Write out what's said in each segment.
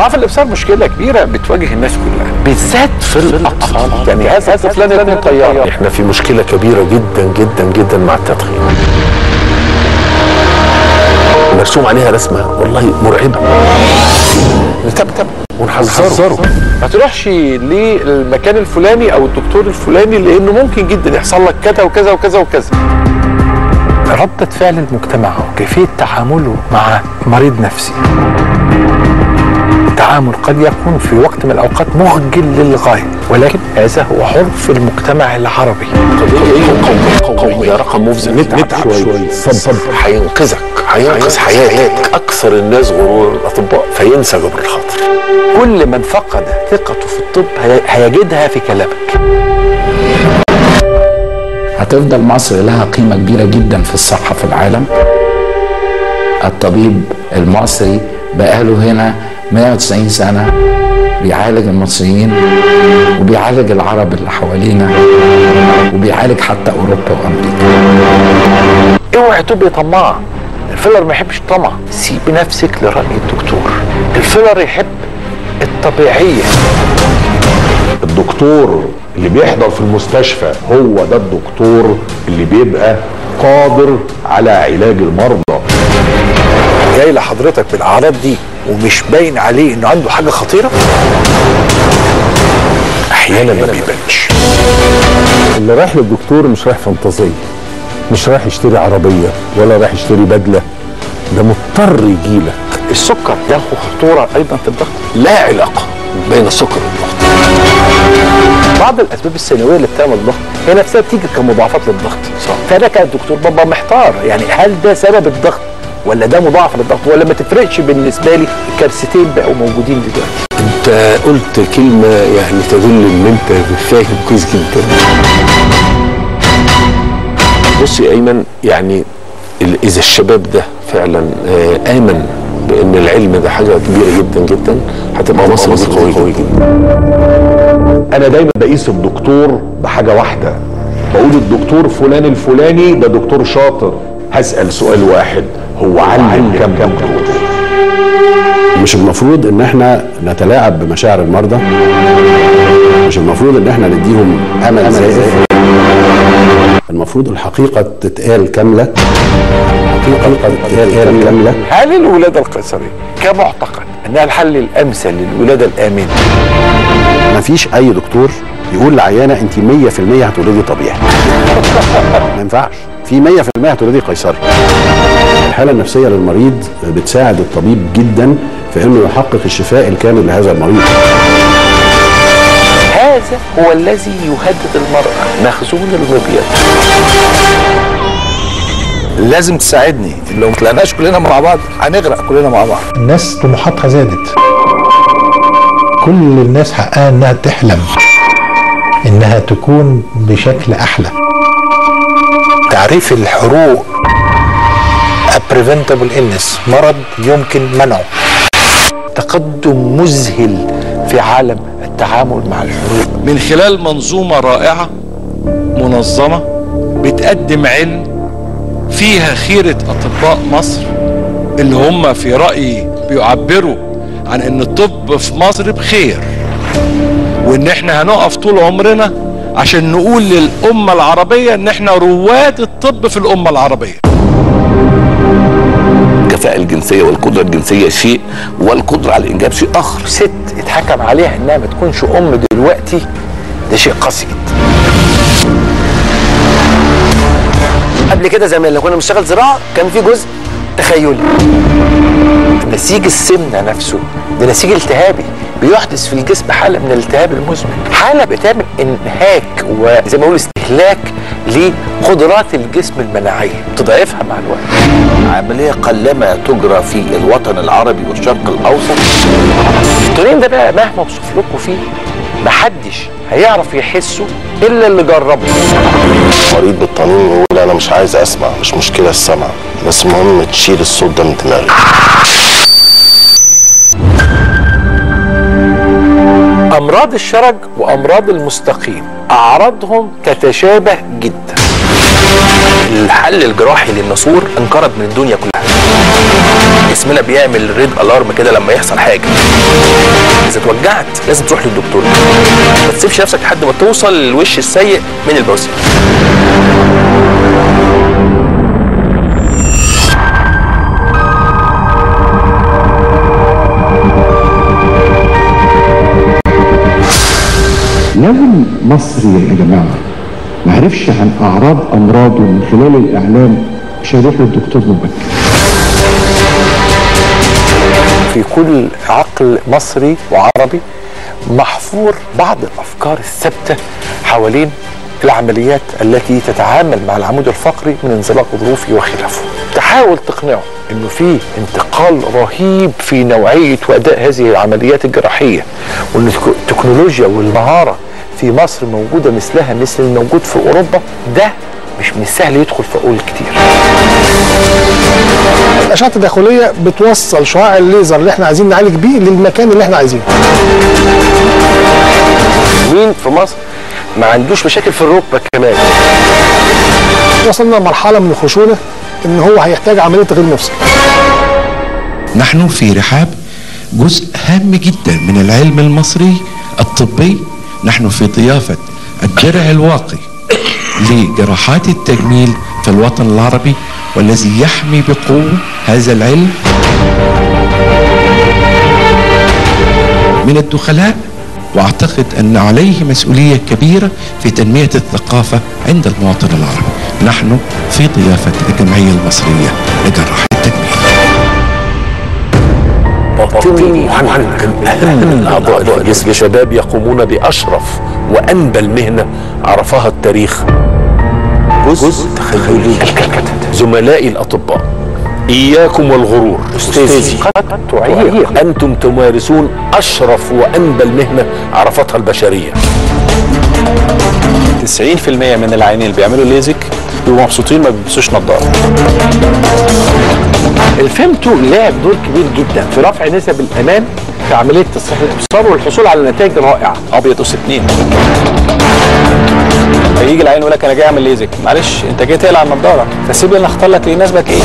ضعف الابصار مشكله كبيره بتواجه الناس كلها بالذات في الاطفال يعني هذا الطفلان يكون طيار احنا في مشكله كبيره جدا جدا جدا مع التدخين مرسوم عليها رسمه والله مرعبه نتبتب ونحذره ما تروحش للمكان الفلاني او الدكتور الفلاني لانه ممكن جدا يحصل لك كذا وكذا وكذا وكذا ردة فعل المجتمع وكيفية تعامله مع مريض نفسي التعامل قد يكون في وقت من الأوقات مخجل للغاية ولكن هذا هو عرف المجتمع العربي قضيه قويه رقم مفزع نتعب شويه صبر هينقذك هينقذ حياتك اكثر الناس غرور الاطباء فينسى جبر الخاطر كل من فقد ثقته في الطب هي- هيجدها في كلامك هتفضل مصر لها قيمة كبيرة جدا في الصحة في العالم الطبيب المصري بقاله هنا 190 سنة بيعالج المصريين وبيعالج العرب اللي حوالينا وبيعالج حتى أوروبا وأمريكا اوعي تبقي طماع الفيلر ما يحبش الطمع سيب نفسك لرأي الدكتور الفيلر يحب الطبيعية الدكتور اللي بيحضر في المستشفى هو ده الدكتور اللي بيبقى قادر على علاج المرضى جاي لحضرتك بالاعراض دي ومش باين عليه انه عنده حاجه خطيره احيانا ما بيبانش اللي رايح للدكتور مش رايح فانتازيه مش رايح يشتري عربيه ولا رايح يشتري بدله ده مضطر يجيلك السكر له خطوره ايضا في الضغط لا علاقه بين السكر والضغط بعض الاسباب الثانويه اللي بتعمل الضغط هي نفسها بتيجي كمضاعفات للضغط صح. فانا كدكتور بابا محتار يعني هل ده سبب الضغط ولا ده مضاعف للضغط ولا ما تفرقش بالنسبه لي الكارثتين بقوا موجودين دلوقتي انت قلت كلمه يعني تدل ان انت فاهم كويس جدا بص يا ايمن يعني ال- اذا الشباب ده فعلا آه، امن بان العلم ده حاجه كبيره جدا جدا هتبقى مصر دي قويه قوي جدا انا دايما بقيس الدكتور بحاجه واحده بقول الدكتور فلان الفلاني ده دكتور شاطر هسال سؤال واحد هو علم كام دكتور مش المفروض ان احنا نتلاعب بمشاعر المرضى مش المفروض ان احنا نديهم امل زائف المفروض الحقيقه تتقال كامله الحقيقه تتقال كامله هل الولاده القيصريه كمعتقد انها الحل الامثل للولاده الامنه مفيش اي دكتور يقول لعيانه انت 100% هتولدي طبيعي ما ينفعش في 100% هتولدي قيصري الحاله النفسيه للمريض بتساعد الطبيب جدا في انه يحقق الشفاء الكامل لهذا المريض هذا هو الذي يهدد المرأة مخزون المبيض لازم تساعدني لو ما طلعناش كلنا مع بعض هنغرق كلنا مع بعض الناس طموحاتها زادت كل الناس حقها انها تحلم انها تكون بشكل احلى تعريف الحروق a preventable illness مرض يمكن منعه تقدم مذهل في عالم التعامل مع الحروق من خلال منظومة رائعة منظمة بتقدم علم فيها خيرة أطباء مصر اللي هم في رأيي بيعبروا عن ان الطب في مصر بخير وان احنا هنقف طول عمرنا عشان نقول للأمة العربية ان احنا رواد الطب في الأمة العربية الكفاءة الجنسية والقدرة الجنسية شيء والقدرة على الإنجاب شيء آخر ست اتحكم عليها انها ما تكونش ام دلوقتي ده شيء قاسي جدا قبل كده زمان لو كنا بنشتغل زراعه كان في جزء تخيلي نسيج السمنه نفسه ده نسيج التهابي بيحدث في الجسم حاله من الالتهاب المزمن حاله بتعمل انهاك وزي ما بقول استهلاك لقدرات الجسم المناعيه تضعفها مع الوقت عملية قلما تجرى في الوطن العربي والشرق الأوسط التورين ده بقى مهما اوصف لكم فيه محدش هيعرف يحسه الا اللي جربه مريض بالطنين يقول انا مش عايز اسمع مش مشكله السمع بس المهم تشيل الصوت ده من دماغي امراض الشرج وامراض المستقيم اعراضهم تتشابه جدا الحل الجراحي للنسور انقرض من الدنيا كلها جسمنا بيعمل ريد الارم كده لما يحصل حاجه اذا اتوجعت لازم تروح للدكتور ما تسيبش نفسك لحد ما توصل للوش السيء من البواسير لو المصري يا جماعه ما عرفش عن اعراض امراضه من خلال الاعلام مش هيروح للدكتور مبكر في كل عقل مصري وعربي محفور بعض الافكار الثابته حوالين العمليات التي تتعامل مع العمود الفقري من انزلاق ظروفي وخلافه تحاول تقنعه انه في انتقال رهيب في نوعيه واداء هذه العمليات الجراحيه وان التك- التكنولوجيا والمهاره في مصر موجوده مثلها مثل الموجود في اوروبا ده مش من السهل يدخل في عقول كتير الاشعه التداخليه بتوصل شعاع الليزر اللي احنا عايزين نعالج بيه للمكان اللي احنا عايزينه مين في مصر ما عندوش مشاكل في الركبه كمان وصلنا لمرحله من الخشونه ان هو هيحتاج عمليه تغيير مفصل نحن في رحاب جزء هام جدا من العلم المصري الطبي نحن في ضيافة الدرع الواقي لجراحات التجميل في الوطن العربي والذي يحمي بقوة هذا العلم من الدخلاء واعتقد ان عليه مسؤوليه كبيره في تنميه الثقافه عند المواطن العربي. نحن في ضيافه الجمعيه المصريه لجراحه التجميل. باطني محنك أهم أعضاء في جسم شباب يقومون بأشرف وأنبى المهنة عرفها التاريخ جزء تخيلي زملائي الأطباء إياكم والغرور أستاذي قد تعيق أنتم تمارسون أشرف وأنبى المهنة عرفتها البشرية 90% من العيانين اللي بيعملوا ليزك بيبقوا مبسوطين ما بيلبسوش نظاره الفيمتو لعب دور كبير جدا في رفع نسب الامان في عمليه تصحيح الابصار والحصول على نتائج رائعه ابيض وسنين فيجي العيان يقول لك انا جاي اعمل ليزك معلش انت جاي تقلع النضاره فسيب لي اختار لك اللي يناسبك ايه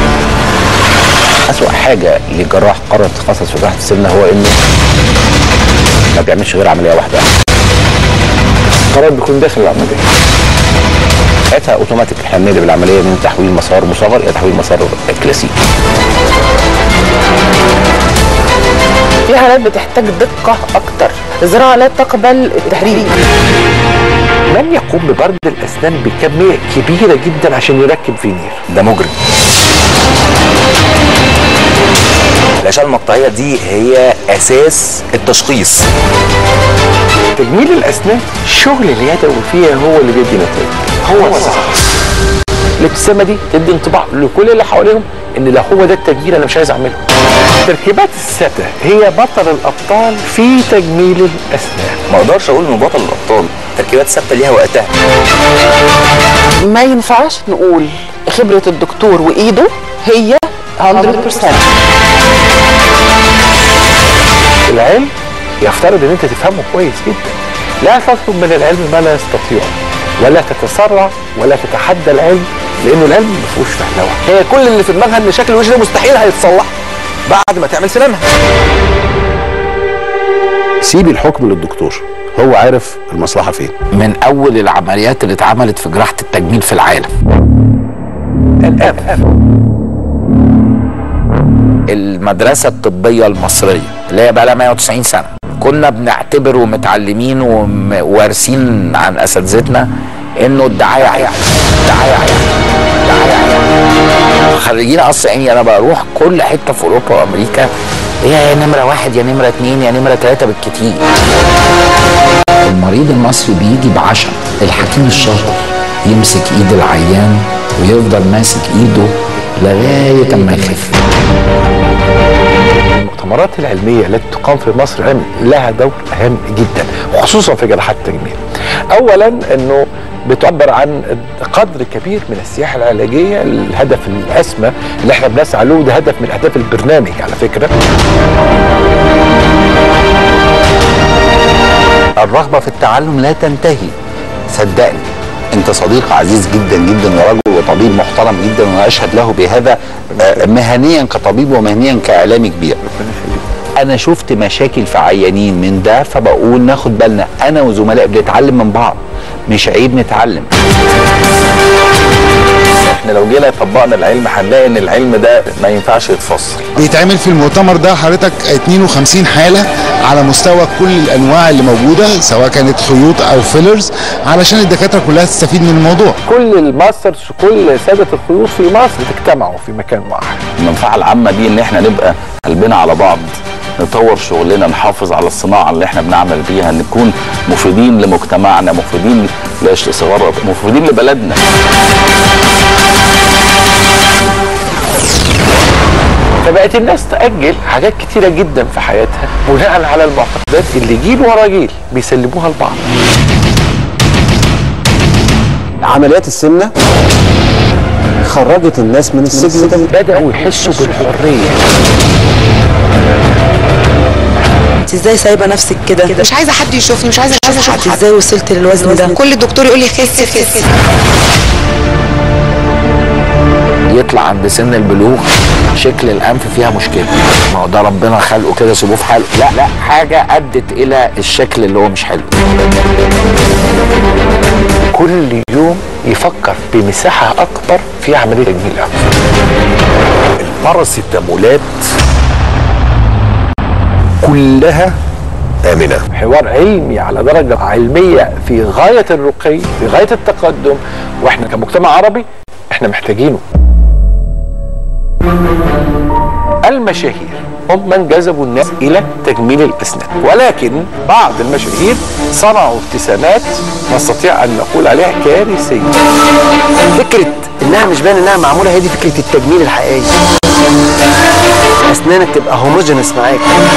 أسوأ حاجة لجراح قرر يتخصص في جراحة السمنة هو إنه ما بيعملش غير عملية واحدة القرار بيكون داخل العمليه ساعتها اوتوماتيك احنا بنقلب العملية من تحويل مسار مصغر إلى تحويل مسار كلاسيكي في حالات بتحتاج دقة أكتر الزراعة لا تقبل التحرير من يقوم ببرد الاسنان بكميه كبيره جدا عشان يركب فينير ده مجرم الاشعه المقطعيه دي هي اساس التشخيص تجميل الاسنان شغل اليدوي فيها هو اللي بيدي نتائج هو الصح الابتسامه دي تدي انطباع لكل اللي حواليهم ان لا هو ده التجميل انا مش عايز اعمله تركيبات الستا هي بطل الابطال في تجميل الاسنان ما اقدرش اقول انه بطل الابطال تركيبات ثابته ليها وقتها ما ينفعش نقول خبرة الدكتور وإيده هي 100% العلم يفترض ان انت تفهمه كويس جدا لا تطلب من العلم ما لا يستطيع ولا تتسرع ولا تتحدى العلم لانه العلم ما فيهوش فهلوه هي كل اللي في دماغها ان شكل الوش ده مستحيل هيتصلح بعد ما تعمل سنانها سيبي الحكم للدكتور هو عارف المصلحه فين من اول العمليات اللي اتعملت في جراحه التجميل في العالم المدرسه الطبيه المصريه اللي هي بقى لها 190 سنه كنا بنعتبر ومتعلمين وم- ووارثين عن اساتذتنا انه الدعايه عيب الدعايه عيب الدعايه عيب خريجين قصر عيني انا بروح كل حته في اوروبا وامريكا هي يا نمره واحد يا نمره اتنين يا نمره تلاته بالكتير المريض المصري بيجي بعشم الحكيم الشاطر يمسك ايد العيان ويفضل ماسك ايده لغايه اما يخف المؤتمرات العلميه التي تقام في مصر العلم لها دور هام جدا وخصوصا في جراحات التجميل. اولا انه بتعبر عن قدر كبير من السياحه العلاجيه الهدف الاسمى اللي احنا بنسعى له ده هدف من اهداف البرنامج على فكره. الرغبة في التعلم لا تنتهي صدقني انت صديق عزيز جدا جدا ورجل طبيب محترم جدا وانا اشهد له بهذا آه، مهنيا كطبيب ومهنيا كاعلامي كبير انا شفت مشاكل في عيانين من ده فبقول ناخد بالنا انا وزملائي بنتعلم من بعض مش عيب نتعلم احنا لو جينا طبقنا العلم هنلاقي ان العلم ده ما ينفعش يتفصل بيتعمل في المؤتمر ده حضرتك 52 حالة على مستوى كل الأنواع اللي موجودة سواء كانت خيوط أو فيلرز علشان الدكاترة كلها تستفيد من الموضوع كل الماسترز وكل سادة الخيوط في مصر تجتمعوا في مكان واحد المنفعه العامه دي ان احنا نبقى قلبنا على بعض نطور شغلنا نحافظ على الصناعه اللي احنا بنعمل بيها نكون مفيدين لمجتمعنا مفيدين لصغار مفيدين لبلدنا فبقت الناس تأجل حاجات كتيرة جدا في حياتها بناء على المعتقدات اللي جيل ورا جيل بيسلموها لبعض عمليات السمنه خرجت الناس من السجن ده بدأوا يحسوا بالحرية انت ازاي سايبه نفسك كده مش عايزه حد يشوفني مش عايزه عايزه اشوف ازاي وصلت للوزن ده كل دكتور يقول لي خسي خسي يطلع عند سن البلوغ شكل الانف فيها مشكله ما هو ده ربنا خلقه كده سيبوه في حاله لا لا حاجه ادت الى الشكل اللي هو مش حلو كل يوم يفكر بمساحة أكبر في عملية تجميل الأنف الباراسيتامولات كلها آمنة حوار علمي على درجة علمية في غاية الرقي في غاية التقدم واحنا كمجتمع عربي احنا محتاجينه المشاهير هم من جذبوا الناس الى تجميل الاسنان ولكن بعض المشاهير صنعوا ابتسامات نستطيع ان نقول عليها كارثيه فكره انها مش باين انها معموله هي دي فكره التجميل الحقيقيه اسنانك تبقى هوموجينس معاك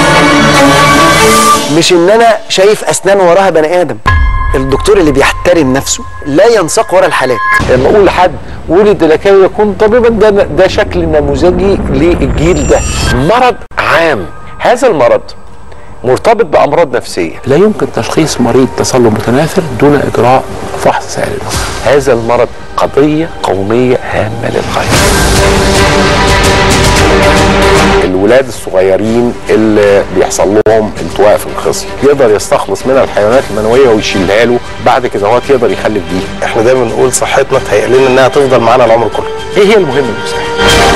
مش ان انا شايف اسنان وراها بني ادم الدكتور اللي بيحترم نفسه لا ينساق ورا الحالات لما اقول لحد ولد لكي يكون طبيبا ده ده شكل نموذجي للجيل ده مرض عام هذا المرض مرتبط بامراض نفسيه لا يمكن تشخيص مريض تصلب متناثر دون اجراء فحص سائل الدم هذا المرض قضيه قوميه هامه للغايه الولاد الصغيرين اللي بيحصل لهم التواء في الخصية يقدر يستخلص منها الحيوانات المنوية ويشيلها له بعد كده هو يقدر يخلف بيها احنا دايما نقول صحتنا تهيأ لنا انها تفضل معانا العمر كله ايه هي المهم المستحيل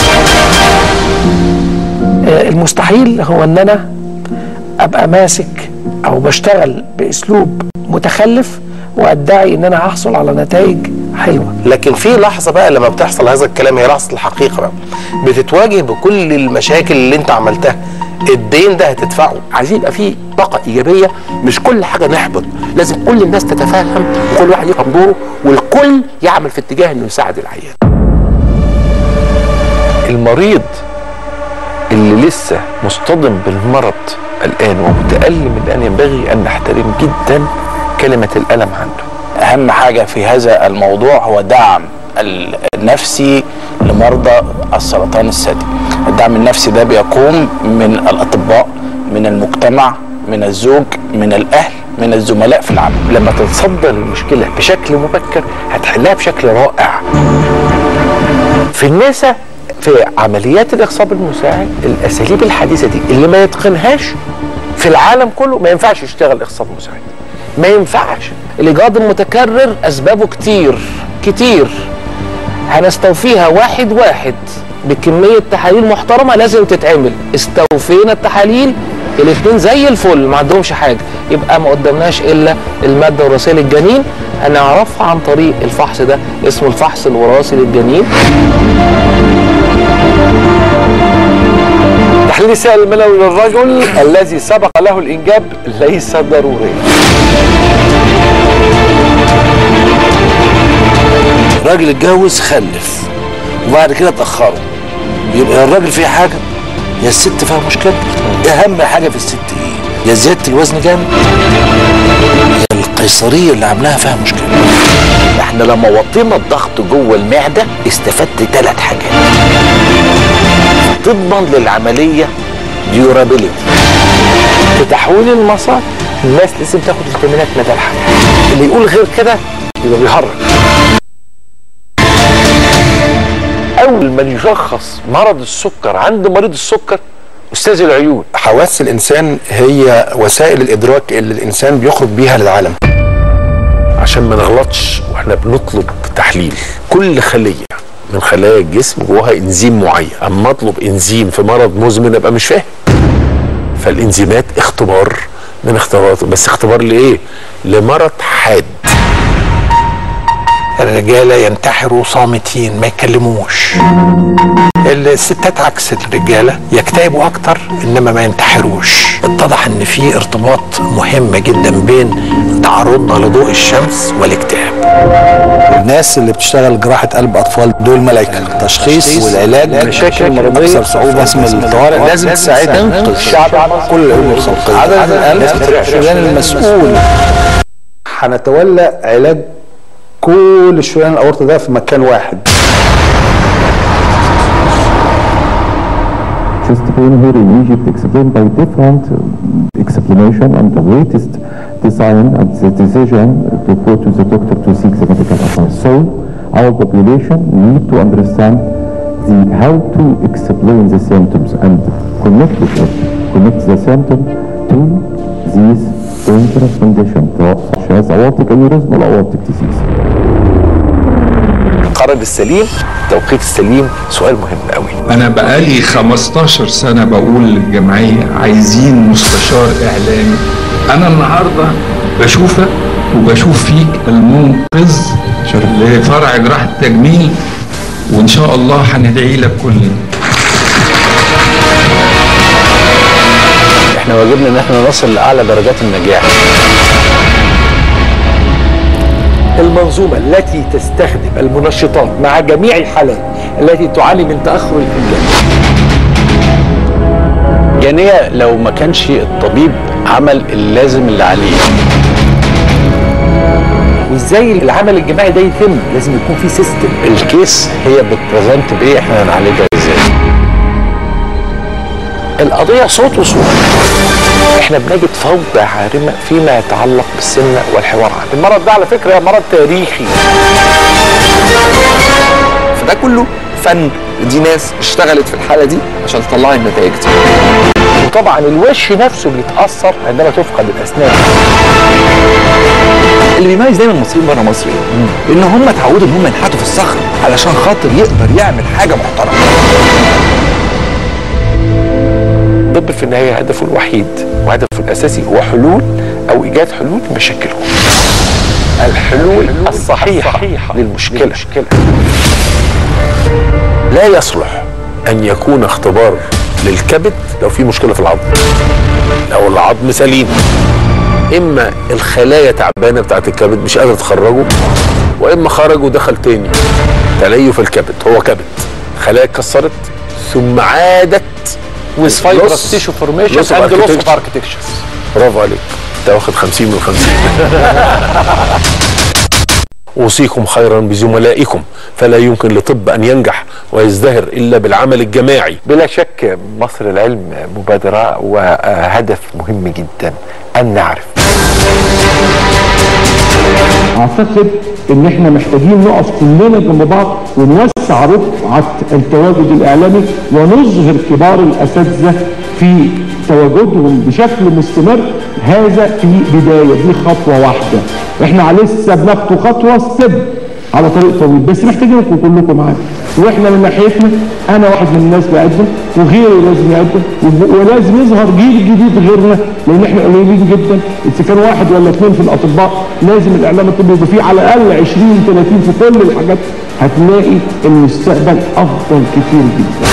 آه، المستحيل هو ان انا ابقى ماسك او بشتغل باسلوب متخلف وادعي ان انا هحصل على نتائج حلوه لكن في لحظه بقى لما بتحصل هذا الكلام هي لحظه الحقيقه بقى بتتواجه بكل المشاكل اللي انت عملتها الدين ده هتدفعه عايزين يبقى في طاقه ايجابيه مش كل حاجه نحبط لازم كل الناس تتفهم وكل واحد يفهم دوره والكل يعمل في اتجاه انه يساعد العيان المريض اللي لسه مصطدم بالمرض الان ومتالم الان ينبغي ان نحترم جدا كلمه الالم عنده اهم حاجه في هذا الموضوع هو دعم النفسي لمرضى السرطان الثدي الدعم النفسي ده بيقوم من الاطباء من المجتمع من الزوج من الاهل من الزملاء في العمل لما تتصدى للمشكله بشكل مبكر هتحلها بشكل رائع في النساء في عمليات الاخصاب المساعد الاساليب الحديثه دي اللي ما يتقنهاش في العالم كله ما ينفعش يشتغل اخصاب مساعد ما ينفعش الايجاد المتكرر اسبابه كتير كتير هنستوفيها واحد واحد بكميه تحاليل محترمه لازم تتعمل استوفينا التحاليل الاثنين زي الفل ما عندهمش حاجه يبقى ما قدامناش الا الماده الوراثيه للجنين هنعرفها عن طريق الفحص ده اسمه الفحص الوراثي للجنين تحليل السائل المنوي للرجل الذي سبق له الانجاب ليس ضروريا راجل اتجوز خلف وبعد كده اتاخروا يبقى الراجل فيه حاجه يا الست فيها مشكله اهم حاجه في الست ايه يا زياده الوزن جامد يا القيصريه اللي عاملاها فيها مشكله احنا لما وطينا الضغط جوه المعده استفدت ثلاث حاجات تضمن للعمليه ديورابيلتي في تحويل المسار الناس لازم تاخد فيتامينات مدى الحياه اللي يقول غير كده يبقى بيهرج اول من يشخص مرض السكر عند مريض السكر استاذ العيون حواس الانسان هي وسائل الادراك اللي الانسان بيخرج بيها للعالم عشان ما نغلطش واحنا بنطلب تحليل كل خليه من خلايا الجسم جواها انزيم معين اما اطلب انزيم في مرض مزمن ابقى مش فاهم فالانزيمات اختبار من اختبارات بس اختبار لايه لمرض حاد الرجاله ينتحروا صامتين ما يتكلموش الستات عكس الرجاله يكتئبوا اكتر انما ما ينتحروش اتضح ان في ارتباط مهم جدا بين تعرضنا لضوء الشمس والاكتئاب الناس اللي بتشتغل جراحة قلب أطفال دول ملايكة التشخيص والعلاج مشاكل مرضية أكثر صعوبة اسم الطوارئ لازم تساعدنا تنقذ الشعب كل العلوم الخلقية عدد القلب الشريان المسؤول هنتولى علاج كل الشريان الاورطه ده في مكان واحد chest pain here in Egypt explained by different uh, explanation and the latest design and the decision to go to the doctor to seek the medical advice. So our population need to understand the how to explain the symptoms and connect it, connect the symptom to these dangerous conditions such as aortic aneurysm or aortic disease. القرار السليم التوقيت السليم سؤال مهم قوي انا بقالي 15 سنه بقول للجمعيه عايزين مستشار اعلامي انا النهارده بشوفك وبشوف فيك المنقذ لفرع جراحه التجميل وان شاء الله هندعي لك كلنا احنا واجبنا ان احنا نصل لاعلى درجات النجاح المنظومة التي تستخدم المنشطات مع جميع الحالات التي تعاني من تأخر الإنجاب جانية لو ما كانش الطبيب عمل اللازم اللي عليه وازاي العمل الجماعي ده يتم لازم يكون في سيستم الكيس هي بتبرزنت بايه احنا هنعالجها ازاي القضية صوت وصورة احنا بنجد فوضى عارمة فيما يتعلق بالسمنة والحوار عنه المرض ده على فكرة مرض تاريخي فده كله فن ودي ناس اشتغلت في الحاله دي عشان تطلع النتائج دي وطبعا الوش نفسه بيتأثر عندما تفقد الأسنان اللي بيميز دايما المصريين بره مصر ايه؟ ان هم اتعودوا ان هم ينحتوا في الصخر علشان خاطر يقدر يعمل حاجه محترمه الطب في النهاية هدفه الوحيد وهدفه الأساسي هو حلول أو إيجاد حلول لمشاكلهم الحلول الصحيحة للمشكلة لا يصلح ان يكون اختبار للكبد لو في مشكله في العظم لو العظم سليم اما الخلايا تعبانه بتاعت الكبد مش قادره تخرجه واما خرج ودخل تاني تليف الكبد هو كبد خلايا اتكسرت ثم عادت with fibrous tissue formation and loss of architecture برافو عليك انت واخد 50 من 50 اوصيكم خيرا بزملائكم فلا يمكن لطب ان ينجح ويزدهر الا بالعمل الجماعي بلا شك مصر العلم مبادرة وهدف مهم جدا أن نعرف اعتقد ان احنا محتاجين نقف كلنا جنب بعض ونوسع رفعه التواجد الاعلامي ونظهر كبار الاساتذه في تواجدهم بشكل مستمر هذا في بدايه دي خطوه واحده احنا لسه بناخد خطوه ستيب على طريق طويل بس محتاجينكم كلكم معانا واحنا من ناحيتنا انا واحد من الناس بقدم وغيري لازم يقدم وب- ولازم يظهر جيل جديد غيرنا لان احنا قليلين جدا اذا كان واحد ولا اثنين في الاطباء لازم الاعلام الطبي يبقى فيه على الاقل 20 30 في كل الحاجات هتلاقي المستقبل افضل كتير جدا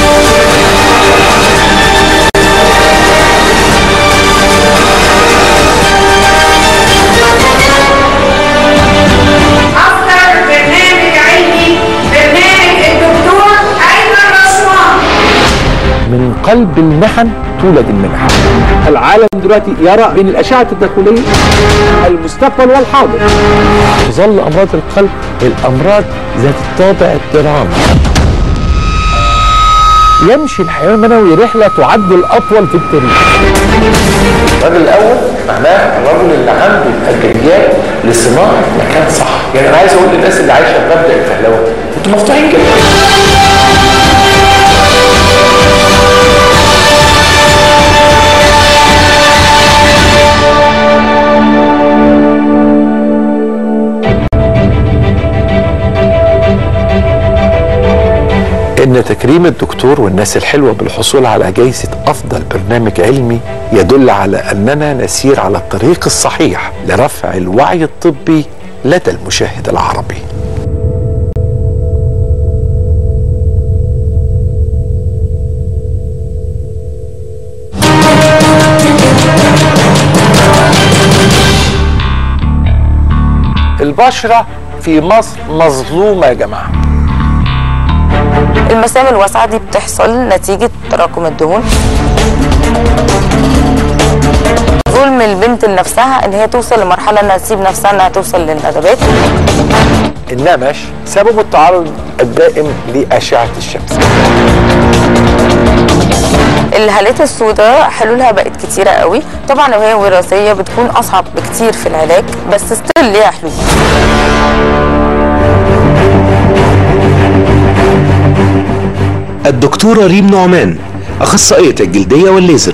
أفضل برنامج علمي برنامج الدكتور أيمن رشوان من قلب المحن تولد المنح العالم دلوقتي يرى بين الأشعة الداخلية المستقبل والحاضر تظل أمراض القلب الأمراض ذات الطابع الدرامي يمشي الحيوان المنوي رحلة تعد الأطول في التاريخ الراجل الأول معناه الراجل اللي عنده الأجريات لصناعة مكان صح يعني أنا عايز أقول للناس اللي عايشة في مبدأ الفهلوة أنتوا مفتوحين كده تكريم الدكتور والناس الحلوة بالحصول على جائزة أفضل برنامج علمي يدل على أننا نسير على الطريق الصحيح لرفع الوعي الطبي لدى المشاهد العربي البشرة في مصر مظلومة يا جماعة المسام الواسعة دي بتحصل نتيجة تراكم الدهون ظلم البنت لنفسها ان هي توصل لمرحلة انها تسيب نفسها انها توصل للندبات النمش سبب التعرض الدائم لأشعة الشمس الهالات السوداء حلولها بقت كتيرة قوي طبعا لو هي وراثية بتكون اصعب بكتير في العلاج بس ستيل ليها حلول الدكتورة ريم نعمان أخصائية الجلدية والليزر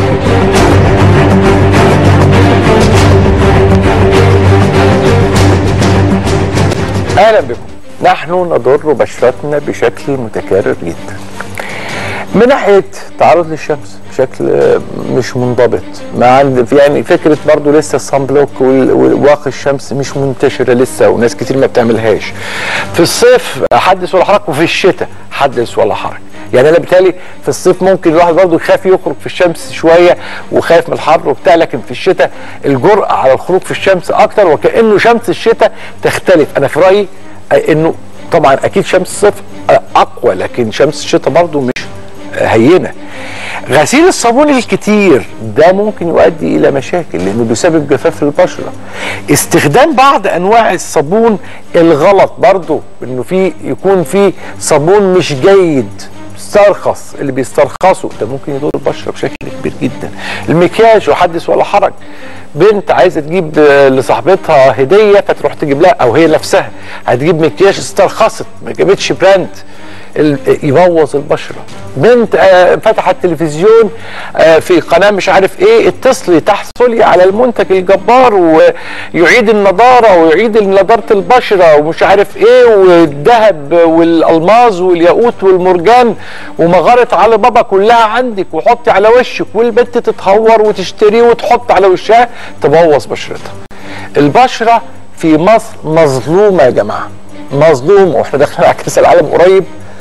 اهلا بكم نحن نضر بشرتنا بشكل متكرر جدا من ناحيه تعرض للشمس بشكل آه، مش منضبط ما عند في يعني فكره برضو لسه الصن بلوك وال- وواقي الشمس مش منتشره لسه وناس كتير ما بتعملهاش في الصيف حدث ولا حرج وفي الشتاء حدث ولا حرج يعني انا بالتالي في الصيف ممكن الواحد برضه يخاف يخرج في الشمس شويه وخايف من الحر وبتاع لكن في الشتاء الجرأه على الخروج في الشمس اكتر وكانه شمس الشتاء تختلف انا في رايي آه، انه طبعا اكيد شمس الصيف آه، اقوى لكن شمس الشتاء برضه مش آه، هينه غسيل الصابون الكتير ده ممكن يؤدي الى مشاكل لانه بيسبب جفاف البشره استخدام بعض انواع الصابون الغلط برضه انه في يكون في صابون مش جيد استرخص اللي بيسترخصوا ده ممكن يضر البشره بشكل كبير جدا المكياج وحدث ولا حرج بنت عايزه تجيب آه، لصاحبتها هديه فتروح تجيب لها او هي نفسها هتجيب مكياج استرخصت ما جابتش براند ال- يبوظ البشره بنت آه، فتحت تلفزيون آه، في قناه مش عارف ايه اتصلي تحصلي على المنتج الجبار ويعيد النضاره ويعيد نضاره البشره ومش عارف ايه والذهب والالماظ والياقوت والمرجان ومغاره علي بابا كلها عندك وحطي على وشك والبنت تتهور وتشتريه وتحط على وشها تبوظ بشرتها البشره في مصر مظلومه يا جماعه مظلومه واحنا داخلين على كاس العالم قريب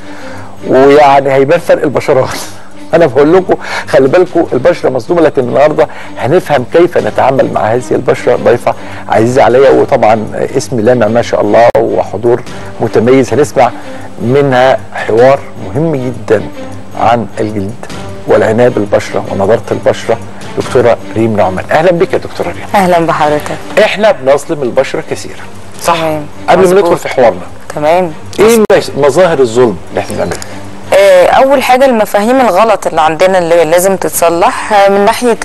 ويعني هيبان فرق البشرات انا بقول لكم خلي بالكم البشره مصدومه لكن النهارده هنفهم كيف نتعامل مع هذه البشره ضيفه عزيزه عليا وطبعا اسم لامع ما شاء الله وحضور متميز هنسمع منها حوار مهم جدا عن الجلد والعنايه بالبشره ونضاره البشره دكتوره ريم نعمان اهلا بك يا دكتوره ريم اهلا بحضرتك احنا بنظلم البشره كثيرا صح قبل ما مظبوط. ندخل في حوارنا تمام ايه مش- مظاهر الظلم اللي احنا بنعملها آه، اول حاجه المفاهيم الغلط اللي عندنا اللي لازم تتصلح آه، من ناحيه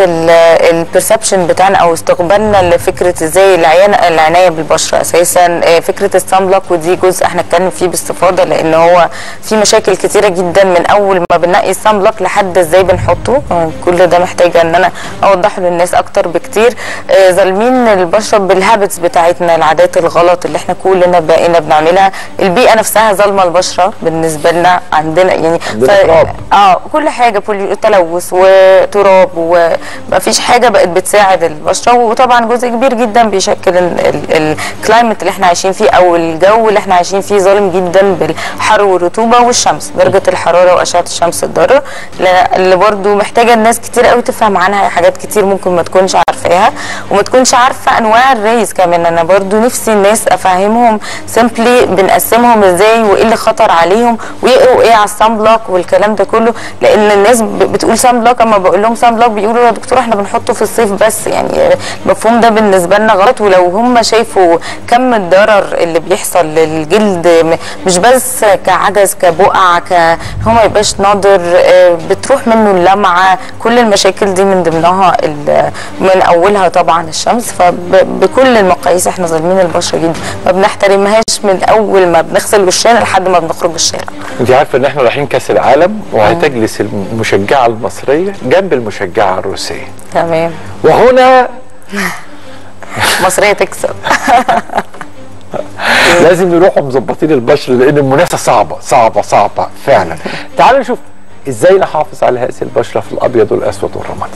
البرسبشن بتاعنا او استقبالنا لفكره ازاي العيان العنايه بالبشره اساسا آه، فكره السان بلوك ودي جزء احنا اتكلم فيه باستفاضه لان هو في مشاكل كتيره جدا من اول ما بنقي السان بلوك لحد ازاي بنحطه آه، كل ده محتاجه ان انا اوضحه للناس اكتر بكتير آه، ظالمين البشره بالهابتس بتاعتنا العادات الغلط اللي احنا كلنا بقينا بنعملها البيئه نفسها ظالمه البشره بالنسبه لنا عندنا يعني عندنا تراب. اه كل حاجه بولي تلوث وتراب ومفيش حاجه بقت بتساعد البشره وطبعا جزء كبير جدا بيشكل الكلايمت اللي احنا عايشين فيه او الجو اللي احنا عايشين فيه ظالم جدا بالحر والرطوبه والشمس درجه الحراره واشعه الشمس الضاره لا- اللي برضو محتاجه الناس كتير قوي تفهم عنها حاجات كتير ممكن ما تكونش عارفاها وما تكونش عارفه انواع الريز كمان انا برضو نفسي الناس افهمهم سيمبلي بنقسمهم ازاي وايه اللي خطر عليهم ويقروا ايه على السان بلوك والكلام ده كله لان الناس ب- بتقول سان بلوك اما بقول لهم سان بلوك بيقولوا يا دكتور احنا بنحطه في الصيف بس يعني المفهوم ده بالنسبه لنا غلط ولو هم شايفوا كم الضرر اللي بيحصل للجلد م- مش بس كعجز كبقع ك هو ما يبقاش ناضر آه، بتروح منه اللمعه كل المشاكل دي من ضمنها ال- من اولها طبعا الشمس فبكل المقاييس احنا ظالمين البشره جدا ما بنحترمهاش من اول ما بنغسل وشنا لحد ما بنخرج الشارع انت عارفه ان احنا رايحين كاس العالم وهتجلس المشجعه المصريه جنب المشجعه الروسيه تمام وهنا مصريه تكسب لازم يروحوا مظبطين البشره لان المنافسه صعبه صعبه صعبه فعلا تعالوا نشوف ازاي نحافظ على هذه البشره في الابيض والاسود والرمادي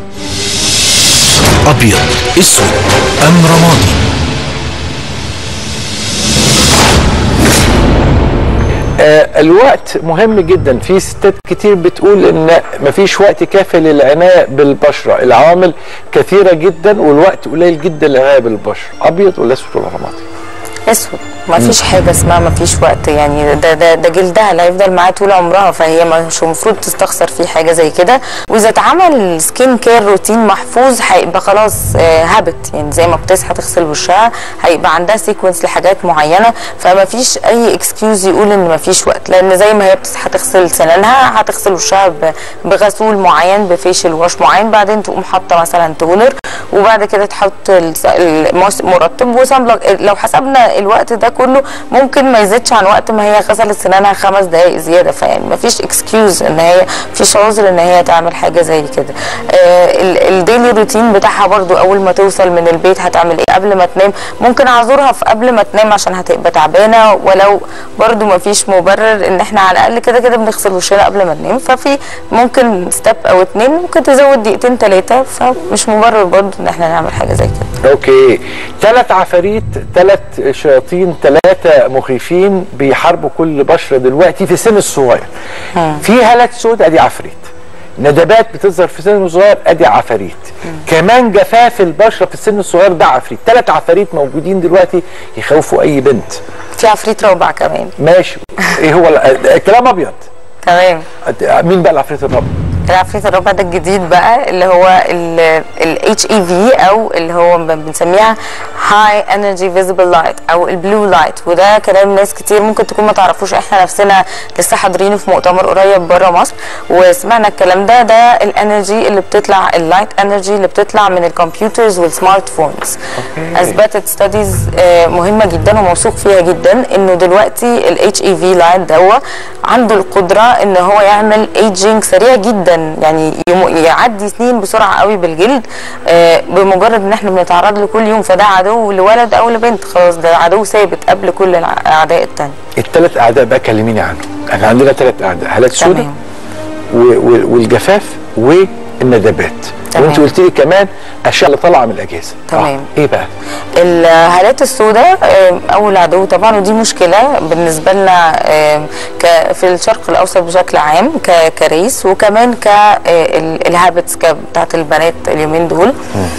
أبيض أسود أم رمادي آه الوقت مهم جدا في ستات كتير بتقول ان مفيش وقت كافي للعنايه بالبشره العوامل كثيره جدا والوقت قليل جدا للعنايه بالبشره ابيض ولا اسود ولا رمادي اسود ما فيش حاجه اسمها ما فيش وقت يعني ده ده ده جلدها اللي هيفضل معاها طول عمرها فهي مش المفروض تستخسر فيه حاجه زي كده واذا اتعمل سكين كير روتين محفوظ هيبقى خلاص هابت يعني زي ما بتصحى تغسل وشها هيبقى عندها سيكونس لحاجات معينه فما فيش اي اكسكيوز يقول ان ما فيش وقت لان زي ما هي بتصحى تغسل سنانها هتغسل وشها ب- بغسول معين بفيشل واش معين بعدين تقوم حاطه مثلا تونر وبعد كده تحط الس- المس- مرطب وصن بلوك لو حسبنا الوقت ده كله ممكن ما يزيدش عن وقت ما هي غسلت سنانها خمس دقائق زياده فيعني ما فيش اكسكيوز ان هي فيش عذر ان هي تعمل حاجه زي كده آه الديلي روتين بتاعها برضو اول ما توصل من البيت هتعمل ايه قبل ما تنام ممكن اعذرها في قبل ما تنام عشان هتبقى تعبانه ولو برضو ما فيش مبرر ان احنا على الاقل كده كده بنغسل وشنا قبل ما ننام ففي ممكن ستيب او اتنين ممكن تزود دقيقتين ثلاثه فمش مبرر برضو ان احنا نعمل حاجه زي كده اوكي ثلاث عفاريت ثلاث شياطين ثلاثه مخيفين بيحاربوا كل بشره دلوقتي في السن الصغير في هالات سود ادي عفريت ندبات بتظهر في السن الصغير ادي عفاريت كمان جفاف البشره في السن الصغير ده عفريت ثلاث عفاريت موجودين دلوقتي يخوفوا اي بنت في عفريت رابع كمان ماشي ايه هو ال- الكلام ابيض تمام مين بقى العفريت الرابع العفريت الرابع ده الجديد بقى اللي هو الاتش اي في او اللي هو ب- بنسميها هاي انرجي فيزيبل لايت او البلو لايت وده كلام ناس كتير ممكن تكون ما تعرفوش احنا نفسنا لسه حاضرينه في مؤتمر قريب بره مصر وسمعنا الكلام ده ده الانرجي اللي بتطلع اللايت انرجي اللي بتطلع من الكمبيوترز والسمارت فونز اثبتت ستاديز مهمه جدا وموثوق فيها جدا انه دلوقتي الاتش اي في لايت دوا عنده القدره ان هو يعمل ايجينج سريع جدا يعني يم- يعدي سنين بسرعه قوي بالجلد آه، بمجرد ان احنا بنتعرض له كل يوم فده عدو لولد او لبنت خلاص ده عدو ثابت قبل كل الاعداء التانية الثلاث اعداء بقى كلميني عنهم احنا عندنا ثلاث اعداء هالات سوداء و- و- والجفاف والندبات تمام. وانت قلت لي كمان اشياء اللي طالعه من الاجهزه تمام. آه. ايه بقى الهالات السوداء آه، اول عدو طبعا ودي مشكله بالنسبه لنا آه، ك- في الشرق الاوسط بشكل عام ك- كريس وكمان كالهابتس بتاعت البنات اليومين دول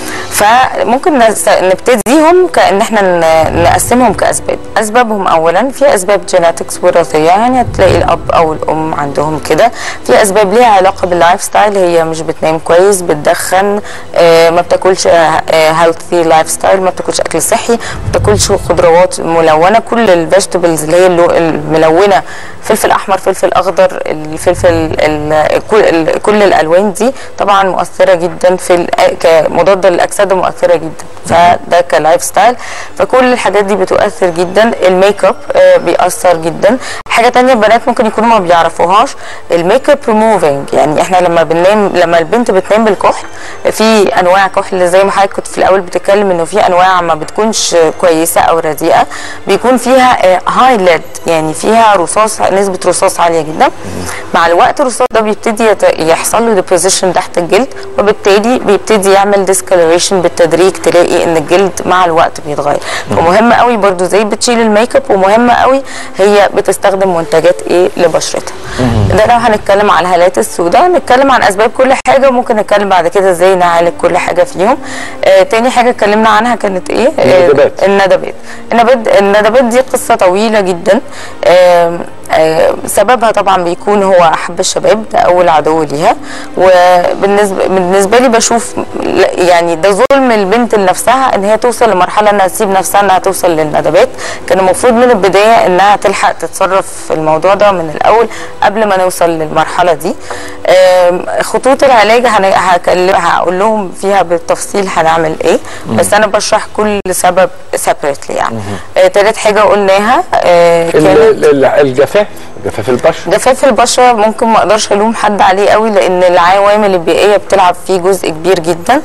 فممكن نس- نبتديهم كان احنا ن- نقسمهم كاسباب اسبابهم اولا في اسباب جيناتكس وراثيه يعني هتلاقي الاب او الام عندهم كده في اسباب ليها علاقه باللايف ستايل هي مش بتنام كويس بتدخن آه، ما بتاكلش هيلثي لايف ستايل ما بتاكلش اكل صحي ما بتاكلش خضروات ملونه كل الفيجيتابلز اللي هي اللو- الملونه فلفل احمر فلفل اخضر الفلفل ال- كل ال- كل الالوان دي طبعا مؤثره جدا في ال- كمضاد للاكسده مؤثره جدا فده كلايف ستايل فكل الحاجات دي بتؤثر جدا الميك اب آه، بيأثر جدا حاجه تانية البنات ممكن يكونوا ما بيعرفوهاش الميك اب ريموفينج يعني احنا لما بننام لما البنت بتنام بالكحل في انواع كحل زي ما حضرتك كنت في الاول بتتكلم انه في انواع ما بتكونش كويسه او رديئه بيكون فيها هاي ليد يعني فيها رصاص نسبه رصاص عاليه جدا مع الوقت الرصاص ده بيبتدي يت- يحصل له ديبوزيشن تحت الجلد وبالتالي بيبتدي يعمل ديسكولوريشن بالتدريج تلاقي ان الجلد مع الوقت بيتغير فمهم قوي برضو زي بتشيل الميك اب ومهم قوي هي بتستخدم منتجات ايه لبشرتها ده لو هنتكلم على الهالات السوداء نتكلم عن اسباب كل حاجه وممكن نتكلم بعد كده ازاي نعالج كل حاجه فيهم آه تاني حاجه اتكلمنا عنها كانت ايه آه الندبات. الندبات النبات الندبات دي قصه طويله جدا آم، آه، سببها طبعا بيكون هو حب الشباب ده اول عدو ليها وبالنسبه بالنسبه لي بشوف لا- يعني ده ظلم البنت لنفسها ان هي توصل لمرحله انها تسيب نفسها انها توصل للندبات كان المفروض من البدايه انها تلحق تتصرف في الموضوع ده من الاول قبل ما نوصل للمرحله دي آم، خطوط العلاج هن- هكلم هقول لهم فيها بالتفصيل هنعمل ايه بس انا بشرح كل سبب سيبريتلي يعني آه، تالت حاجه قلناها آه، ال- كانت ال- الجفاف جفاف البشره جفاف البشره ممكن ما اقدرش الوم حد عليه قوي لان العوامل البيئيه بتلعب فيه جزء كبير جدا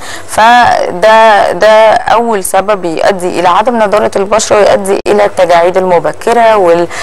فده ده اول سبب يؤدي الى عدم نضاره البشره ويؤدي الى التجاعيد المبكره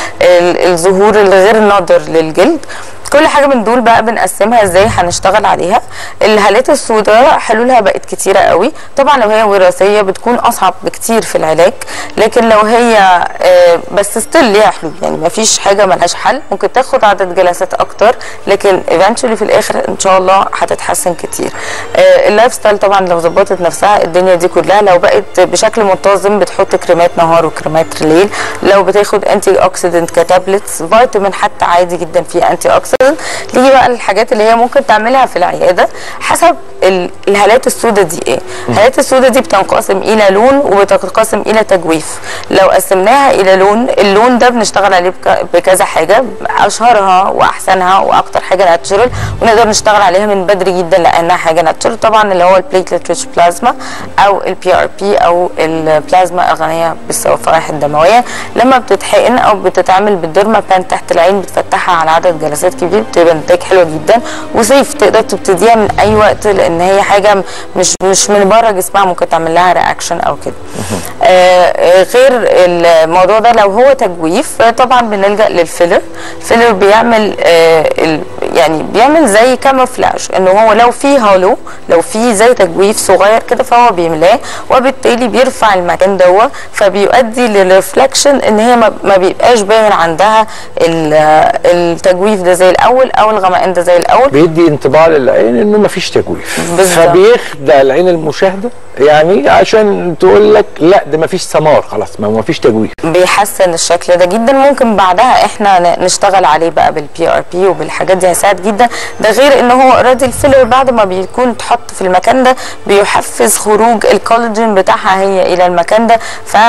والظهور الغير ناضر للجلد كل حاجه من دول بقى بنقسمها ازاي هنشتغل عليها الهالات السوداء حلولها بقت كتيره قوي طبعا لو هي وراثيه بتكون اصعب بكتير في العلاج لكن لو هي آه، بس ستيل ليها حلول يعني ما فيش حاجه ملهاش حل ممكن تاخد عدد جلسات اكتر لكن eventually في الاخر ان شاء الله هتتحسن كتير آه، اللايف ستايل طبعا لو ظبطت نفسها الدنيا دي كلها لو بقت بشكل منتظم بتحط كريمات نهار وكريمات ليل لو بتاخد انتي اوكسيدنت كتابلتس فيتامين حتى عادي جدا فيه انتي اوكسيدنت نيجي بقى الحاجات اللي هي ممكن تعملها في العياده حسب ال- الهالات السوداء دي ايه الهالات السوداء دي بتنقسم الى لون وبتنقسم الى تجويف لو قسمناها الى لون اللون ده بنشتغل عليه بك- بكذا حاجه اشهرها واحسنها واكتر حاجه ناتشورال ونقدر نشتغل عليها من بدري جدا لانها حاجه ناتشورال طبعا اللي هو البليتلت ريتش بلازما او البي ار بي او البلازما الغنيه بالصفائح الدمويه لما بتتحقن او بتتعمل بالديرما بان تحت العين بتفتحها على عدد جلسات كبير بتبقى نتائج حلوه جدا وسيف تقدر تبتديها من اي وقت لان هي حاجه مش مش من بره جسمها ممكن تعمل لها رياكشن او كده آه، آه، غير الموضوع ده لو هو تجويف آه، طبعا بنلجا للفيلر الفيلر بيعمل آه، ال- يعني بيعمل زي كاموفلاج انه هو لو في هالو لو في زي تجويف صغير كده فهو بيملاه وبالتالي بيرفع المكان دوت فبيؤدي للرفلكشن ان هي ما ما بيبقاش باين عندها ال- التجويف ده زي الاول او الغمقان ده زي الاول بيدي انطباع للعين انه مفيش تجويف بالظبط. فبيخدع العين المشاهده يعني عشان تقول لك لا ده مفيش سمار خلاص ما مفيش تجويف بيحسن الشكل ده جدا ممكن بعدها احنا ن- نشتغل عليه بقى بالبي ار بي وبالحاجات دي هيساعد جدا ده غير ان هو اوريدي الفيلر بعد ما بيكون اتحط في المكان ده بيحفز خروج الكولاجين بتاعها هي الى المكان ده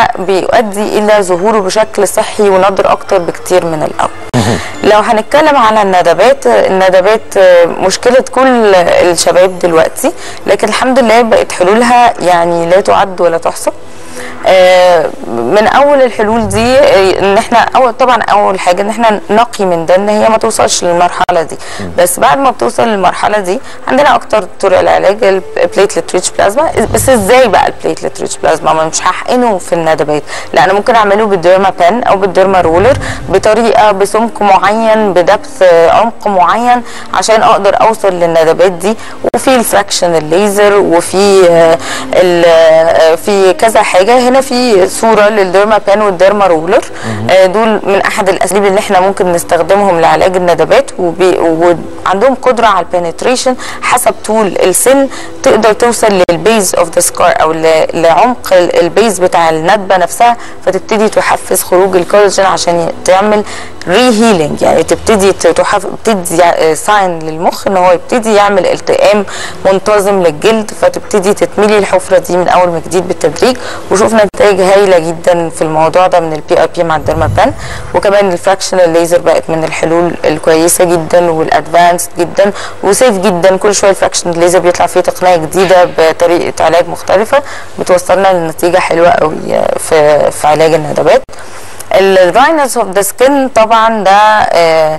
فبيؤدي الى ظهوره بشكل صحي ونضر اكتر بكتير من الاول لو هنتكلم على الندبات الندبات آه، مشكلة كل الشباب دلوقتي لكن الحمد لله بقت حلولها يعني لا تعد ولا تحصى آه، من اول الحلول دي آه، ان احنا اول طبعا اول حاجه ان احنا نقي من ده ان هي ما توصلش للمرحله دي بس بعد ما بتوصل للمرحله دي عندنا اكتر طرق العلاج البليتلت ريتش بلازما بس ازاي بقى البليتلت ريتش بلازما ما مش هحقنه في الندبات لا انا ممكن اعمله بالديرما بان او بالديرما رولر بطريقه بسمك معين بدبث آه، عمق معين عشان اقدر اوصل للندبات دي وفي الفراكشن الليزر وفي آه، ال- آه، في كذا حاجه هنا في صوره للديرما بان والديرما رولر آه، دول من احد الاساليب اللي احنا ممكن نستخدمهم لعلاج الندبات وبي- وعندهم قدره على البنتريشن حسب طول السن تقدر توصل للبيز اوف ذا سكار او ل- لعمق ال- البيز بتاع الندبه نفسها فتبتدي تحفز خروج الكولاجين عشان ي- تعمل ري هيلينج يعني تبتدي ت- تحف... تدي ساين للمخ ان هو يبتدي يعمل التئام منتظم للجلد فتبتدي تتملي الحفره دي من اول وجديد بالتدريج وشفنا نتائج هايله جدا في الموضوع ده من البي ار بي مع الديرما بان وكمان الفراكشنال ليزر بقت من الحلول الكويسه جدا والادفانسد جدا وسيف جدا كل شويه الفراكشنال ليزر بيطلع فيه تقنيه جديده بطريقه علاج مختلفه بتوصلنا لنتيجه حلوه قوي في في علاج الندبات الدراينس اوف ذا سكين طبعا ده آه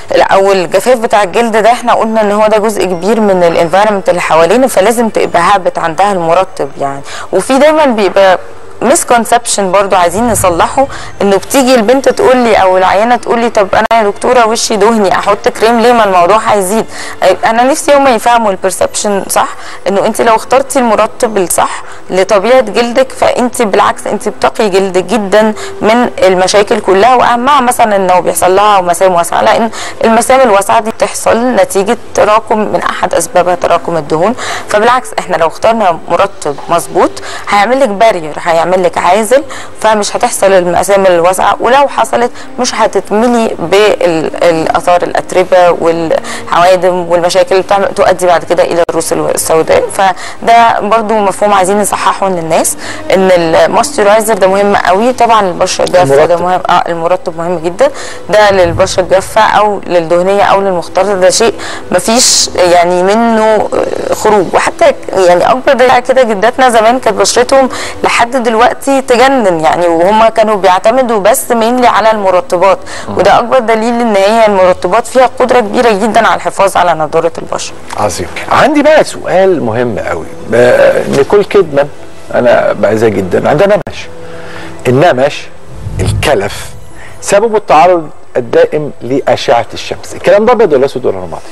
او الجفاف بتاع الجلد ده احنا قلنا ان هو ده جزء كبير من الانفايرمنت اللي حوالينا فلازم تبقى هابت عندها المرطب يعني وفي دايما بيبقى مسكونسبشن برضو عايزين نصلحه انه بتيجي البنت تقول لي او العيانه تقول لي طب انا يا دكتوره وشي دهني احط كريم ليه ما الموضوع هيزيد انا نفسي هم يفهموا البرسبشن صح انه انت لو اخترتي المرطب الصح لطبيعه جلدك فانت بالعكس انت بتقي جلدك جدا من المشاكل كلها واهمها مثلا انه بيحصل لها مسام واسعه لان المسام الواسعه دي بتحصل نتيجه تراكم من احد اسبابها تراكم الدهون فبالعكس احنا لو اخترنا مرطب مظبوط هيعمل لك بارير هيعمل لك عازل فمش هتحصل المسام الواسعه ولو حصلت مش هتتملي بالاثار الاتربه والعوادم والمشاكل اللي بتعمل تؤدي بعد كده الى الروس السوداء فده برضو مفهوم عايزين نصححه للناس ان المويسترايزر ده مهم قوي طبعا البشره الجافه ده مهم اه المرطب مهم جدا ده للبشره الجافه او للدهنيه او للمختلطه ده شيء مفيش يعني منه خروج وحتى يعني اكبر دليل على كده جداتنا زمان كانت بشرتهم لحد دلوقتي دلوقتي تجنن يعني وهم كانوا بيعتمدوا بس مينلي على المرطبات وده اكبر دليل ان هي المرطبات فيها قدره كبيره جدا على الحفاظ على نضاره البشره عظيم عندي بقى سؤال مهم قوي ب- نيكول كيدمان انا بعزها جدا عندها نمش النمش الكلف سببه التعرض الدائم لاشعه الشمس الكلام ده ابيض ولا اسود ولا رمادي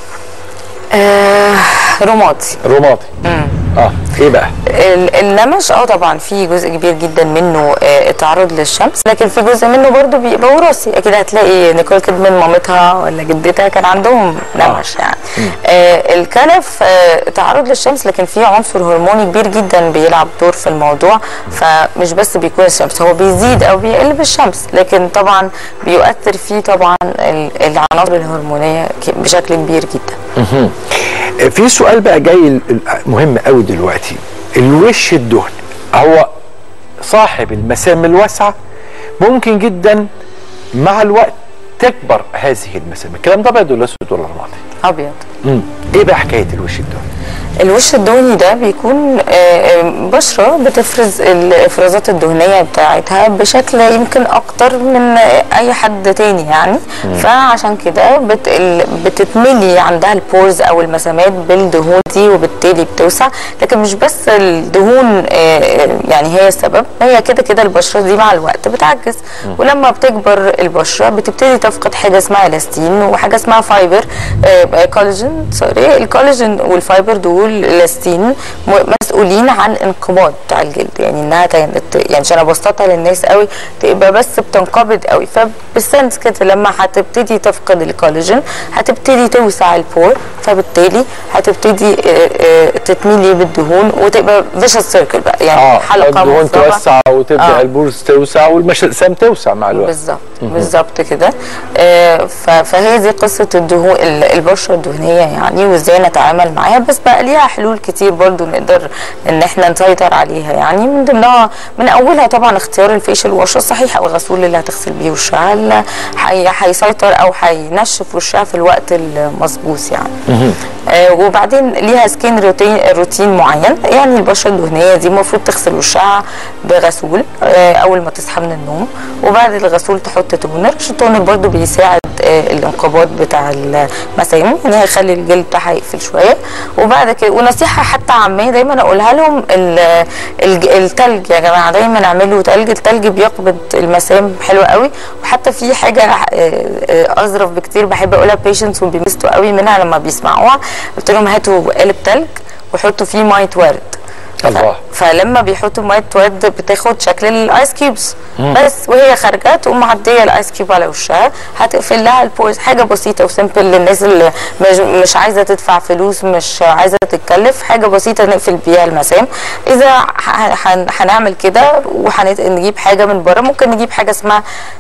آه رمادي رمادي اه ايه بقى ال- النمش اه طبعا في جزء كبير جدا منه آه، التعرض للشمس لكن في جزء منه برضو بيبقى وراثي اكيد هتلاقي نيكول كيدمان مامتها ولا جدتها كان عندهم نمش يعني آه الكلف آه تعرض للشمس لكن في عنصر هرموني كبير جدا بيلعب دور في الموضوع فمش بس بيكون الشمس هو بيزيد او بيقل بالشمس لكن طبعا بيؤثر فيه طبعا ال- العناصر الهرمونيه ك- بشكل كبير جدا مهم. في سؤال بقى جاي ال- ال- مهم قوي دلوقتي الوش الدهني هو صاحب المسام الواسعه ممكن جدا مع الوقت تكبر هذه المسام الكلام ده ابيض ولا اسود ولا رمادي ابيض مم. ايه بقى حكايه الوش الدهني الوش الدهني ده بيكون آه، آه، بشرة بتفرز الافرازات الدهنية بتاعتها بشكل يمكن اكتر من آه، اي حد تاني يعني مم. فعشان كده بت ال- بتتملي عندها البورز او المسامات بالدهون دي وبالتالي بتوسع لكن مش بس الدهون آه، آه، يعني هي السبب هي كده كده البشرة دي مع الوقت بتعجز ولما بتكبر البشرة بتبتدي تفقد حاجة اسمها الاستين وحاجة اسمها فايبر آه، كولاجين سوري الكولاجين والفايبر دول الاستين م- مسؤولين عن الانقباض بتاع الجلد يعني انها ت- يعني عشان ابسطها للناس قوي تبقى بس بتنقبض قوي فبالسنس كده لما هتبتدي تفقد الكولاجين هتبتدي توسع البور فبالتالي هتبتدي آه، آه، تتميلي بالدهون وتبقى فيشس سيركل بقى يعني اه حلقه الدهون مفرغة. توسع وتبدا آه. آه. البورز توسع والمسام توسع مع الوقت بالظبط مهم. بالظبط كده آه، ف- فهي دي قصه الدهون ال- البشره الدهنيه يعني وازاي نتعامل معاها بس بقى ليها حلول كتير برضو نقدر ان احنا نسيطر عليها يعني من ضمنها من اولها طبعا اختيار الفيشل واش الصحيح او الغسول اللي هتغسل بيه وشها اللي هي- هيسيطر او هينشف وشها في الوقت المظبوط يعني آه، وبعدين ليها سكين روتين روتين معين يعني البشره الدهنيه دي المفروض تغسل وشها بغسول آه، اول ما تصحى من النوم وبعد الغسول تحط تونر عشان التونر برضو بيساعد آه، الانقباض بتاع المسام يعني هيخلي الجلد بتاعها يقفل شويه وبعد كده ونصيحه حتى عاميه دايما اقولها لهم ال- الج- التلج يا جماعه دايما اعملوا تلج التلج بيقبض المسام حلوه قوي وحتى في حاجه آه، آه، اظرف بكتير بحب اقولها بيشنتس وبيمستوا قوي منها لما بيسمعوها قلت لهم هاتوا قالب تلج وحطوا فيه ميه ورد الله فلما بيحطوا ميه ورد بتاخد شكل الايس كيوبس مم. بس وهي خارجه تقوم معديه الايس كيوب على وشها هتقفل لها البوز حاجه بسيطه وسيمبل للناس اللي مش, مش عايزه تدفع فلوس مش عايزه تتكلف حاجه بسيطه نقفل بيها المسام اذا ح- هن- هنعمل كده وهنجيب حاجه من بره ممكن نجيب حاجه اسمها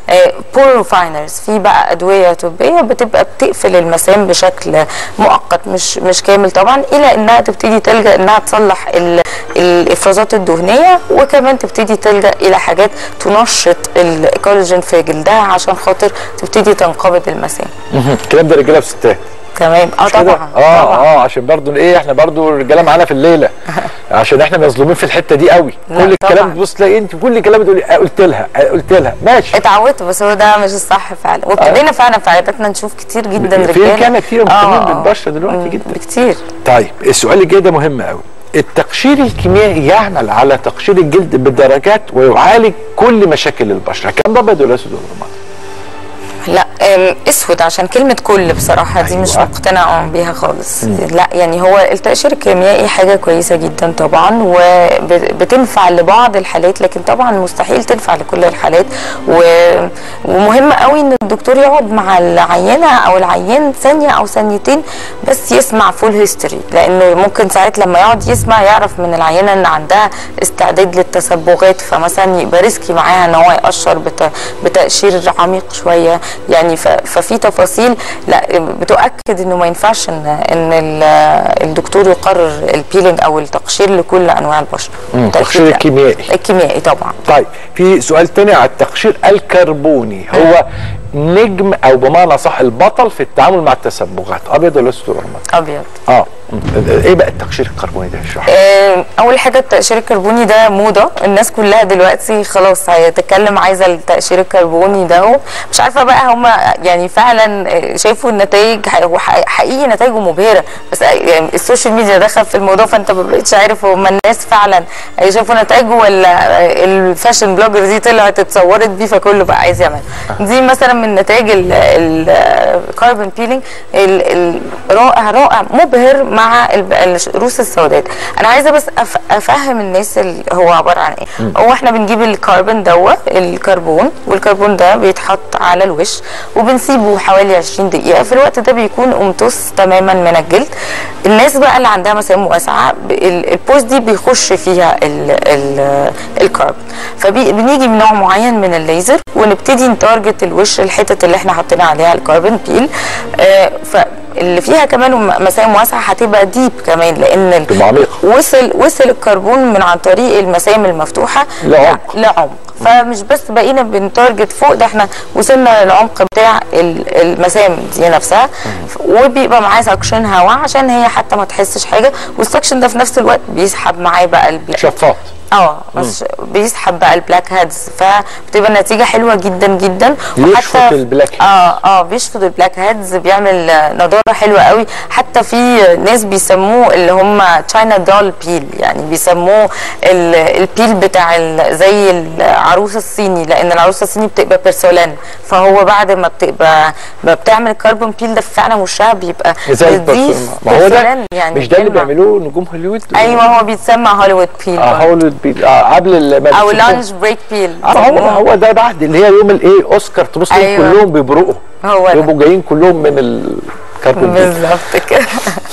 بور فاينرز في بقى ادويه طبيه بتبقى بتقفل المسام بشكل مؤقت مش مش كامل طبعا الى انها تبتدي تلجا انها تصلح ال- الافرازات الدهنيه وكمان تبتدي تلجا الى حاجات تنشط الكولاجين في جلدها عشان خاطر تبتدي تنقبض المسام مهم. الكلام ده رجاله وستات تمام اه مش كده؟ طبعا اه طبعا. اه عشان برضو ايه احنا برضو الرجاله معانا في الليله عشان احنا مظلومين في الحته دي قوي لا كل الكلام طبعا. تبص تلاقي انت كل الكلام بتقولي آه قلت لها آه قلت لها ماشي اتعودت بس هو ده مش الصح فعلا وابتدينا فعلا في عياداتنا نشوف كتير جدا في رجاله كان كتير آه، مهتمين آه. بالبشره دلوقتي جدا بكتير طيب السؤال الجاي ده مهم قوي التقشير الكيميائي يعمل على تقشير الجلد بدرجات ويعالج كل مشاكل البشره الكلام ده ابيض ولا اسود ولا رمادي لا أم، اسود عشان كلمه كل بصراحه دي مش مقتنعه بيها خالص لا يعني هو التقشير الكيميائي حاجه كويسه جدا طبعا وبتنفع لبعض الحالات لكن طبعا مستحيل تنفع لكل الحالات و... ومهم قوي ان الدكتور يقعد مع العيانه او العيان ثانيه او ثانيتين بس يسمع فول هيستوري لانه ممكن ساعات لما يقعد يسمع يعرف من العيانه ان عندها استعداد للتصبغات فمثلا يبقى ريسكي معاها ان هو يقشر بت... بتقشير عميق شويه يعني ف... ففي تفاصيل لا بتؤكد انه ما ينفعش ان ان ال- الدكتور يقرر البيلينج او التقشير لكل انواع البشره مم، بالتأكيد التقشير لا. الكيميائي. الكيميائي طبعا طيب في سؤال تاني على التقشير الكربوني هو نجم او بمعنى صح البطل في التعامل مع التسبغات ابيض ولا اسود ولا رمادي؟ ابيض اه ايه بقى التقشير الكربوني ده اشرح آه، اول حاجه التقشير الكربوني ده موضه الناس كلها دلوقتي خلاص هيتكلم عايزه التقشير الكربوني ده هو مش عارفه بقى هم يعني فعلا آه، شايفوا النتائج ح- هو ح- حقيقي نتائجه مبهره بس آه، يعني السوشيال ميديا دخل في الموضوع فانت ما بقتش عارف هم الناس فعلا شافوا نتائجه ولا آه، الفاشن بلوجر دي طلعت اتصورت بيه فكله بقى عايز يعمل دي مثلا من نتائج الكاربون بيلينج رائع رائع مبهر مع الب- الروس السوداء انا عايزه بس أف- افهم الناس ال- هو عباره عن ايه مم. هو احنا بنجيب الكربون دوا الكربون والكربون ده بيتحط على الوش وبنسيبه حوالي 20 دقيقه في الوقت ده بيكون امتص تماما من الجلد الناس بقى اللي عندها مسام واسعه ب- ال- البوز دي بيخش فيها ال ال الكربون فبنيجي بنوع معين من الليزر ونبتدي نتارجت الوش الحتت اللي احنا حطينا عليها الكربون بيل آه فاللي فيها كمان م- مسام واسعه هتبقى ديب كمان لان ال- عميقة. وصل وصل الكربون من عن طريق المسام المفتوحه لعمق. لعمق فمش بس بقينا بنتارجت فوق ده احنا وصلنا للعمق بتاع ال- المسام دي نفسها وبيبقى معاه سكشن هواء عشان هي حتى ما تحسش حاجه والسكشن ده في نفس الوقت بيسحب معاه بقى البلاك شفاط اه بس بيسحب بقى البلاك هيدز فبتبقى النتيجه حلوه جدا جدا يشفط البلاك هيدز. اه اه بيشفط البلاك هيدز بيعمل آه، نضاره حلوه قوي حتى في ناس بيسموه اللي هم تشاينا دول بيل يعني بيسموه ال- البيل بتاع ال- زي العروسه الصيني لان العروسه الصيني بتبقى بيرسولان فهو بعد ما بتبقى ما بتعمل الكربون بيل ده فعلا وشها بيبقى زي نضيف البرفيوم ما هو ده بيرسولان يعني مش ده اللي كلمة. بيعملوه نجوم هوليوود ايوه هو بيتسمى هوليوود بيل اه هوليوود بي- آه قبل ال- او لانش بريك بيل اه هو هو ده بعد اللي هي يوم الايه اوسكار تبص أيوة. أيوة. كلهم بيبرقوا هو ده. يبقوا جايين كلهم من الكربون بيل. بالظبط كده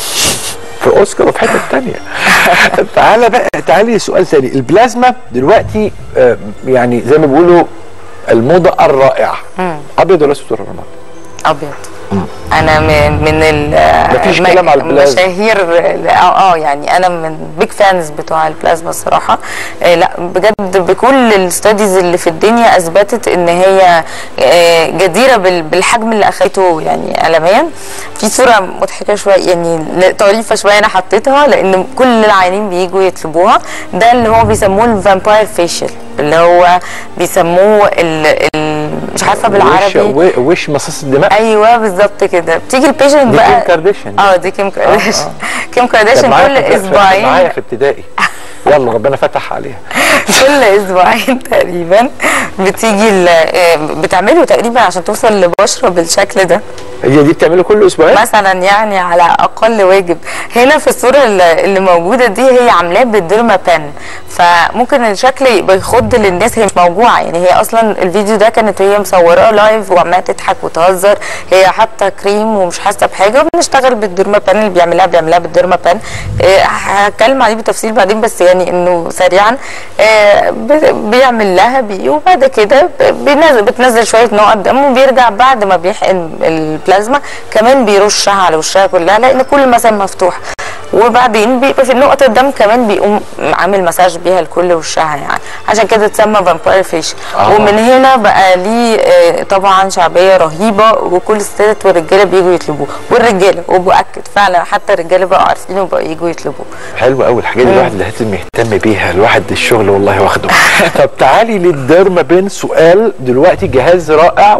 في اوسكار وفي حته تانية تعالى بقى تعالي سؤال تاني البلازما دلوقتي آه، يعني زي ما بيقولوا الموضه الرائعه مم. ابيض ولا اسود ولا رمادي؟ ابيض انا من من ال مفيش الم- كلام على البلازما. المشاهير اه اه يعني انا من بيج فانز بتوع البلازما الصراحه آه لا بجد بكل الستاديز اللي في الدنيا اثبتت ان هي آه جديره بال- بالحجم اللي اخدته يعني عالميا في صوره مضحكه شويه يعني ل- طريفه شويه انا حطيتها لان كل العيانين بييجوا يطلبوها ده اللي هو بيسموه الفامباير فيشل اللي هو بيسموه ال ال مش عارفه بالعربي وش, وش مصاص الدماء ايوه بالظبط كده بتيجي البيشنت دي بقى كيم كارديشيان اه دي كيم كارديشيان كيم كانت كارديشيان معايا كل في- في- اسبوعين معايا في ابتدائي يلا ربنا فتح عليها كل اسبوعين تقريبا بتيجي ال- آه، بتعمله تقريبا عشان توصل لبشره بالشكل ده هي دي بتعمله كل اسبوعين مثلا يعني على اقل واجب هنا في الصوره اللي اللي موجوده دي هي عاملاه بالديرما بان فممكن الشكل يبقى يخض للناس هي مش موجوعه يعني هي اصلا الفيديو ده كانت هي مصوراه لايف وعماله تضحك وتهزر هي حاطه كريم ومش حاسه بحاجه وبنشتغل بالديرما بان اللي بيعملها بيعملها بالديرما بان آه، هتكلم عليه بالتفصيل بعدين بس يعني انه سريعا آه، ب- بيعمل لها بيه وبعد كده ب- بينزل بتنزل شويه نقط دم وبيرجع بعد ما بيحقن البلازما كمان بيرشها على وشها كلها لان كل المسام مفتوح وبعدين بيبقى في نقطة الدم كمان بيقوم عامل مساج بيها لكل وشها يعني عشان كده اتسمى فامباير فيش آه. ومن هنا بقى ليه آه، طبعا شعبية رهيبة وكل الستات والرجالة بيجوا يطلبوه والرجالة وبأكد فعلا حتى الرجالة بقوا عارفينه وبقوا يجوا يطلبوه حلو قوي الحاجات دي مم. الواحد لازم يهتم بيها الواحد الشغل والله واخده طب تعالي للديرما بين سؤال دلوقتي جهاز رائع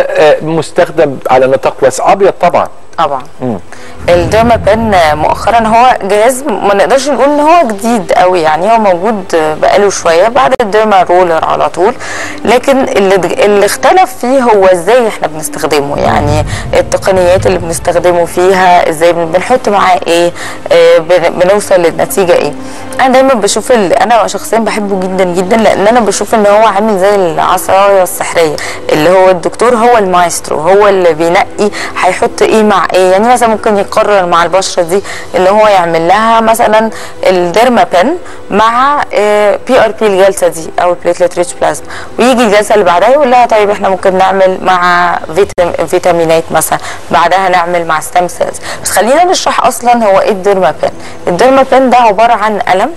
ومستخدم على نطاق واسع ابيض طبعا طبعا مم. الديرما بان مؤخرا هو جهاز ما نقدرش نقول ان هو جديد قوي يعني هو موجود بقاله شويه بعد الديرما رولر على طول لكن اللي اللي اختلف فيه هو ازاي احنا بنستخدمه يعني التقنيات اللي بنستخدمه فيها ازاي بن- بنحط معاه ايه آه، بن- بنوصل للنتيجه ايه انا دايما بشوف ال... انا شخصيا بحبه جدا جدا لان انا بشوف ان هو عامل زي العصايه السحريه اللي هو الدكتور هو المايسترو هو اللي بينقي هيحط ايه مع ايه يعني مثلا ممكن يقرر مع البشره دي ان هو يعمل لها مثلا الديرما بن مع بي ار بي الجلسه دي او البليتلت ريتش بلازما ويجي الجلسه اللي بعدها يقول لها طيب احنا ممكن نعمل مع فيتام فيتامينات مثلا بعدها نعمل مع ستام سيلز بس خلينا نشرح اصلا هو ايه الديرما بن الديرما بن ده عباره عن قلم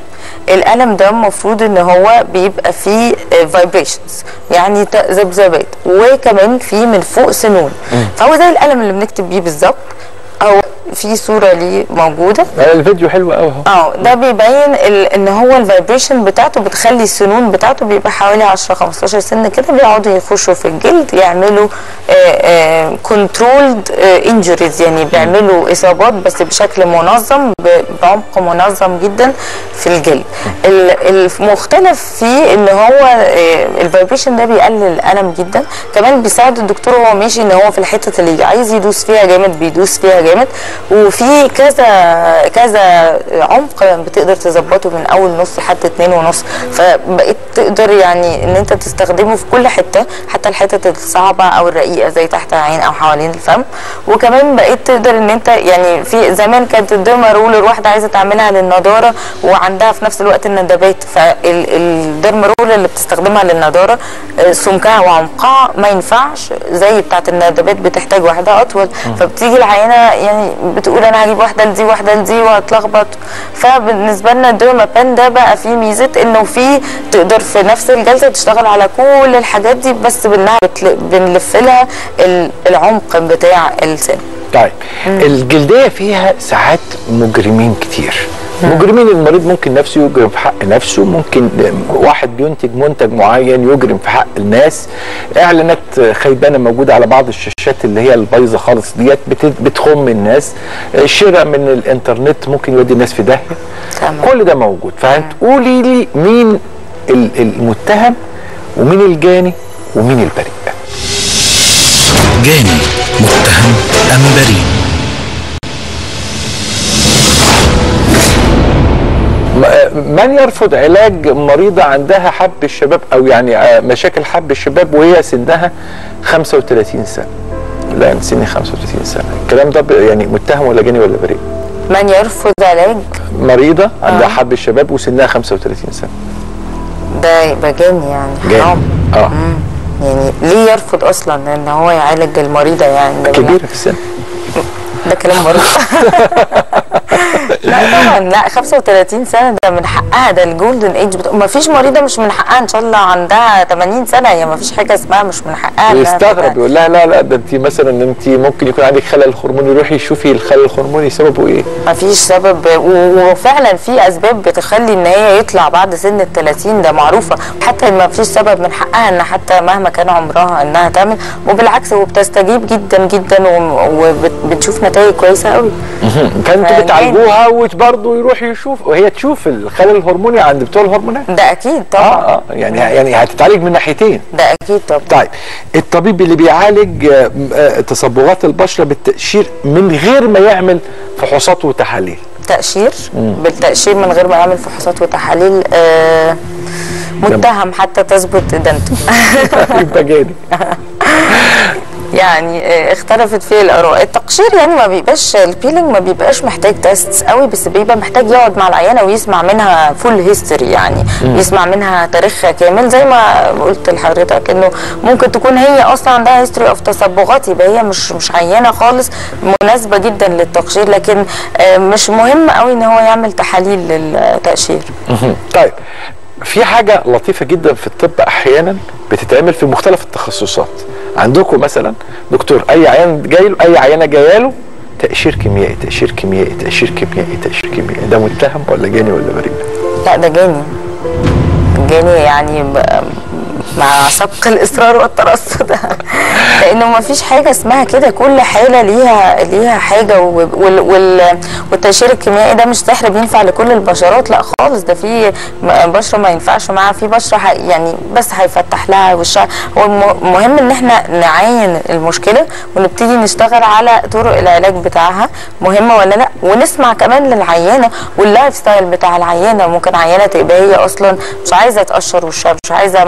الالم ده المفروض ان هو بيبقى فيه فايبريشنز يعني ت- ذبذبات وكمان فيه من فوق سنون فهو زي الالم اللي بنكتب بيه بالظبط او في صوره ليه موجوده الفيديو حلو قوي اهو اه ده بيبين ال- ان هو الفايبريشن بتاعته بتخلي السنون بتاعته بيبقى حوالي 10 15 سنه كده بيقعدوا يخشوا في الجلد يعملوا كنترولد انجريز يعني بيعملوا اصابات بس بشكل منظم ب- بعمق منظم جدا في الجلد ال- المختلف فيه ان هو الفايبريشن ده بيقلل الالم جدا كمان بيساعد الدكتور وهو ماشي ان هو في الحته اللي عايز يدوس فيها جامد بيدوس فيها جامد وفي كذا كذا عمق بتقدر تظبطه من اول نص لحد اتنين ونص فبقيت تقدر يعني ان انت تستخدمه في كل حته حتى الحتت الصعبه او الرقيقه زي تحت العين او حوالين الفم وكمان بقيت تقدر ان انت يعني في زمان كانت الديرما رولر واحده عايزه تعملها للنضاره وعندها في نفس الوقت الندبات فالديرما رولر اللي بتستخدمها للنضاره آه، سمكها وعمقها ما ينفعش زي بتاعه الندبات بتحتاج واحده اطول فبتيجي العينه يعني بتقول انا هجيب واحده لدي واحده لدي وهتلخبط فبالنسبه لنا الديرما بان ده بقى فيه ميزه انه في تقدر في نفس الجلسه تشتغل على كل الحاجات دي بس بانها بتل- بنلف لها ال- العمق بتاع السن طيب الجلديه فيها ساعات مجرمين كتير مجرمين المريض ممكن نفسه يجرم في حق نفسه ممكن واحد بينتج منتج معين يجرم في حق الناس اعلانات خيبانه موجوده على بعض الشاشات اللي هي البايظه خالص ديت بت- بتخم الناس شراء من الانترنت ممكن يودي الناس في داهيه كل ده موجود فهتقولي لي مين ال- المتهم ومين الجاني ومين البريء جاني متهم أم بريء م- من يرفض علاج مريضة عندها حب الشباب أو يعني آه، مشاكل حب الشباب وهي سنها 35 سنة لا أنا سني 35 سنة الكلام ده ب- يعني متهم ولا جاني ولا بريء من يرفض علاج مريضة عندها حب الشباب وسنها 35 سنة ده يبقى جاني يعني جاني حرام اه يعني ليه يرفض اصلا ان هو يعالج المريضه يعني ده كبيرة في السن ده كلام برضه لا طبعا لا 35 سنه ده من حقها ده الجولدن ايج بتا... ما فيش مريضه مش من حقها ان شاء الله عندها 80 سنه هي ما فيش حاجه اسمها مش من حقها إنها يستغرب يقول لها لا لا ده انت مثلا انت ممكن يكون عندك خلل هرموني روحي شوفي الخلل الهرموني سببه ايه ما فيش سبب و- وفعلا في اسباب بتخلي ان هي يطلع بعد سن ال 30 ده معروفه حتى ما فيش سبب من حقها ان حتى مهما كان عمرها انها تعمل وبالعكس وبتستجيب جدا جدا وبتشوف نتائج كويسه قوي فانتوا فجاني. بتعالجوها وبرضه يروح يشوف وهي تشوف الخلل الهرموني عند بتوع الهرمونات ده اكيد طبعا اه اه يعني يعني هتتعالج من ناحيتين ده اكيد طبعا طيب الطبيب اللي بيعالج آه، آه، تصبغات البشره بالتقشير من غير ما يعمل فحوصات وتحاليل تقشير مم. بالتقشير من غير ما يعمل فحوصات وتحاليل آه متهم حتى تثبت ادانته يبقى جاني يعني آه، اختلفت فيه الاراء التقشير يعني ما بيبقاش البيلينج ما بيبقاش محتاج تيست قوي بس بيبقى محتاج يقعد مع العيانه ويسمع منها فول هيستوري يعني مم. يسمع منها تاريخها كامل زي ما قلت لحضرتك انه ممكن تكون هي اصلا عندها هيستوري اوف تصبغات يبقى هي مش مش عيانه خالص مناسبه جدا للتقشير لكن آه، مش مهم قوي ان هو يعمل تحاليل للتقشير مهم. طيب في حاجة لطيفة جدا في الطب أحيانا بتتعمل في مختلف التخصصات عندكم مثلا دكتور أي عيان جاي له أي عيانة جاية له تأشير كيميائي تأشير كيميائي تأشير كيميائي تأشير كيميائي ده متهم ولا جاني ولا بريء؟ لا ده جاني جاني يعني ب- مع سبق الاصرار والترصد لانه ما فيش حاجه اسمها كده كل حاله ليها ليها حاجه و- وال وال والتأشير الكيميائي ده مش سحر بينفع لكل البشرات لا خالص ده في م- بشره ما ينفعش معاها في بشره ح- يعني بس هيفتح لها وشها هو الم- المهم ان احنا نعاين المشكله ونبتدي نشتغل على طرق العلاج بتاعها مهمه ولا لا ونسمع كمان للعيانه واللايف ستايل بتاع العيانه ممكن عيانه تبقى هي اصلا مش عايزه تقشر وشها مش عايزه مثلا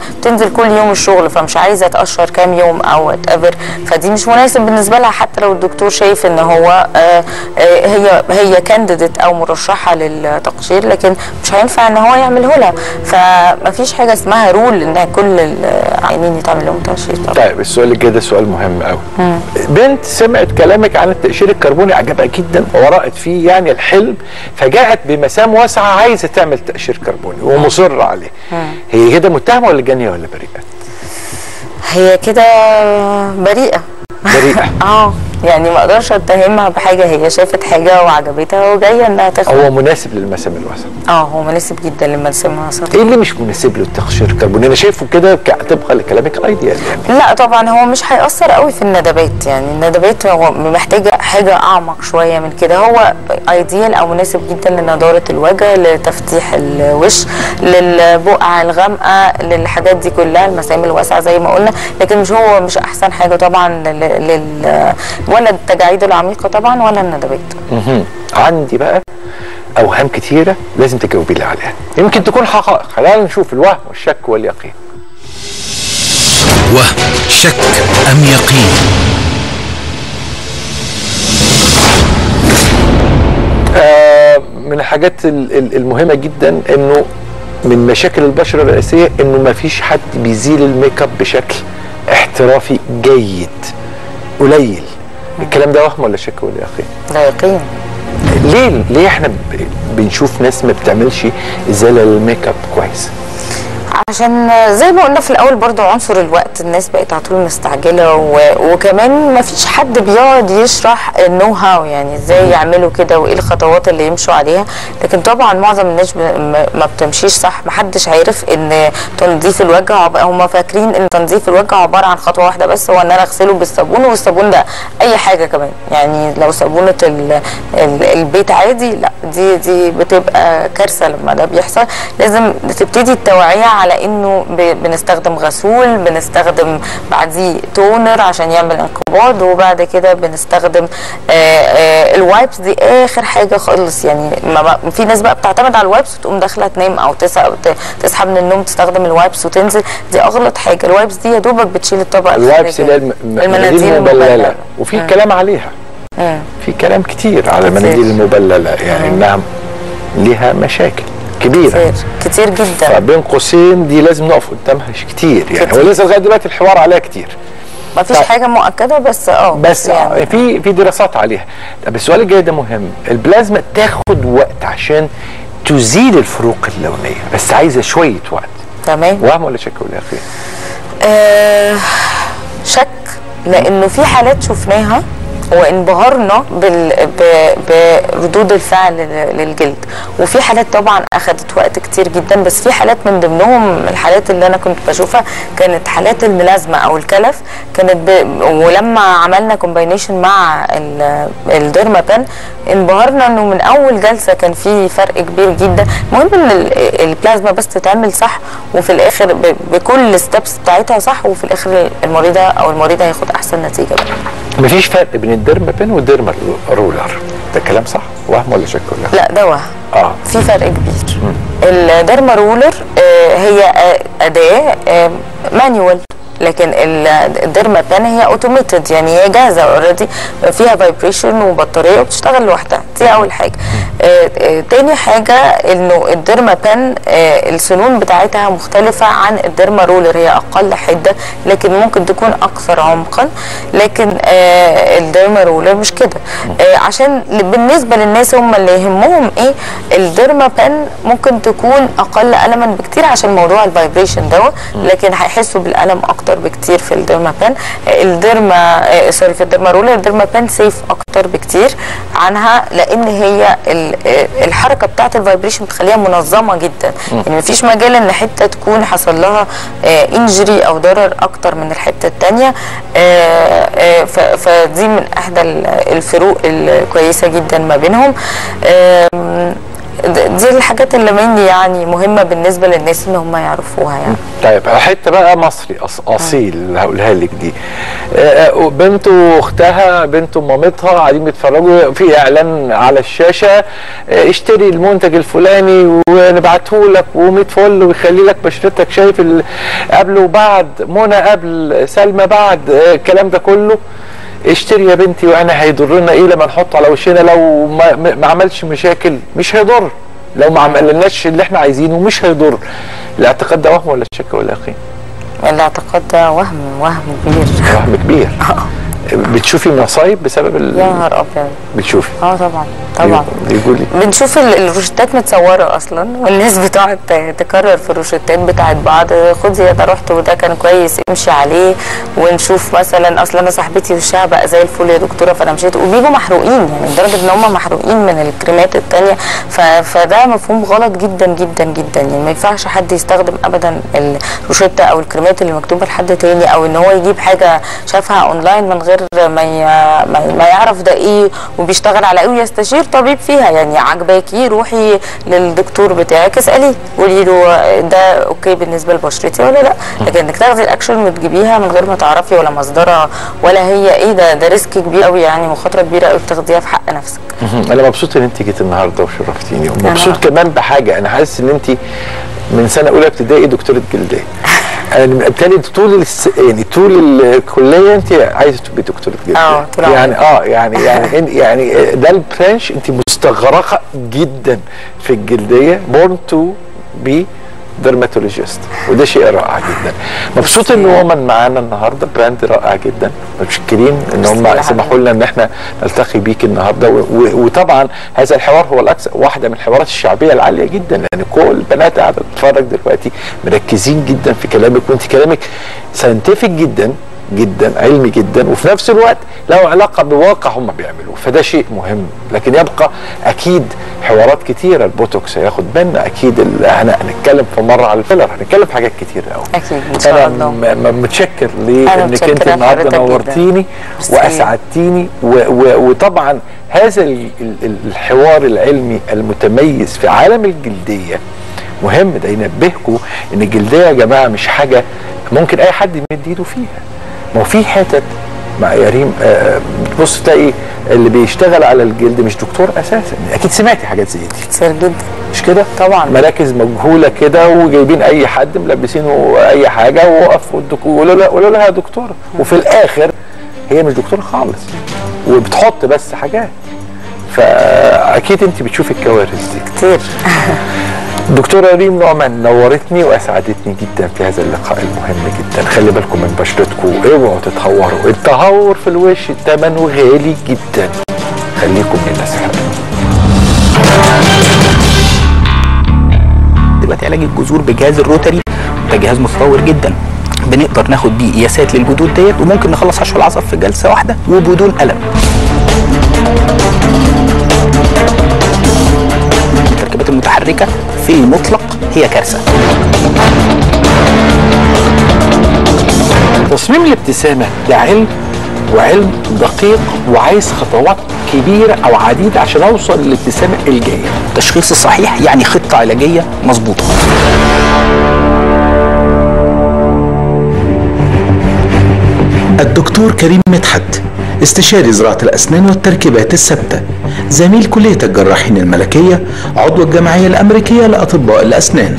تنزل كل يوم الشغل فمش عايزه تقشر كام يوم او وات ايفر فدي مش مناسب بالنسبه لها حتى لو الدكتور شايف ان هو آه، آه، هي هي كانديديت او مرشحه للتقشير لكن مش هينفع ان هو يعمله لها فمفيش حاجه اسمها رول ان كل العيانين يتعمل لهم تقشير طبعا طيب السؤال الجاي ده سؤال مهم قوي مم. بنت سمعت كلامك عن التأشير الكربوني عجبها جدا ورأت فيه يعني الحلم فجاءت بمسام واسعة عايزة تعمل تأشير كربوني ومصرة عليه هي كده متهمة ولا جانية ولا بريئة؟ هي كده بريئة بريئة اه يعني ما اقدرش اتهمها بحاجه هي شافت حاجه وعجبتها وجايه انها تاخد هو مناسب للمسام الواسعة اه هو مناسب جدا للمسام الوسط ايه اللي مش مناسب له التأشير الكربوني؟ انا شايفه كده ك- طبقا لكلامك الايديال يعني لا طبعا هو مش هيأثر قوي في الندبات يعني الندبات هو محتاجة حاجة أعمق شوية من كده هو ايديال أو مناسب جدا لنضارة الوجه لتفتيح الوش للبقع الغامقة للحاجات دي كلها المسام الواسعة زي ما قلنا لكن مش هو مش أحسن حاجة طبعا لل, لل ولا التجاعيد العميقة طبعا ولا الندبات مهم. عندي بقى اوهام كتيره لازم تجاوبي لي عليها يمكن تكون حقائق خلينا نشوف الوهم والشك واليقين وهم شك أم يقين آه من الحاجات ال- ال- المهمه جدا انه من مشاكل البشره الرئيسيه انه ما فيش حد بيزيل الميك اب بشكل احترافي جيد قليل الكلام ده وهم ولا شك ولا يقين لا يقين ليه ليه احنا ب- بنشوف ناس ما بتعملش ازاله للميك اب كويس عشان زي ما قلنا في الاول برضو عنصر الوقت الناس بقت على طول مستعجله و... وكمان ما فيش حد بيقعد يشرح النو هاو يعني ازاي يعملوا كده وايه الخطوات اللي يمشوا عليها لكن طبعا معظم الناس ب... ما ما بتمشيش صح ما حدش عارف ان تنظيف الوجه عب... هم فاكرين ان تنظيف الوجه عباره عن خطوه واحده بس هو ان انا اغسله بالصابون والصابون ده اي حاجه كمان يعني لو صابونه ال... ال... البيت عادي لا دي دي بتبقى كارثه لما ده بيحصل لازم تبتدي التوعيه على انه ب... بنستخدم غسول بنستخدم بعديه تونر عشان يعمل انقباض وبعد كده بنستخدم آه آه الوايبس دي اخر حاجه خالص يعني ما بق- في ناس بقى بتعتمد على الوايبس وتقوم داخله تنام او تصحى ت- تصحى من النوم تستخدم الوايبس وتنزل دي اغلط حاجه الوايبس دي يا دوبك بتشيل الطبقه الوايبس اللي هي الخارجية. الم- المناديل المبلله وفي مم. كلام عليها مم. في كلام كتير على المناديل المبلله يعني انها ليها مشاكل كبيره كتير كتير جدا فبين قوسين دي لازم نقف قدامها ش- كتير يعني هو لسه لغايه دلوقتي الحوار عليها كتير ما فيش حاجه مؤكده بس اه بس يعني في في دراسات عليها طب السؤال الجاي ده مهم البلازما تاخد وقت عشان تزيل الفروق اللونيه بس عايزه شويه وقت تمام وهم ولا شك ولا يقين آه شك لانه في حالات شفناها وانبهرنا بال... ب... بردود الفعل ل- للجلد وفي حالات طبعا اخذت وقت كتير جدا بس في حالات من ضمنهم الحالات اللي انا كنت بشوفها كانت حالات الملازمه او الكلف كانت ب... ولما عملنا كومباينيشن مع ال... الديرما بان انبهرنا انه من اول جلسه كان في فرق كبير جدا المهم ان ال- البلازما بس تتعمل صح وفي الاخر ب... بكل الستبس بتاعتها صح وفي الاخر المريضه او المريض هياخد احسن نتيجه بقى. مفيش فرق بين الديرما بين والديرما رولر ده كلام صح وهم ولا شك ولا لا ده وهم اه في فرق كبير الديرما رولر آه، هي آه، اداه آه، مانيوال لكن ال- الديرما بان هي اوتوميتد يعني هي جاهزه اوريدي فيها فايبريشن وبطاريه وبتشتغل لوحدها دي اول حاجه آه، آه، تاني حاجه انه الديرما بان آه، السنون بتاعتها مختلفه عن الديرما رولر هي اقل حده لكن ممكن تكون اكثر عمقا لكن آه، الديرما رولر مش كده آه، عشان ل- بالنسبه للناس هم اللي يهمهم ايه الديرما بان ممكن تكون اقل الما بكتير عشان موضوع الفايبريشن دوت لكن هيحسوا بالالم اكتر بكتير في الديرما بان آه، الديرما آه، سوري في الديرما رولر الديرما بان سيف اكتر بكتير عنها لان هي ال- آه، الحركه بتاعت الفايبريشن بتخليها منظمه جدا يعني مفيش مجال ان حته تكون حصل لها انجري او ضرر اكتر من الحته الثانيه فدي من احدى ال- الفروق الكويسه جدا ما بينهم آم، د- دي الحاجات اللي مني يعني مهمه بالنسبه للناس ان هم يعرفوها يعني طيب حته بقى مصري أص... اصيل اللي هقولها لك دي آه، آه، بنته واختها بنته ومامتها قاعدين بيتفرجوا في اعلان على الشاشه آه، اشتري المنتج الفلاني ونبعته لك و100 فل ويخلي لك بشرتك شايف ال... قبل وبعد منى قبل سلمى بعد آه، الكلام ده كله اشتري يا بنتي وانا هيضرنا ايه لما نحطه على وشنا لو ما, ما ما عملش مشاكل مش هيضر لو ما عملناش اللي احنا عايزينه مش هيضر الاعتقاد ده وهم ولا شك ولا يقين الاعتقاد ده وهم وهم كبير وهم كبير بتشوفي مصايب بسبب ال... يا نهار ابيض بتشوفي اه طبعا طبعا بيقولي بنشوف ال- الروشتات متصوره اصلا والناس بتقعد ت- تكرر في الروشتات بتاعت بعض خد يا ده رحت وده كان كويس امشي عليه ونشوف مثلا اصل انا صاحبتي وشها بقى زي الفل يا دكتوره فانا مشيت وبيجوا محروقين يعني لدرجه ان هم محروقين من الكريمات التانيه ف... فده مفهوم غلط جدا جدا جدا يعني ما ينفعش حد يستخدم ابدا الروشته او الكريمات اللي مكتوبه لحد تاني او ان هو يجيب حاجه شافها اونلاين من غير ما ي... ما ما يعرف ده ايه وبيشتغل على ايه ويستشير طبيب فيها يعني عجباكي روحي للدكتور بتاعك اساليه قولي له ده اوكي بالنسبه لبشرتي ولا لا لكن انك تاخدي الاكشن وتجيبيها من غير ما تعرفي ولا مصدرها ولا هي ايه ده ده ريسك كبير قوي يعني مخاطره كبيره قوي بتاخديها في حق نفسك انا مبسوط ان انت جيت النهارده وشرفتيني ومبسوط كمان بحاجه انا حاسس ان انت من سنه اولى ابتدائي دكتوره جلديه يعني بالتالي انت طول الس... يعني طول الكليه انت عايزه تبقي دكتوره جلديه اه طول يعني اه يعني يعني إن- يعني ده البرانش انت مستغرقه جدا في الجلديه بورن تو بي درماتولوجيست وده شيء رائع جدا مبسوط ان ومن معانا النهارده براند رائع جدا متشكرين ان هم سمحوا لنا ان احنا نلتقي بيك النهارده و- و- وطبعا هذا الحوار هو الاكثر واحده من الحوارات الشعبيه العاليه جدا لان كل البنات قاعده بتتفرج دلوقتي مركزين جدا في كلامك وانت كلامك ساينتفك جدا جدا علمي جدا وفي نفس الوقت له علاقه بواقع هم بيعملوه فده شيء مهم لكن يبقى اكيد حوارات كتيره البوتوكس هياخد بالنا اكيد ال- هن- هنتكلم في مره على الفيلر هنتكلم في حاجات كتير قوي اكيد ان شاء انا الله م- م- متشكر أنا لانك انت متشكرة النهارده لحضرتك جداً. نورتيني ميرسي. واسعدتيني و و وطبعا هذا ال- ال- الحوار العلمي المتميز في عالم الجلديه مهم ده ينبهكم ان الجلديه يا جماعه مش حاجه ممكن اي حد يمد ايده فيها ما هو في حتت مع يا ريم آه، بتبص تلاقي اللي بيشتغل على الجلد مش دكتور اساسا اكيد سمعتي حاجات زي دي كتير جدا مش كده طبعا مراكز مجهوله كده وجايبين اي حد ملبسينه اي حاجه ووقف والدك- وقولوا لها قولوا لها يا دكتوره وفي الاخر هي مش دكتوره خالص وبتحط بس حاجات فاكيد انت بتشوفي الكوارث دي كتير دكتوره ريم نعمان نورتني واسعدتني جدا في هذا اللقاء المهم جدا خلي بالكم من بشرتكم اوعوا تتهوروا التهور في الوش ثمنه غالي جدا خليكم من الناس دلوقتي علاج الجذور بجهاز الروتري ده جهاز متطور جدا بنقدر ناخد بيه قياسات للجذور ديت وممكن نخلص حشو العصب في جلسه واحده وبدون الم التركيبات المتحركه في المطلق هي كارثه تصميم الابتسامة ده علم وعلم دقيق وعايز خطوات كبيرة أو عديدة عشان أوصل للابتسامة الجاية التشخيص الصحيح يعني خطه علاجيه مظبوطه الدكتور كريم مدحت استشاري زراعة الأسنان والتركيبات الثابتة زميل كلية الجراحين الملكية عضو الجمعية الأمريكية لأطباء الأسنان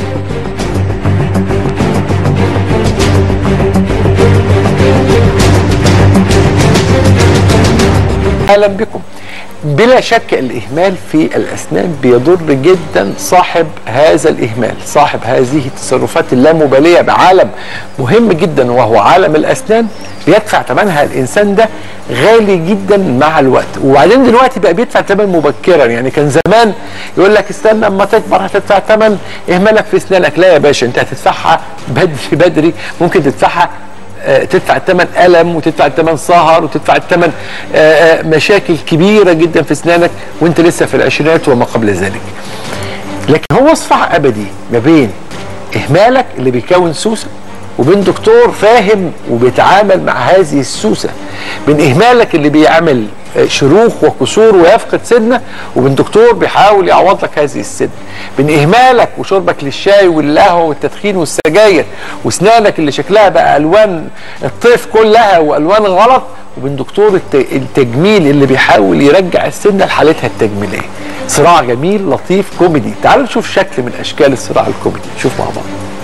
أهلا بكم بلا شك الإهمال في الأسنان بيضر جدا صاحب هذا الإهمال صاحب هذه التصرفات اللامبالية بعالم مهم جدا وهو عالم الأسنان بيدفع ثمنها الإنسان ده غالي جدا مع الوقت وبعدين دلوقتي بقى بيدفع ثمن مبكرا يعني كان زمان يقول لك استنى اما تكبر هتدفع ثمن إهمالك في أسنانك لا يا باشا أنت هتدفعها بدري بدري ممكن تدفعها آه، تدفع الثمن الم وتدفع الثمن سهر وتدفع الثمن آه، آه، مشاكل كبيره جدا في اسنانك وانت لسه في العشرينات وما قبل ذلك. لكن هو صراع ابدي ما بين اهمالك اللي بيكون سوسه وبين دكتور فاهم وبيتعامل مع هذه السوسه بين اهمالك اللي بيعمل آه، شروخ وكسور ويفقد سنه وبين دكتور بيحاول يعوض لك هذه السن بين اهمالك وشربك للشاي والقهوه والتدخين والسجاير واسنانك اللي شكلها بقى الوان الطيف كلها والوان غلط وبين دكتور الت- التجميل اللي بيحاول يرجع السنه لحالتها التجميليه صراع جميل لطيف كوميدي تعالوا نشوف شكل من اشكال الصراع الكوميدي نشوف مع بعض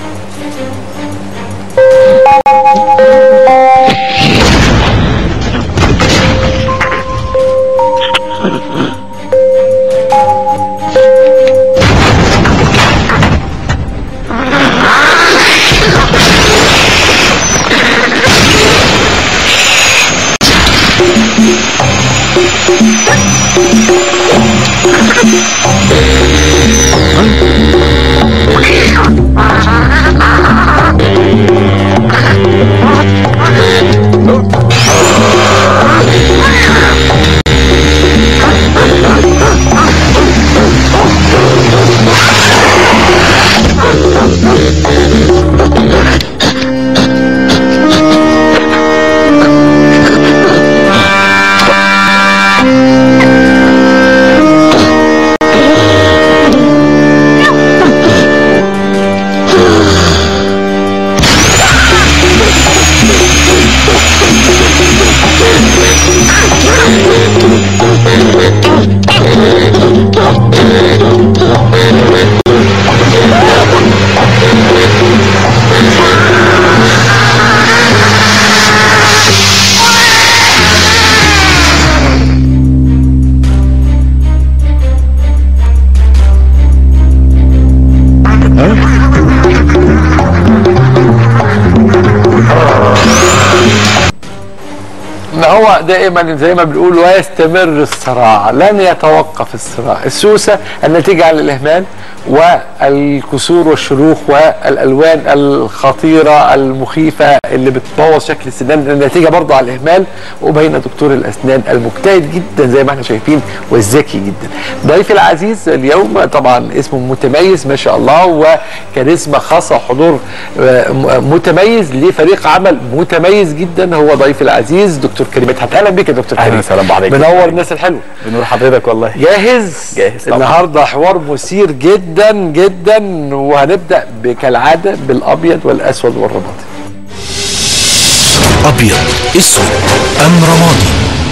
ما هو دائما زي ما بنقول ويستمر الصراع لن يتوقف الصراع السوسة النتيجة عن الإهمال والكسور والشروخ والألوان الخطيرة المخيفة اللي بتبوظ شكل السنان النتيجة برضه على الإهمال وبين دكتور الأسنان المجتهد جدا زي ما احنا شايفين والذكي جدا ضيفي العزيز اليوم طبعا اسمه متميز ما شاء الله وكاريزما خاصة وحضور آه، م- متميز لفريق عمل متميز جدا هو ضيفي العزيز دكتور كريم مدحت اهلا بك يا دكتور أهلا كريم وسهلا بحضرتك. منور الناس الحلوه بنور حضرتك والله جاهز جاهز طبعا. النهارده حوار مثير جدا جدا وهنبدا ب- كالعاده بالابيض والاسود والرمادي أبيض أسود أم رمادي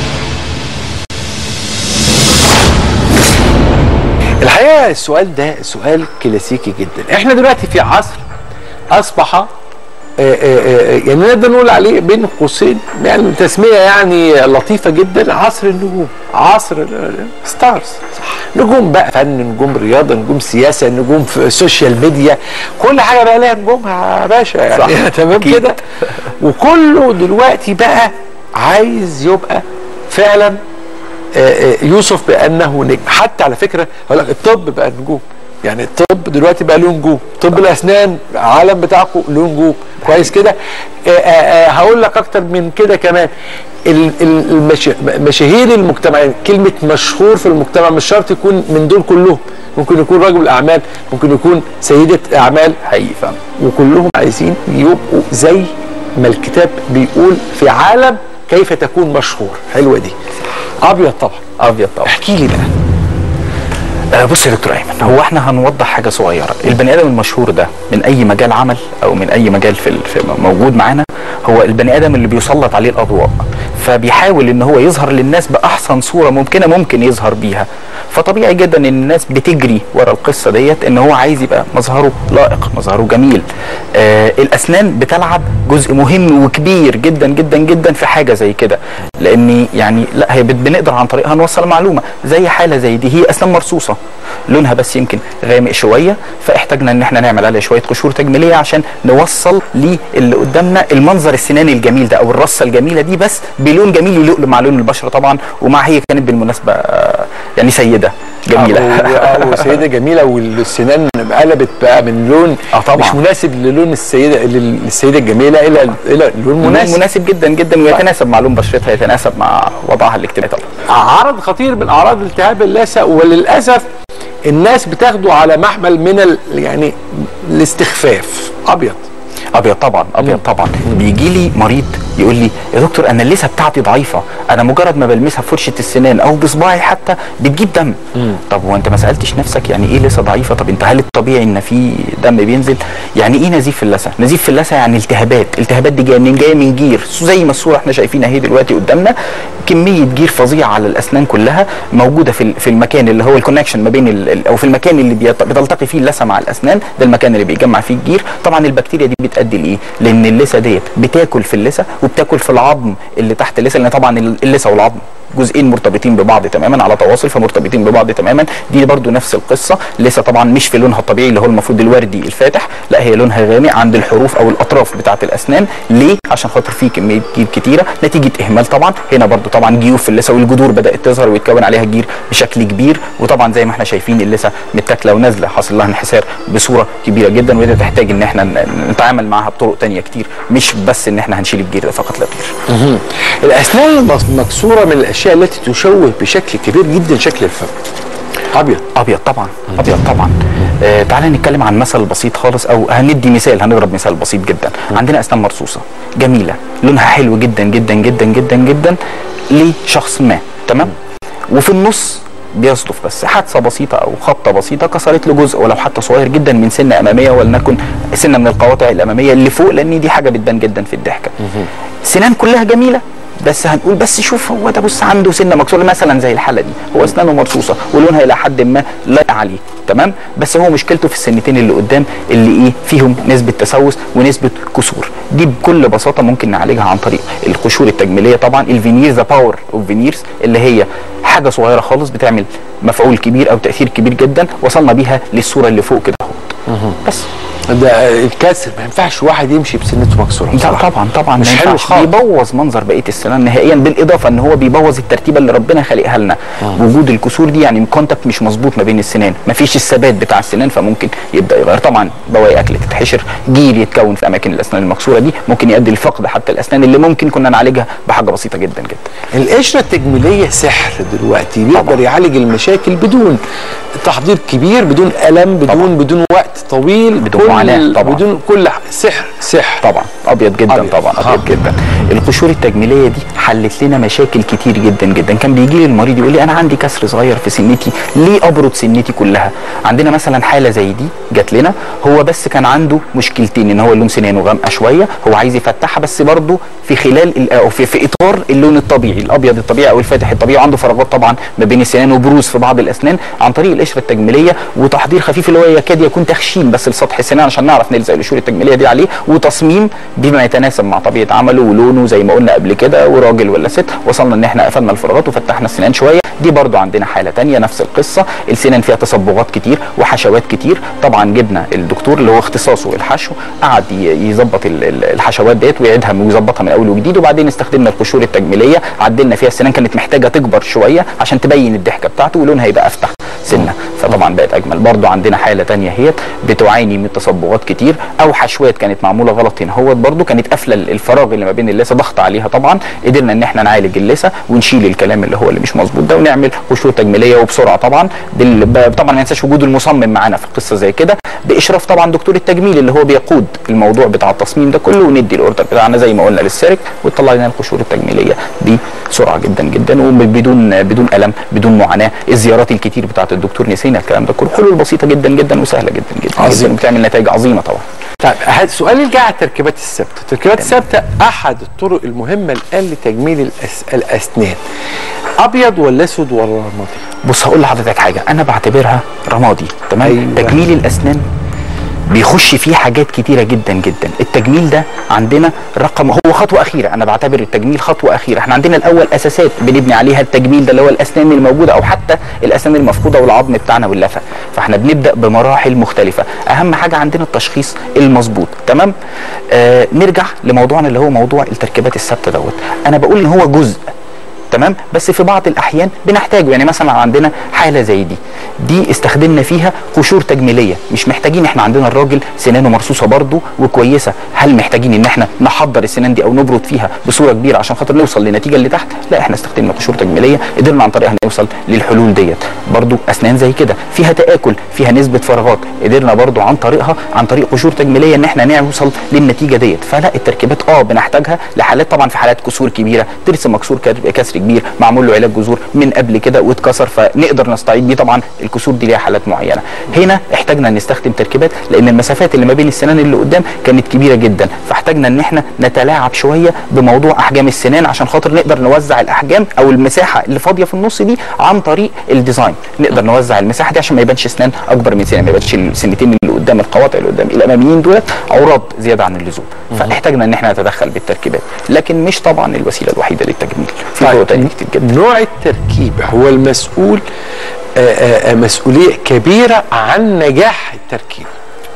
الحقيقه السؤال ده سؤال كلاسيكي جدا احنا دلوقتي في عصر اصبح آه، آه، آه، يعني نقدر نقول عليه بين قوسين يعني تسميه يعني لطيفه جدا عصر النجوم عصر ستارز نجوم بقى فن نجوم رياضه نجوم سياسه نجوم في السوشيال ميديا كل حاجه بقى لها نجومها يا باشا يعني صح. تمام أكيد. كده وكله دلوقتي بقى عايز يبقى فعلا آه، آه، يوصف بانه نجم حتى على فكره هقول لك الطب بقى نجوم يعني الطب دلوقتي بقى له نجوم طب الاسنان العالم بتاعكم له نجوم كويس كده آه، آه، آه، هقول لك اكتر من كده كمان ال- ال- المش- مشاهير المجتمع يعني كلمه مشهور في المجتمع مش شرط يكون من دول كلهم ممكن يكون رجل اعمال ممكن يكون سيده اعمال حقيقي فعلا وكلهم عايزين يبقوا زي ما الكتاب بيقول في عالم كيف تكون مشهور حلوه دي ابيض طبعا ابيض طبعا احكي لي بقى آه بص يا دكتور ايمن هو احنا هنوضح حاجه صغيره البني ادم المشهور ده من اي مجال عمل او من اي مجال في, ال- في موجود معانا هو البني ادم اللي بيسلط عليه الاضواء فبيحاول ان هو يظهر للناس باحسن صوره ممكنه ممكن يظهر بيها فطبيعي جدا ان الناس بتجري ورا القصه ديت ان هو عايز يبقى مظهره لائق مظهره جميل آه الاسنان بتلعب جزء مهم وكبير جدا جدا جدا في حاجه زي كده لان يعني لا هي بت- بنقدر عن طريقها نوصل معلومه زي حاله زي دي هي اسنان مرصوصه لونها بس يمكن غامق شويه فاحتاجنا ان احنا نعمل عليها شويه قشور تجميليه عشان نوصل للي قدامنا المنظر السناني الجميل ده او الرصه الجميله دي بس بلون جميل يليق مع لون البشره طبعا ومع هي كانت بالمناسبه آه، يعني سيده جميله اه سيده جميله والسنان قلبت بقى من لون اه طبعا. مش مناسب للون السيده للسيده الجميله الى الى لون مناسب مناسب مناسب جدا جدا ويتناسب مع لون بشرتها يتناسب مع وضعها الاجتماعي طبعا عرض خطير من اعراض التهاب اللثه وللاسف الناس بتاخده على محمل من ال يعني الاستخفاف ابيض ابيض طبعا ابيض طبعا بيجي لي مريض يقول لي يا دكتور انا اللثه بتاعتي ضعيفه انا مجرد ما بلمسها بفرشه السنان او بصباعي حتى بتجيب دم طب هو انت ما سالتش نفسك يعني ايه لثه ضعيفه طب انت هل الطبيعي ان في دم بينزل يعني ايه نزيف في اللثه نزيف في اللثه يعني التهابات التهابات دي جايه منين جايه من جير زي ما الصوره احنا شايفينها اهي دلوقتي قدامنا كميه جير فظيعه على الاسنان كلها موجوده في ال- في المكان اللي هو الكونكشن ما بين ال- ال- او في المكان اللي بيت- بتلتقي فيه اللثه مع الاسنان ده المكان اللي بيجمع فيه الجير طبعا البكتيريا دي بتؤدي لايه لان اللثه ديت بتاكل في اللثه وبتاكل في العظم اللي تحت اللثه لان طبعا ال- اللثه والعظم جزئين مرتبطين ببعض تماما على تواصل فمرتبطين ببعض تماما دي برضو نفس القصه لسه طبعا مش في لونها الطبيعي اللي هو المفروض الوردي الفاتح لا هي لونها غامق عند الحروف او الاطراف بتاعه الاسنان ليه عشان خاطر في كميه جير كتيره نتيجه اهمال طبعا هنا برضو طبعا جيوب في اللثه والجذور بدات تظهر ويتكون عليها جير بشكل كبير وطبعا زي ما احنا شايفين اللثه متاكله ونازله حاصل لها انحسار بصوره كبيره جدا وده تحتاج ان احنا ن- نتعامل معاها بطرق تانية كتير مش بس ان احنا هنشيل الجير ده فقط لا غير مهم. الاسنان المص- المكسوره من الاشياء التي تشوه بشكل كبير جدا شكل الفم ابيض ابيض طبعا ابيض طبعا آه تعالى نتكلم عن مثل بسيط خالص او هندي مثال هنضرب مثال بسيط جدا عندنا اسنان مرصوصه جميله لونها حلو جدا جدا جدا جدا جدا لشخص ما تمام وفي النص بيصدف بس حادثه بسيطه او خبطه بسيطه كسرت له جزء ولو حتى صغير جدا من سنه اماميه ولنكن سنه من القواطع الاماميه اللي فوق لان دي حاجه بتبان جدا في الضحكه سنان كلها جميله بس هنقول بس شوف هو ده بص عنده سنه مكسوره مثلا زي الحاله دي هو اسنانه مرصوصه ولونها الى حد ما لايق عليه تمام بس هو مشكلته في السنتين اللي قدام اللي ايه فيهم نسبه تسوس ونسبه كسور دي بكل بساطه ممكن نعالجها عن طريق القشور التجميليه طبعا الفينير ذا باور اوف فينيرز اللي هي حاجه صغيره خالص بتعمل مفعول كبير او تاثير كبير جدا وصلنا بيها للصوره اللي فوق كده اهو بس ده الكسر ما ينفعش واحد يمشي بسنته مكسوره لا بصراحة. طبعا طبعا مش ما حلو ينفعش خالص بيبوظ منظر بقيه السنان نهائيا بالاضافه ان هو بيبوظ الترتيبه اللي ربنا خالقها لنا وجود الكسور دي يعني كونتاكت مش مظبوط ما بين السنان ما فيش الثبات بتاع السنان فممكن يبدا يغير طبعا بواقي اكل تتحشر جير يتكون في اماكن الاسنان المكسوره دي ممكن يؤدي لفقد حتى الاسنان اللي ممكن كنا نعالجها بحاجه بسيطه جدا جدا القشره التجميليه سحر دلوقتي بيقدر يعالج المشاكل بدون تحضير كبير بدون الم بدون طبعا. بدون وقت طويل بدون كل- معاناة طبعا. بدون كل ح- سحر سحر طبعا ابيض جدا أبيض. أبيض. طبعا ابيض جدا القشور التجميليه دي حلت لنا مشاكل كتير جدا جدا كان بيجي لي المريض يقول لي انا عندي كسر صغير في سنتي ليه ابرد سنتي كلها عندنا مثلا حاله زي دي جات لنا هو بس كان عنده مشكلتين ان هو اللون سنانه غامقه شويه هو عايز يفتحها بس برضه في خلال ال- او في, في اطار اللون الطبيعي الابيض الطبيعي او الفاتح الطبيعي وعنده فراغات طبعا ما بين السنان وبروز في بعض الاسنان عن طريق القشره التجميليه وتحضير خفيف اللي هو يكاد يكون تخشين بس لسطح السنان عشان نعرف نلزق القشور التجميليه دي عليه وتصميم بما يتناسب مع طبيعه عمله ولونه زي ما قلنا قبل كده وراجل ولا ست وصلنا ان احنا قفلنا الفراغات وفتحنا السنان شويه دي برضو عندنا حاله تانية نفس القصه السنان فيها تصبغات كتير وحشوات كتير طبعا جبنا الدكتور اللي هو اختصاصه الحشو قعد ي- يظبط ال- ال- الحشوات ديت ويعيدها ويظبطها من اول وجديد وبعدين استخدمنا القشور التجميليه عدلنا فيها السنان كانت محتاجه تكبر شويه عشان تبين الضحكه بتاعته ولونها يبقى افتح سنه فطبعا بقت اجمل برضو عندنا حاله تانية هي بتعاني من تصبغات كتير او حشوات كانت معموله غلط هنا هوت برضو كانت قافله الفراغ اللي ما بين اللثه ضغط عليها طبعا قدرنا ان احنا نعالج اللثه ونشيل الكلام اللي هو اللي مش مظبوط ده ونعمل قشور تجميليه وبسرعه طبعا بال... ب- طبعا ما ننساش وجود المصمم معانا في قصه زي كده باشراف طبعا دكتور التجميل اللي هو بيقود الموضوع بتاع التصميم ده كله وندي الاوردر بتاعنا زي ما قلنا للسيرك وتطلع لنا القشور التجميليه بسرعه جدا جدا وبدون بدون الم بدون معاناه الزيارات الكتير بتاعه الدكتور نسينا الكلام ده كله حلول بسيطه جدا جدا وسهله جدا جدا عظيم. جدا بتعمل نتائج عظيمه طبعا طيب هذا سؤال يرجع على التركيبات الثابته، التركيبات الثابته احد الطرق المهمه الان لتجميل الأس... الاسنان. ابيض ولا اسود ولا رمادي؟ بص هقول لحضرتك حاجه انا بعتبرها رمادي تمام أيوة. تجميل الاسنان بيخش فيه حاجات كتيره جدا جدا التجميل ده عندنا رقم هو خطوه اخيره انا بعتبر التجميل خطوه اخيره احنا عندنا الاول اساسات بنبني عليها التجميل ده اللي هو الاسنان الموجوده او حتى الاسنان المفقوده والعظم بتاعنا واللثه فاحنا بنبدا بمراحل مختلفه اهم حاجه عندنا التشخيص المظبوط تمام آه نرجع لموضوعنا اللي هو موضوع التركيبات الثابته دوت انا بقول ان هو جزء تمام بس في بعض الاحيان بنحتاجه يعني مثلا عندنا حاله زي دي دي استخدمنا فيها قشور تجميليه مش محتاجين احنا عندنا الراجل سنانه مرصوصه برضه وكويسه هل محتاجين ان احنا نحضر السنان دي او نبرد فيها بصوره كبيره عشان خاطر نوصل للنتيجه اللي تحت لا احنا استخدمنا قشور تجميليه قدرنا عن طريقها نوصل للحلول ديت برضه اسنان زي كده فيها تاكل فيها نسبه فراغات قدرنا برضه عن طريقها عن طريق قشور تجميليه ان احنا نوصل للنتيجه ديت فلا التركيبات اه بنحتاجها لحالات طبعا في حالات كسور كبيره ضرس مكسور كر- كسر كبير معمول له علاج جذور من قبل كده واتكسر فنقدر نستعيد بيه طبعا الكسور دي ليها حالات معينه هنا احتاجنا نستخدم تركيبات لان المسافات اللي ما بين السنان اللي قدام كانت كبيره جدا فاحتاجنا ان احنا نتلاعب شويه بموضوع احجام السنان عشان خاطر نقدر نوزع الاحجام او المساحه اللي فاضيه في النص دي عن طريق الديزاين نقدر نوزع المساحه دي عشان ما يبانش اسنان اكبر من سنه ما يبانش السنتين اللي قدام القواطع اللي قدام الاماميين دولت عراض زياده عن اللزوم فاحتاجنا ان احنا نتدخل بالتركيبات لكن مش طبعا الوسيله الوحيده للتجميل في طرق تانية كتير جدا نوع التركيبة هو المسؤول آه، آه، آه، مسؤولية كبيرة عن نجاح التركيبة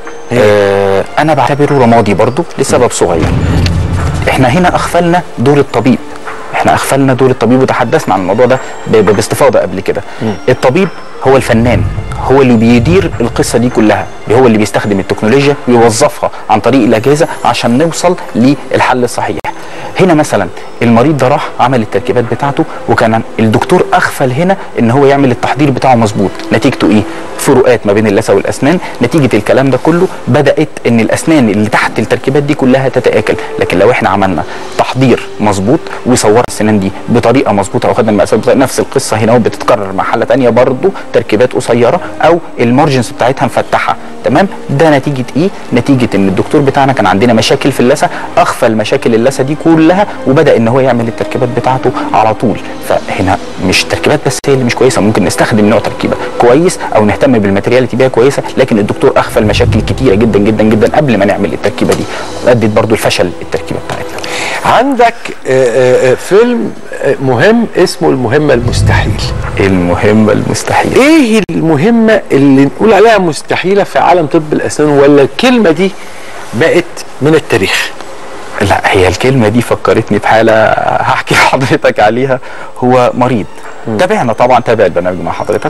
آه انا بعتبره رمادي برضو لسبب صغير احنا هنا اغفلنا دور الطبيب احنا اغفلنا دور الطبيب وتحدثنا عن الموضوع ده ب- ب- باستفاضه قبل كده الطبيب هو الفنان هو اللي بيدير القصه دي كلها هو اللي بيستخدم التكنولوجيا ويوظفها عن طريق الاجهزه عشان نوصل للحل الصحيح هنا مثلا المريض ده راح عمل التركيبات بتاعته وكان الدكتور اغفل هنا ان هو يعمل التحضير بتاعه مظبوط نتيجته ايه فروقات ما بين اللثه والاسنان نتيجه الكلام ده كله بدات ان الاسنان اللي تحت التركيبات دي كلها تتاكل لكن لو احنا عملنا تحضير مظبوط وصورنا السنان دي بطريقه مظبوطه واخدنا المقاسات بطريقة- نفس القصه هنا بتتكرر مع حاله تانية برضو تركيبات قصيره او المارجنز بتاعتها مفتحه تمام ده نتيجه ايه نتيجه ان الدكتور بتاعنا كان عندنا مشاكل في اللثه اغفل مشاكل اللثه دي كلها وبدا ان هو يعمل التركيبات بتاعته على طول فهنا مش تركيبات بس هي اللي مش كويسه ممكن نستخدم نوع تركيبه كويس او نهتم بالماتيرياليتي بيها كويسه لكن الدكتور اغفل مشاكل كتيره جدا جدا جدا قبل ما نعمل التركيبه دي ادت برضو الفشل التركيبه بتاعتنا عندك آه، آه، آه، فيلم آه، مهم اسمه المهمة المستحيل المهمة المستحيل ايه المهمة اللي نقول عليها مستحيلة في عالم طب الاسنان ولا الكلمة دي بقت من التاريخ لا هي الكلمه دي فكرتني بحاله هحكي لحضرتك عليها هو مريض تابعنا طبعا تابع البرنامج مع حضرتك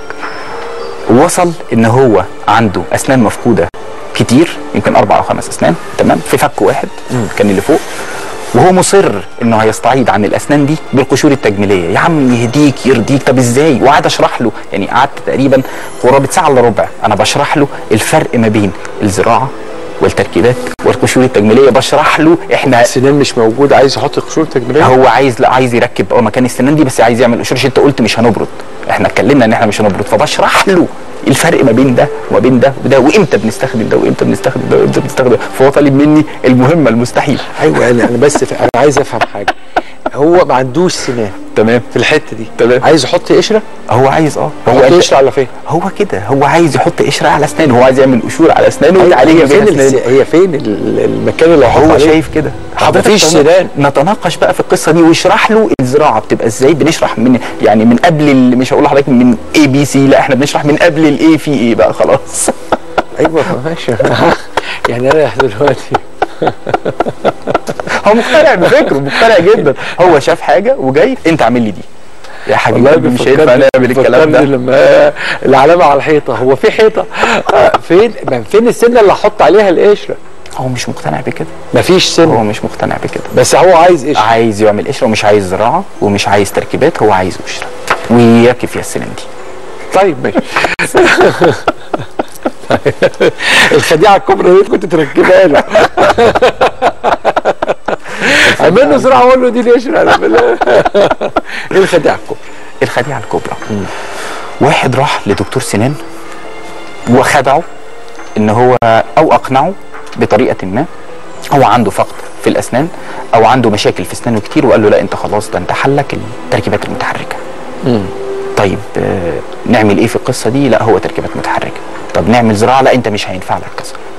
وصل ان هو عنده اسنان مفقوده كتير يمكن اربع او خمس اسنان تمام في فك واحد كان اللي فوق وهو مصر انه هيستعيد عن الاسنان دي بالقشور التجميليه يا عم يهديك يرضيك طب ازاي وقعد اشرح له يعني قعدت تقريبا قرابه ساعه الا ربع انا بشرح له الفرق ما بين الزراعه والتركيبات والقشور التجميليه بشرح له احنا السنان مش موجود عايز يحط قشور تجميليه هو عايز لا عايز يركب اه مكان السنان دي بس عايز يعمل قشور عشان انت قلت مش هنبرد احنا اتكلمنا ان احنا مش هنبرد فبشرح له الفرق ما بين ده وما بين ده وده وامتى بنستخدم ده وامتى بنستخدم ده وامتى بنستخدم ده فهو طالب مني المهمه المستحيل ايوه انا انا بس ف- انا عايز افهم حاجه هو ما عندوش سنان تمام في الحته دي تمام عايز يحط قشره هو عايز اه هو أنت- قشره على فين هو كده هو عايز يحط قشره على اسنانه هو عايز يعمل قشور على اسنانه أيوة، ويعالجها هي فين بين الس- اسنانه هي فين ال- المكان اللي هيحط هو عليه؟ شايف كده حضرتك مفيش تنا- سنان نتناقش بقى في القصه دي واشرح له الزراعه بتبقى ازاي بنشرح من يعني من قبل ال- مش هقول لحضرتك من اي بي سي لا احنا بنشرح من قبل الاي في اي بقى خلاص ايوه ماشي يعني انا دلوقتي هو مقتنع بفكره مقتنع جدا هو شاف حاجه وجاي انت اعمل لي دي يا حبيبي والله مش هينفع بيفكرني- نعمل الكلام ده بيفكرني لما العلامه على الحيطه هو في حيطه آه، فين ما فين السنه اللي احط عليها القشره هو مش مقتنع بكده مفيش سنه هو مش مقتنع بكده بس هو عايز قشره عايز يعمل قشره ومش عايز زراعه ومش عايز تركيبات هو عايز قشره ويركب فيها السنان دي طيب ماشي الخديعه الكبرى دي كنت تركبها له عمل له زراعه اقول له دي القشره أنا بال- ايه الخديعه الكبرى الخديعه الكبرى واحد راح لدكتور سنان وخدعه ان هو او اقنعه بطريقه ما هو عنده فقد في الاسنان او عنده مشاكل في اسنانه كتير وقال له لا انت خلاص ده انت حلك التركيبات المتحركه طيب آه، نعمل ايه في القصه دي لا هو تركيبات متحركه طب نعمل زراعه لا انت مش هينفع لك كذا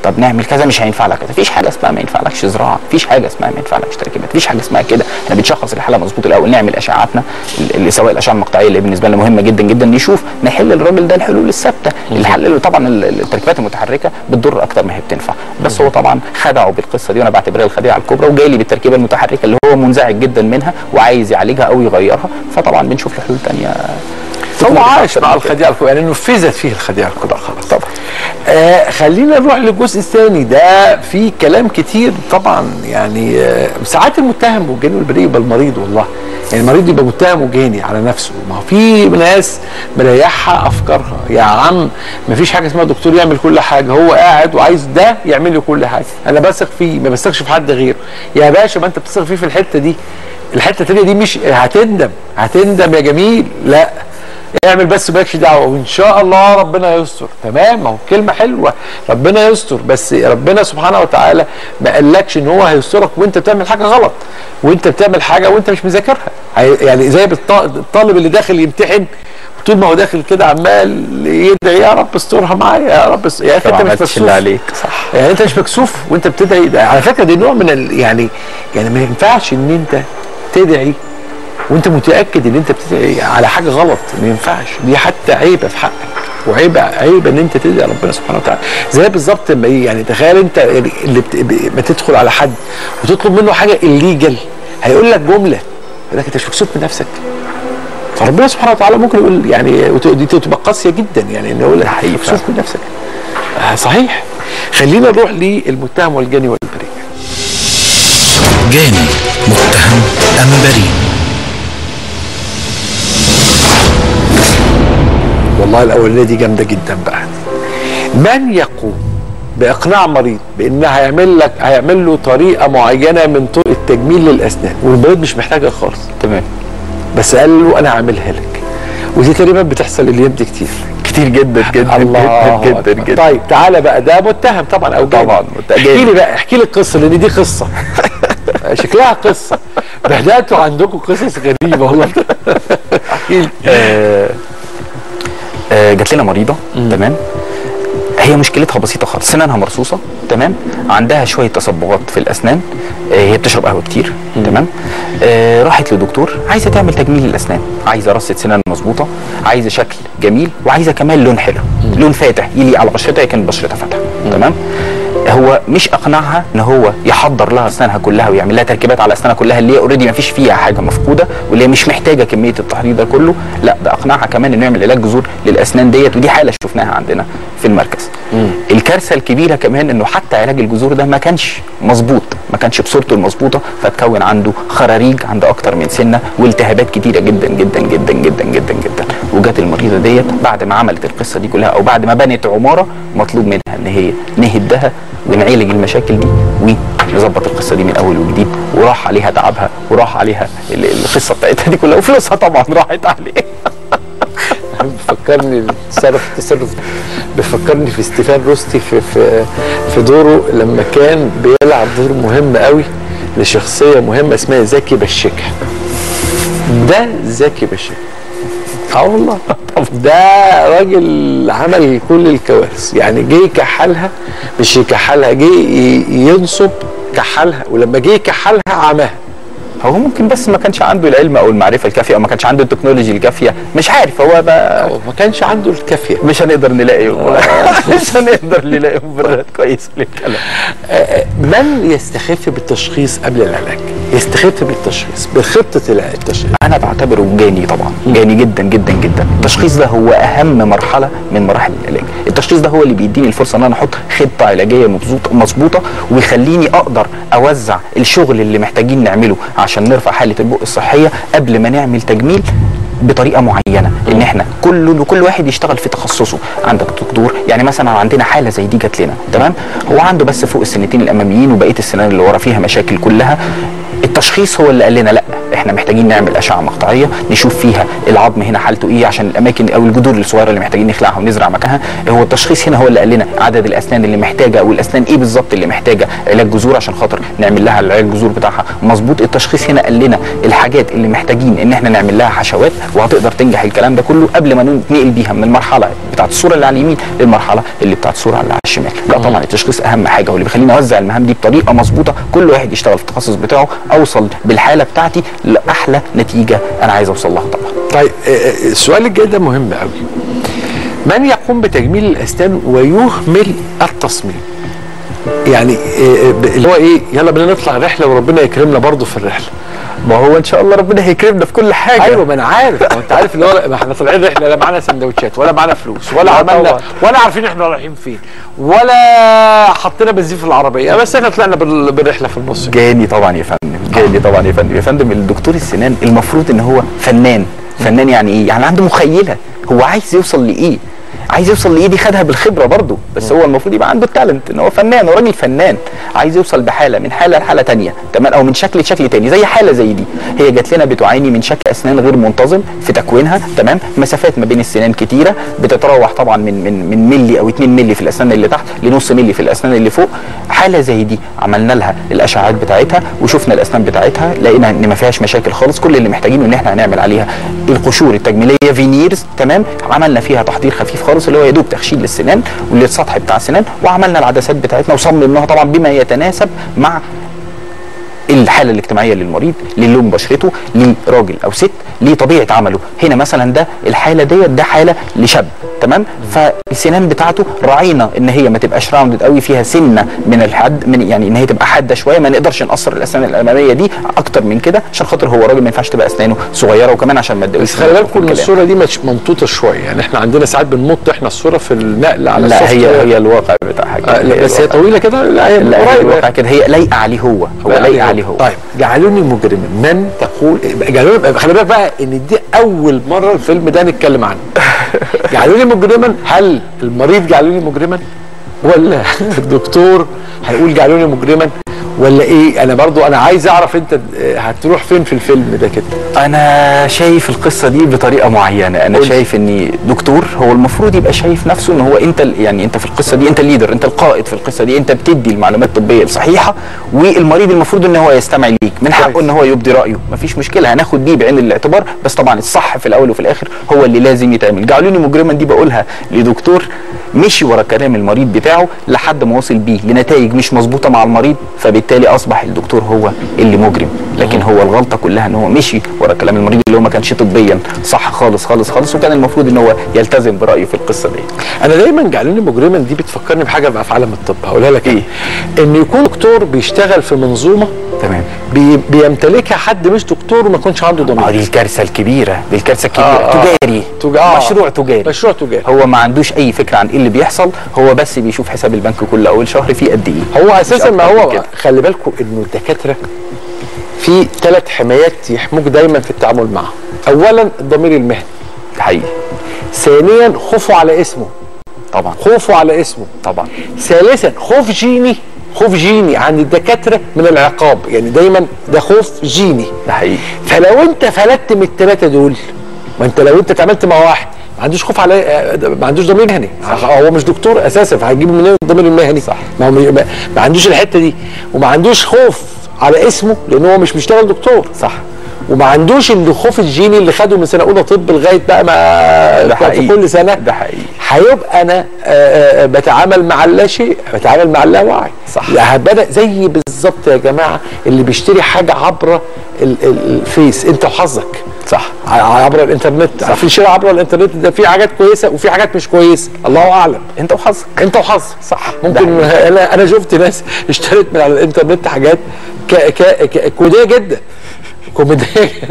طب نعمل كذا مش هينفع لك كذا مفيش حاجه اسمها ما ينفعلكش زراعه مفيش حاجه اسمها ما ينفعلكش تركيبات مفيش حاجه اسمها كده احنا بنشخص الحاله مظبوط الاول نعمل اشعاعاتنا اللي سواء الاشعه المقطعيه اللي بالنسبه لنا مهمه جدا جدا نشوف نحل الراجل ده الحلول الثابته الحل اللي طبعا ال- التركيبات المتحركه بتضر اكتر ما هي بتنفع بس هو طبعا خدعه بالقصه دي وانا بعتبرها الخديعه الكبرى وجاي لي بالتركيبه المتحركه اللي هو منزعج جدا منها وعايز يعالجها او يغيرها فطبعا بنشوف له حلول ثانيه هو عايش مع الخديعه الكبرى يعني نفذت فيه الخديعه الكبرى خلاص طبعا آه خلينا نروح للجزء الثاني ده في كلام كتير طبعا يعني آه ساعات المتهم والجاني والبريء يبقى المريض والله يعني المريض يبقى متهم وجاني على نفسه ما هو في ناس مريحها افكارها يا عم ما فيش حاجه اسمها دكتور يعمل كل حاجه هو قاعد وعايز ده يعمل لي كل حاجه انا بثق فيه ما بثقش في حد غيره يا باشا ما انت بتثق فيه في الحته دي الحته الثانيه دي مش هتندم هتندم يا جميل لا اعمل بس مالكش دعوه وان شاء الله ربنا يستر تمام ما هو كلمه حلوه ربنا يستر بس ربنا سبحانه وتعالى ما قالكش ان هو هيسترك وانت بتعمل حاجه غلط وانت بتعمل حاجه وانت مش مذاكرها هي- يعني زي بالط- الطالب اللي داخل يمتحن طول ما هو داخل كده عمال يدعي يا رب استرها معايا يا رب است... يا اخي طبعا انت ما مش تشيل مكسوف عليك صح يعني انت مش مكسوف وانت بتدعي ده على فكره دي نوع من ال... يعني يعني ما ينفعش ان انت تدعي وانت متاكد ان انت بتدعي على حاجه غلط ما ينفعش دي حتى عيبه في حقك وعيب عيب ان انت تدعي ربنا سبحانه وتعالى زي بالظبط لما ايه يعني تخيل انت اللي بت... ب- ما تدخل على حد وتطلب منه حاجه الليجل هيقول لك جمله يقول لك انت مش مكسوف من نفسك فربنا سبحانه وتعالى ممكن يقول يعني وت- دي تبقى قاسيه جدا يعني انه يقول لك مكسوف من نفسك آه صحيح خلينا نروح للمتهم والجاني والبريء جاني متهم أم بريء والله الاولانيه دي جامده جدا بقى من يقوم باقناع مريض بان هيعمل لك هيعمل له طريقه معينه من طرق التجميل للاسنان والمريض مش محتاجها خالص تمام بس قال له انا هعملها لك ودي تقريبا بتحصل الايام دي كتير كتير جدا جدا الله جدا جدا أكبر. جدا طيب تعالى بقى ده متهم طبعا او جاني. طبعا متهم. احكي لي بقى احكي لي القصه لان دي قصه شكلها قصه بداتوا عندكم قصص غريبه والله احكي لي آه، آه، جات لنا مريضه تمام هي مشكلتها بسيطه خالص سنانها مرصوصه تمام عندها شويه تصبغات في الاسنان آه، هي بتشرب قهوه كتير تمام آه، راحت لدكتور عايزه تعمل تجميل للاسنان عايزه رصه سنان مظبوطه عايزه شكل جميل وعايزه كمان لون حلو لون فاتح يليق على بشرتها هي كانت بشرتها فاتحه تمام هو مش اقنعها ان هو يحضر لها اسنانها كلها ويعمل لها تركيبات على اسنانها كلها اللي هي اوريدي ما فيش فيها حاجه مفقوده واللي هي مش محتاجه كميه التحضير ده كله لا ده اقنعها كمان انه يعمل علاج جذور للاسنان ديت ودي حاله شفناها عندنا في المركز الكارثه الكبيره كمان انه حتى علاج الجذور ده ما كانش مظبوط ما كانش بصورته المظبوطه فتكون عنده خراريج عند اكتر من سنه والتهابات كتيره جدا جدا جدا جدا جدا جدا وجات المريضه ديت بعد ما عملت القصه دي كلها او بعد ما بنت عماره مطلوب منها ان هي نهدها ونعالج المشاكل دي ونظبط القصه دي من اول وجديد وراح عليها تعبها وراح عليها ال- القصه بتاعتها دي كلها وفلوسها طبعا راحت عليه بيفكرني التصرف التصرف بيفكرني في ستيفان روستي في في في دوره لما كان بيلعب دور مهم قوي لشخصيه مهمه اسمها زكي بشكه ده زكي بشكه اه والله ده راجل عمل كل الكوارث يعني جه يكحلها مش يكحلها جه ي- ينصب كحلها ولما جه يكحلها عماها هو ممكن بس ما كانش عنده العلم او المعرفه الكافيه او ما كانش عنده التكنولوجي الكافيه مش عارف هو بقى ما كانش عنده الكافيه مش هنقدر نلاقي مش هنقدر نلاقي مبررات كويسه للكلام آه، من يستخف بالتشخيص قبل العلاج يستخف بالتشخيص بخطه الع- التشخيص انا بعتبره جاني طبعا جاني جدا جدا جدا التشخيص ده هو اهم مرحله من مراحل العلاج التشخيص ده هو اللي بيديني الفرصه ان انا احط خطه علاجيه مظبوطه مظبوطه ويخليني اقدر اوزع الشغل اللي محتاجين نعمله عشان نرفع حاله البق الصحيه قبل ما نعمل تجميل بطريقه معينه ان احنا كل كل واحد يشتغل في تخصصه عندك دكتور يعني مثلا عندنا حاله زي دي جات لنا تمام هو عنده بس فوق السنتين الاماميين وبقيه السنان اللي ورا فيها مشاكل كلها التشخيص هو اللي قال لنا لا احنا احنا محتاجين نعمل اشعه مقطعيه نشوف فيها العظم هنا حالته ايه عشان الاماكن او الجذور الصغيره اللي محتاجين نخلعها ونزرع مكانها هو التشخيص هنا هو اللي قال لنا عدد الاسنان اللي محتاجه او الاسنان ايه بالظبط اللي محتاجه علاج جذور عشان خاطر نعمل لها العلاج الجذور بتاعها مظبوط التشخيص هنا قال لنا الحاجات اللي محتاجين ان احنا نعمل لها حشوات وهتقدر تنجح الكلام ده كله قبل ما ننقل بيها من المرحله بتاعت الصوره اللي على اليمين للمرحله اللي بتاعت الصوره اللي على الشمال لا طبعا التشخيص اهم حاجه واللي بيخليني اوزع المهام دي بطريقه مظبوطه كل واحد يشتغل في التخصص بتاعه اوصل بالحاله بتاعتي لاحلى نتيجه انا عايز اوصل لها طبعا طيب آه، آه، السؤال الجاي ده مهم قوي من يقوم بتجميل الاسنان ويهمل التصميم يعني آه، ب- اللي هو ايه يلا بينا نطلع رحله وربنا يكرمنا برضه في الرحله ما هو ان شاء الله ربنا هيكرمنا في كل حاجه ايوه ما انا عارف ما انت عارف اللي هو ما احنا طالعين رحله لا معانا سندوتشات ولا معانا فلوس ولا لا عملنا طبعا. ولا عارفين احنا رايحين فين ولا حطينا بنزين في العربيه بس احنا طلعنا بال- بالرحله في النص جاني طبعا يا فندم جاني طبعا يا فندم يا فندم الدكتور السنان المفروض ان هو فنان فنان يعني ايه يعني عنده مخيله هو عايز يوصل لايه عايز يوصل لايه دي خدها بالخبره برضه بس هو المفروض يبقى عنده التالنت ان هو فنان هو راجل فنان عايز يوصل بحاله من حاله لحاله تانية تمام او من شكل لشكل تاني زي حاله زي دي هي جات لنا بتعاني من شكل اسنان غير منتظم في تكوينها تمام مسافات ما بين السنان كتيره بتتراوح طبعا من من من ملي او 2 ملي في الاسنان اللي تحت لنص ملي في الاسنان اللي فوق حاله زي دي عملنا لها الاشعاعات بتاعتها وشفنا الاسنان بتاعتها لقينا ان ما فيهاش مشاكل خالص كل اللي محتاجينه ان احنا هنعمل عليها القشور التجميليه فينيرز تمام عملنا فيها تحضير خفيف خالص اللي هو يا دوب تخشيل للسنان وللسطح بتاع السنان وعملنا العدسات بتاعتنا وصممناها طبعا بما يتناسب مع الحاله الاجتماعيه للمريض للون بشرته لراجل او ست لطبيعه عمله هنا مثلا ده الحاله ديت ده حاله لشاب تمام فالسنان بتاعته راعينا ان هي ما تبقاش راوندد قوي فيها سنه من الحد من يعني ان هي تبقى حاده شويه ما نقدرش نقصر الاسنان الاماميه دي اكتر من كده عشان خاطر هو راجل ما ينفعش تبقى اسنانه صغيره وكمان عشان ما تدوش بس خلي بالكم ان الصوره دي مش ممطوطه شويه يعني احنا عندنا ساعات بنمط احنا الصوره في النقل على لا السوفت هي وير. هي الواقع بتاعها كده آه، لا، بس هي الواقع. طويله كده لا هي لا هي قريبة. الواقع كده هي لايقه عليه هو هو لايقه عليه هو طيب جعلوني مجرما من تقول جعلوني خلي بالك بقى ان دي اول مره الفيلم ده نتكلم عنه جعلوني مجرما هل المريض جعلوني مجرما ولا الدكتور هيقول جعلوني مجرما ولا ايه انا برضو انا عايز اعرف انت هتروح فين في الفيلم ده كده انا شايف القصه دي بطريقه معينه انا قول. شايف ان دكتور هو المفروض يبقى شايف نفسه ان هو انت ال- يعني انت في القصه دي انت الليدر انت القائد في القصه دي انت بتدي المعلومات الطبيه الصحيحه والمريض المفروض ان هو يستمع ليك من حقه ان هو يبدي رايه مفيش مشكله هناخد دي بعين الاعتبار بس طبعا الصح في الاول وفي الاخر هو اللي لازم يتعمل جعلوني مجرما دي بقولها لدكتور مشي ورا كلام المريض بتاعه لحد ما وصل بيه لنتائج مش مظبوطه مع المريض فبالتالي اصبح الدكتور هو اللي مجرم لكن هو الغلطه كلها ان هو مشي ورا كلام المريض اللي هو ما كانش طبيا صح خالص خالص خالص وكان المفروض ان هو يلتزم برايه في القصه دي انا دايما جعلوني مجرما دي بتفكرني بحاجه بقى في عالم الطب هقولها لك ايه ان يكون دكتور بيشتغل في منظومه تمام بي بيمتلكها حد مش دكتور وما يكونش عنده ضمير دي الكارثه الكبيره دي الكارثه الكبيره آه، آه. تجاري تج- آه. مشروع تجاري مشروع تجاري هو ما عندوش اي فكره عن ايه اللي بيحصل هو بس بيشوف حساب البنك كل اول شهر فيه قد ايه هو مش اساسا ما أكتر من هو كده. خلي بالكم انه الدكاتره في ثلاث حمايات يحموك دايما في التعامل معهم اولا الضمير المهني حقيقي ثانيا خوفه على اسمه طبعا خوفه على اسمه طبعا ثالثا خوف جيني خوف جيني عند الدكاتره من العقاب يعني دايما ده خوف جيني ده حقيقي فلو انت فلتت من الثلاثه دول ما انت لو انت اتعاملت مع واحد ما عندوش خوف على آه، ما عندوش ضمير مهني هو مش دكتور اساسا فهتجيبه منين الضمير المهني صح ما هو مش- ما- ما عندوش الحته دي وما عندوش خوف على اسمه لان هو مش بيشتغل دكتور صح وما عندوش الخوف الجيني اللي خده من سنه اولى طب لغايه بقى ما ده في حقيقي. كل سنه ده حقيقي هيبقى انا آه، آه، بتعامل مع اللا شيء بتعامل مع اللاوعي صح. لا بدا زي بالظبط يا جماعه اللي بيشتري حاجه عبر ال- ال- الفيس انت وحظك صح ع- عبر الانترنت عارفين الشراء عبر الانترنت ده في حاجات كويسه وفي حاجات مش كويسه الله اعلم انت وحظك انت وحظك صح ممكن انا انا شفت ناس اشترت من على الانترنت حاجات ك ك ك كوميديه جدا كوميديه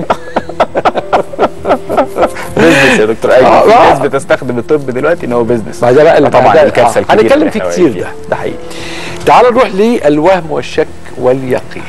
بيزنس يا دكتور ايمن آه، في آه. ناس بتستخدم الطب دلوقتي ان هو بيزنس ما ده بقى اللي طبعا بعدها- الكارثه آه. الكبيره هنتكلم اللي فيه إحنا كتير واقعين ده. فيها. ده حقيقي تعال نروح للوهم والشك واليقين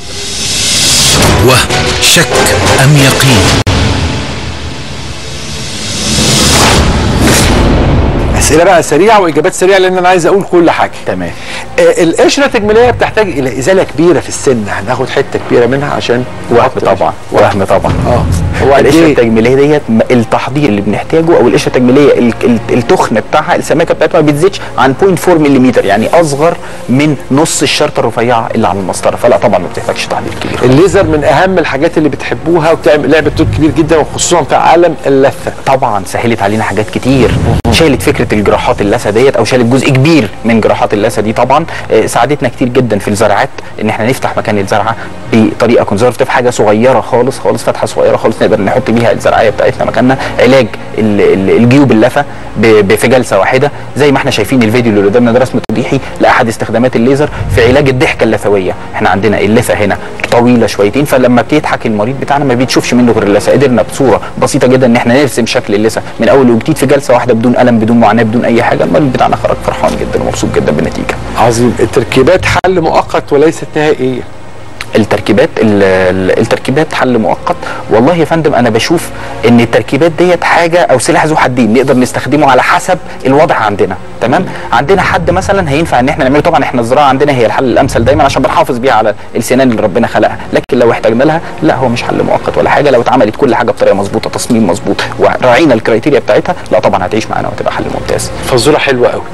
وهم شك أم يقين اسئله بقى سريعه واجابات سريعه لان انا عايز اقول كل حاجه تمام آه القشره التجميليه بتحتاج الى ازاله كبيره في السن هناخد حته كبيره منها عشان وهم طبعا وهم طبعا اه هو قد القشره ايه التجميليه ديت م- التحضير اللي بنحتاجه او القشره التجميليه ال- ال- التخن بتاعها السماكه بتاعتها ما بتزيدش عن 0.4 ملم يعني اصغر من نص الشرطه الرفيعه اللي على المسطره فلا طبعا ما بتحتاجش تحضير كبير الليزر من اهم الحاجات اللي بتحبوها وبتعمل لعبه دور كبير جدا وخصوصا في عالم اللثه طبعا سهلت علينا حاجات كتير شالت فكره الجراحات اللثه ديت او شالت جزء كبير من جراحات اللثه دي طبعا آه، ساعدتنا كتير جدا في الزرعات ان احنا نفتح مكان الزرعه بطريقه كونزرفتيف حاجه صغيره خالص خالص فتحه صغيره خالص نقدر نحط بيها الزرعيه بتاعتنا مكاننا علاج ال- ال- الجيوب اللثه ب- ب- في جلسه واحده زي ما احنا شايفين الفيديو اللي قدامنا ده رسم توضيحي لاحد استخدامات الليزر في علاج الضحكه اللثويه احنا عندنا اللثه هنا طويله شويتين فلما بيضحك المريض بتاعنا ما بيتشوفش منه غير اللثه قدرنا بصوره بسيطه جدا ان احنا نرسم شكل اللثه من اول وجديد في جلسه واحده بدون الم بدون معاناه بدون اي حاجه المريض بتاعنا خرج فرحان جدا ومبسوط جدا بالنتيجه عظيم التركيبات حل مؤقت وليست نهائيه التركيبات ال- ال- التركيبات حل مؤقت والله يا فندم انا بشوف ان التركيبات ديت حاجه او سلاح ذو حدين نقدر نستخدمه على حسب الوضع عندنا تمام عندنا حد مثلا هينفع ان احنا نعمله طبعا احنا الزراعه عندنا هي الحل الامثل دايما عشان بنحافظ بيها على السنان اللي ربنا خلقها لكن لو احتاجنا لها لا هو مش حل مؤقت ولا حاجه لو اتعملت كل حاجه بطريقه مظبوطه تصميم مظبوط وراعينا الكرايتيريا بتاعتها لا طبعا هتعيش معانا وهتبقى حل ممتاز فزوره حلوه قوي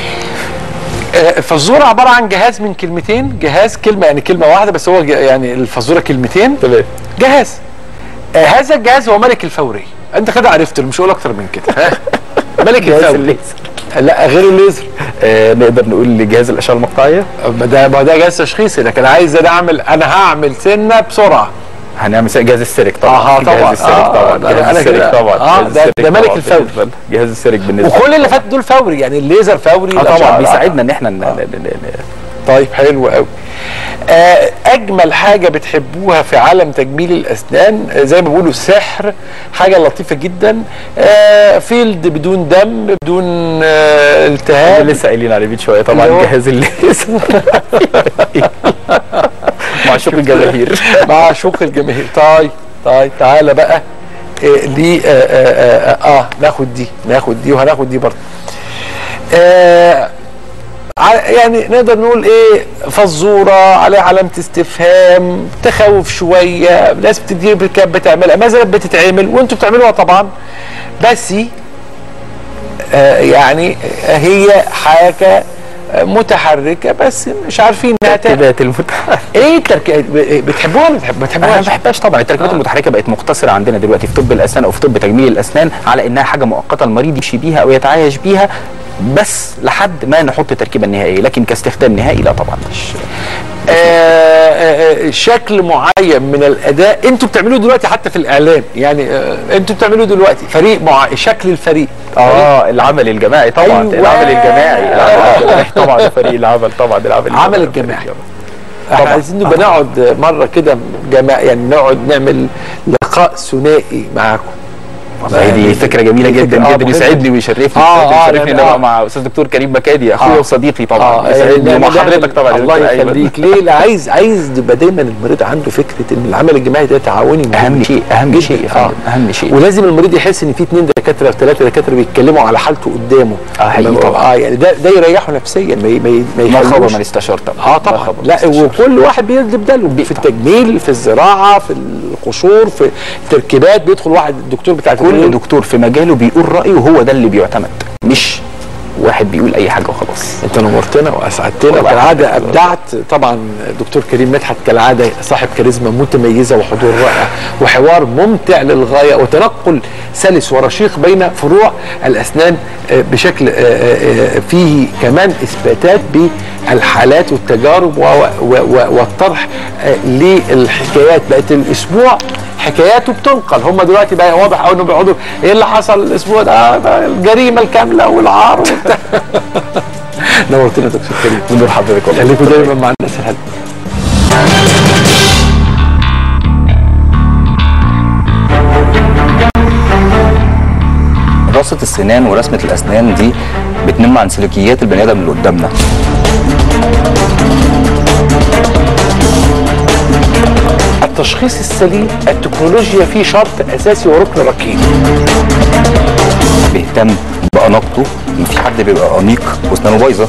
آه، الفزوره عباره عن جهاز من كلمتين جهاز كلمه يعني كلمه واحده بس هو ج- يعني الفزوره كلمتين تمام جهاز آه هذا الجهاز هو ملك الفوري انت كده عرفت مش هقول اكتر من كده ها؟ ملك جهاز الفوري الليزر. لا غير الليزر آه نقدر نقول جهاز الاشعه المقطعيه ما ده ما ده جهاز تشخيصي لكن عايز انا اعمل انا هعمل سنه بسرعه هنعمل جهاز السيرك طبعا آه، طبعا. جهاز السيرك آه، طبعا ده جهاز أنا السيرك كده- طبعا آه، جهاز ده- السيرك ده ملك طبعاً الفوري. بالنسبة لنا. جهاز السيرك بالنسبه وكل لنا اللي فات دول فوري يعني الليزر فوري اه طبعا الأشعة- بيساعدنا ان احنا ن- ن- ن- ن- طيب حلو قوي آه، اجمل حاجه بتحبوها في عالم تجميل الاسنان آه، زي ما بيقولوا سحر حاجه لطيفه جدا آه، فيلد بدون دم بدون آه، التهاب اللي لسه قايلين عليه من شويه طبعا اللي هو- جهاز الليزر معشوق الجماهير معشوق الجماهير طيب طيب تعالى بقى آه، ليه آه, آه, آه, اه ناخد دي ناخد دي وهناخد دي برضه آه ع- يعني نقدر نقول ايه فزوره عليها علامه استفهام تخوف شويه ناس كتير كانت بتعملها ما زالت بتتعمل وانتوا بتعملوها طبعا بس آه يعني هي حاجه متحركه بس مش عارفين انها تعمل التركيبات المتحركه ايه التركيبات بتحبوها ولا بتحب- ما انا ما بتحبوهاش؟ بحبهاش طبعا التركيبات آه. المتحركه بقت مقتصره عندنا دلوقتي في طب الاسنان او في طب تجميل الاسنان على انها حاجه مؤقته المريض يمشي بيها او يتعايش بيها بس لحد ما نحط التركيبه النهائيه لكن كاستخدام نهائي لا طبعا مش آه، آه، آه، شكل معين من الاداء انتوا بتعملوه دلوقتي حتى في الاعلام يعني آه، انتوا بتعملوه دلوقتي فريق مع شكل الفريق اه العمل الجماعي طبعا أيوة. العمل الجماعي العمل الجماعي طبعا ده فريق العمل طبعا العمل عمل الجماعي. الجماعي احنا عايزين نبقى نقعد مره كده جماعة يعني نقعد نعمل لقاء ثنائي معاكم والله دي فكره جميله دي جدا فكرة- آه، جدا مهمة. يسعدني ويشرفني آه، آه، يشرفني ان لأن- ابقى آه. مع استاذ دكتور كريم مكادي اخويا آه. وصديقي طبعا اه يسعدني يعني ومع نعمل- حضرتك طبعا الله دكتور أيمن. يخليك ليه لا عايز عايز يبقى دايما المريض عنده فكره ان العمل الجماعي ده تعاوني مهم اهم شيء اهم جداً. شيء يا فندم اهم شيء ولازم المريض يحس ان في اثنين دكاتره وثلاثه دكاتره بيتكلموا على حالته قدامه اه حقيقي طبعا اه يعني ده ده يريحه نفسيا ما ي- ما ي- ما ما خاب يخلوش من استشار طبعا اه ما طبعا خاب من لا استشار. وكل واحد بيدي بداله في التجميل في الزراعه في القشور في التركيبات بيدخل واحد الدكتور بتاع كل التجميل دكتور في مجاله بيقول رايه وهو ده اللي بيعتمد مش واحد بيقول اي حاجه وخلاص انت نورتنا واسعدتنا والله وكالعاده حضرتك ابدعت طبعا الدكتور كريم مدحت كالعاده صاحب كاريزما متميزه وحضور رائع وحوار ممتع للغايه وتنقل سلس ورشيق بين فروع الاسنان آه، بشكل آه، آه، آه، فيه كمان اثباتات بالحالات والتجارب و- و- و- والطرح آه، للحكايات بقت الاسبوع حكاياته بتنقل هم دلوقتي بقى واضح قوي انهم بيقعدوا ايه اللي حصل الاسبوع ده ده الجريمه الكامله والعار وبتاع نورتنا يا دكتور كريم نور حضرتك والله خليكم دايما مع الناس الحلوه دراسة السنان ورسمة الأسنان دي بتنم عن سلوكيات البني آدم اللي قدامنا التشخيص السليم التكنولوجيا فيه شرط اساسي وركن ركين بيهتم باناقته ان في حد بيبقى انيق واسنانه بايظه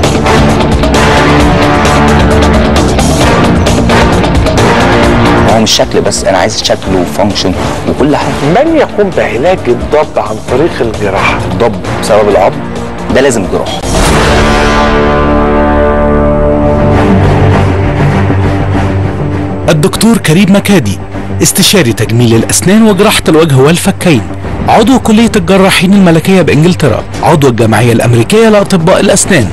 هو مش شكل بس انا عايز شكل وفانكشن وكل حاجه من يقوم بعلاج الضب عن طريق الجراحه الضب بسبب العظم ده لازم جراحه الدكتور كريم مكادي استشاري تجميل الأسنان وجراحة الوجه والفكين عضو كلية الجراحين الملكية بإنجلترا عضو الجمعية الأمريكية لأطباء الأسنان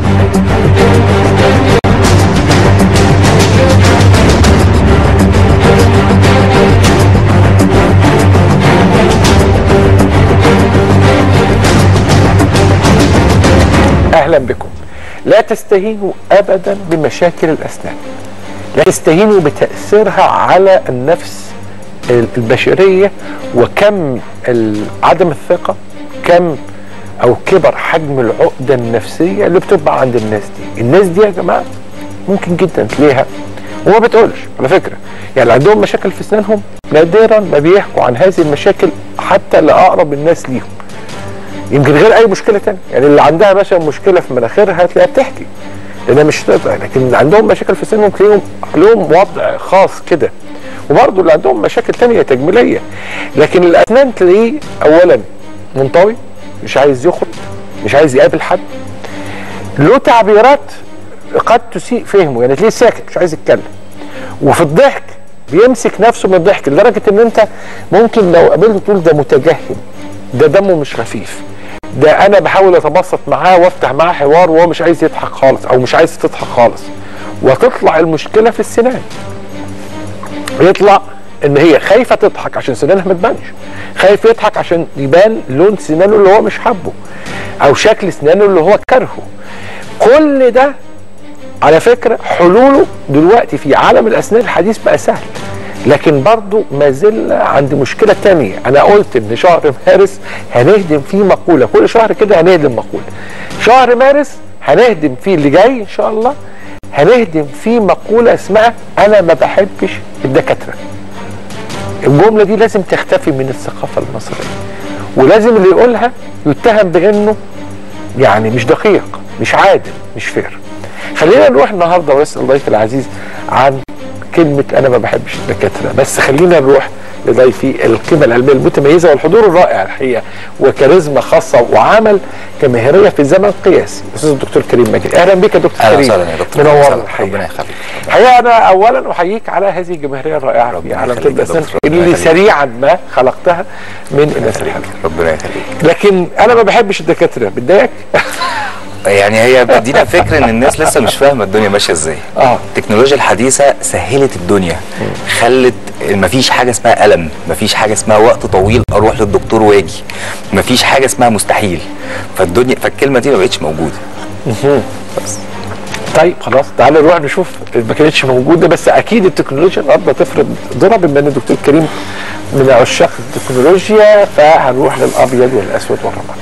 اهلا بكم لا تستهينوا ابدا بمشاكل الاسنان لا تستهينوا بتاثيرها على النفس البشريه وكم ال- عدم الثقه كم او كبر حجم العقده النفسيه اللي بتبقى عند الناس دي الناس دي يا جماعه ممكن جدا تلاقيها وما بتقولش على فكره يعني اللي عندهم مشاكل في اسنانهم نادرا ما بيحكوا عن هذه المشاكل حتى لاقرب الناس ليهم يمكن غير اي مشكله تانية يعني اللي عندها مثلا مشكله في مناخيرها هتلاقيها بتحكي لانها مش تقدر لكن اللي عندهم مشاكل في سنهم تلاقيهم لهم وضع خاص كده وبرضه اللي عندهم مشاكل تانية تجميليه لكن الاسنان تلاقيه اولا منطوي مش عايز يخرج مش عايز يقابل حد له تعبيرات قد تسيء فهمه يعني تلاقيه ساكت مش عايز يتكلم وفي الضحك بيمسك نفسه من الضحك لدرجه ان انت ممكن لو قابلته تقول ده متجهم ده دمه مش خفيف ده انا بحاول اتبسط معاه وافتح معاه حوار وهو مش عايز يضحك خالص او مش عايز تضحك خالص وتطلع المشكله في السنان يطلع ان هي خايفه تضحك عشان سنانها ما تبانش خايف يضحك عشان يبان لون سنانه اللي هو مش حابه او شكل سنانه اللي هو كرهه كل ده على فكره حلوله دلوقتي في عالم الاسنان الحديث بقى سهل لكن برضو ما زلنا عند مشكله تانية انا قلت ان شهر مارس هنهدم فيه مقوله كل شهر كده هنهدم مقوله شهر مارس هنهدم فيه اللي جاي ان شاء الله هنهدم فيه مقوله اسمها انا ما بحبش الدكاتره الجمله دي لازم تختفي من الثقافه المصريه ولازم اللي يقولها يتهم بانه يعني مش دقيق مش عادل مش فير خلينا نروح النهارده واسال ضيفي العزيز عن كلمه انا ما بحبش الدكاتره بس خلينا نروح لضيفي القيمه العلميه المتميزه والحضور الرائع الحقيقه وكاريزما خاصه وعمل جماهيريه في زمن قياسي الاستاذ الدكتور كريم مجدي اهلا بك يا دكتور اهلا كريم وسهلا يا دكتور منورنا ربنا الحقيقه يخليك الحقيقه انا اولا احييك على هذه الجماهيريه الرائعه في عالم طب الاسنان اللي سريعا ما خلقتها من الناس الحلوه ربنا يخليك لكن انا ما بحبش الدكاتره بتضايقك يعني هي بتدينا فكر ان الناس لسه مش فاهمه الدنيا ماشيه ازاي اه التكنولوجيا الحديثه سهلت الدنيا خلت مفيش حاجه اسمها الم مفيش حاجه اسمها وقت طويل اروح للدكتور واجي مفيش حاجه اسمها مستحيل فالدنيا فالكلمه دي ما بقتش موجوده بس طيب خلاص تعالى نروح نشوف ما كانتش موجوده بس اكيد التكنولوجيا النهارده تفرض ضرر بما ان الدكتور كريم من عشاق التكنولوجيا فهنروح للابيض والاسود والرمادي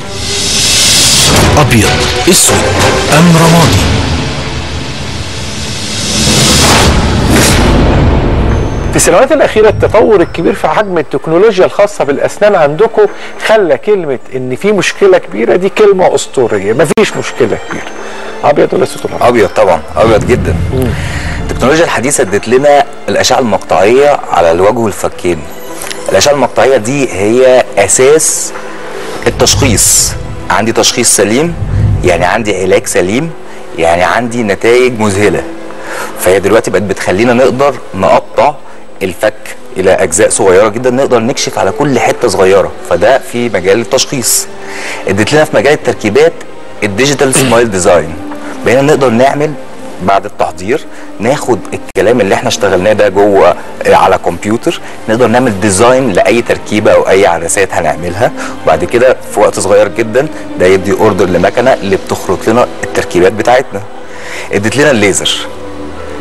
أبيض أسود أم رمادي في السنوات الأخيرة التطور الكبير في حجم التكنولوجيا الخاصة بالأسنان عندكم خلى كلمة إن في مشكلة كبيرة دي كلمة أسطورية مفيش مشكلة كبيرة أبيض ولا أسود ولا ابيض طبعا ابيض جدا التكنولوجيا الحديثه ادت لنا الاشعه المقطعيه على الوجه والفكين الاشعه المقطعيه دي هي اساس التشخيص عندي تشخيص سليم يعني عندي علاج سليم يعني عندي نتائج مذهله فهي دلوقتي بقت بتخلينا نقدر نقطع الفك الى اجزاء صغيره جدا نقدر نكشف على كل حته صغيره فده في مجال التشخيص ادت لنا في مجال التركيبات الديجيتال سمايل ديزاين بقينا نقدر نعمل بعد التحضير ناخد الكلام اللي احنا اشتغلناه ده جوه على كمبيوتر نقدر نعمل ديزاين لاي تركيبه او اي عدسات هنعملها وبعد كده في وقت صغير جدا ده يدي اوردر لمكنه اللي بتخرج لنا التركيبات بتاعتنا ادت لنا الليزر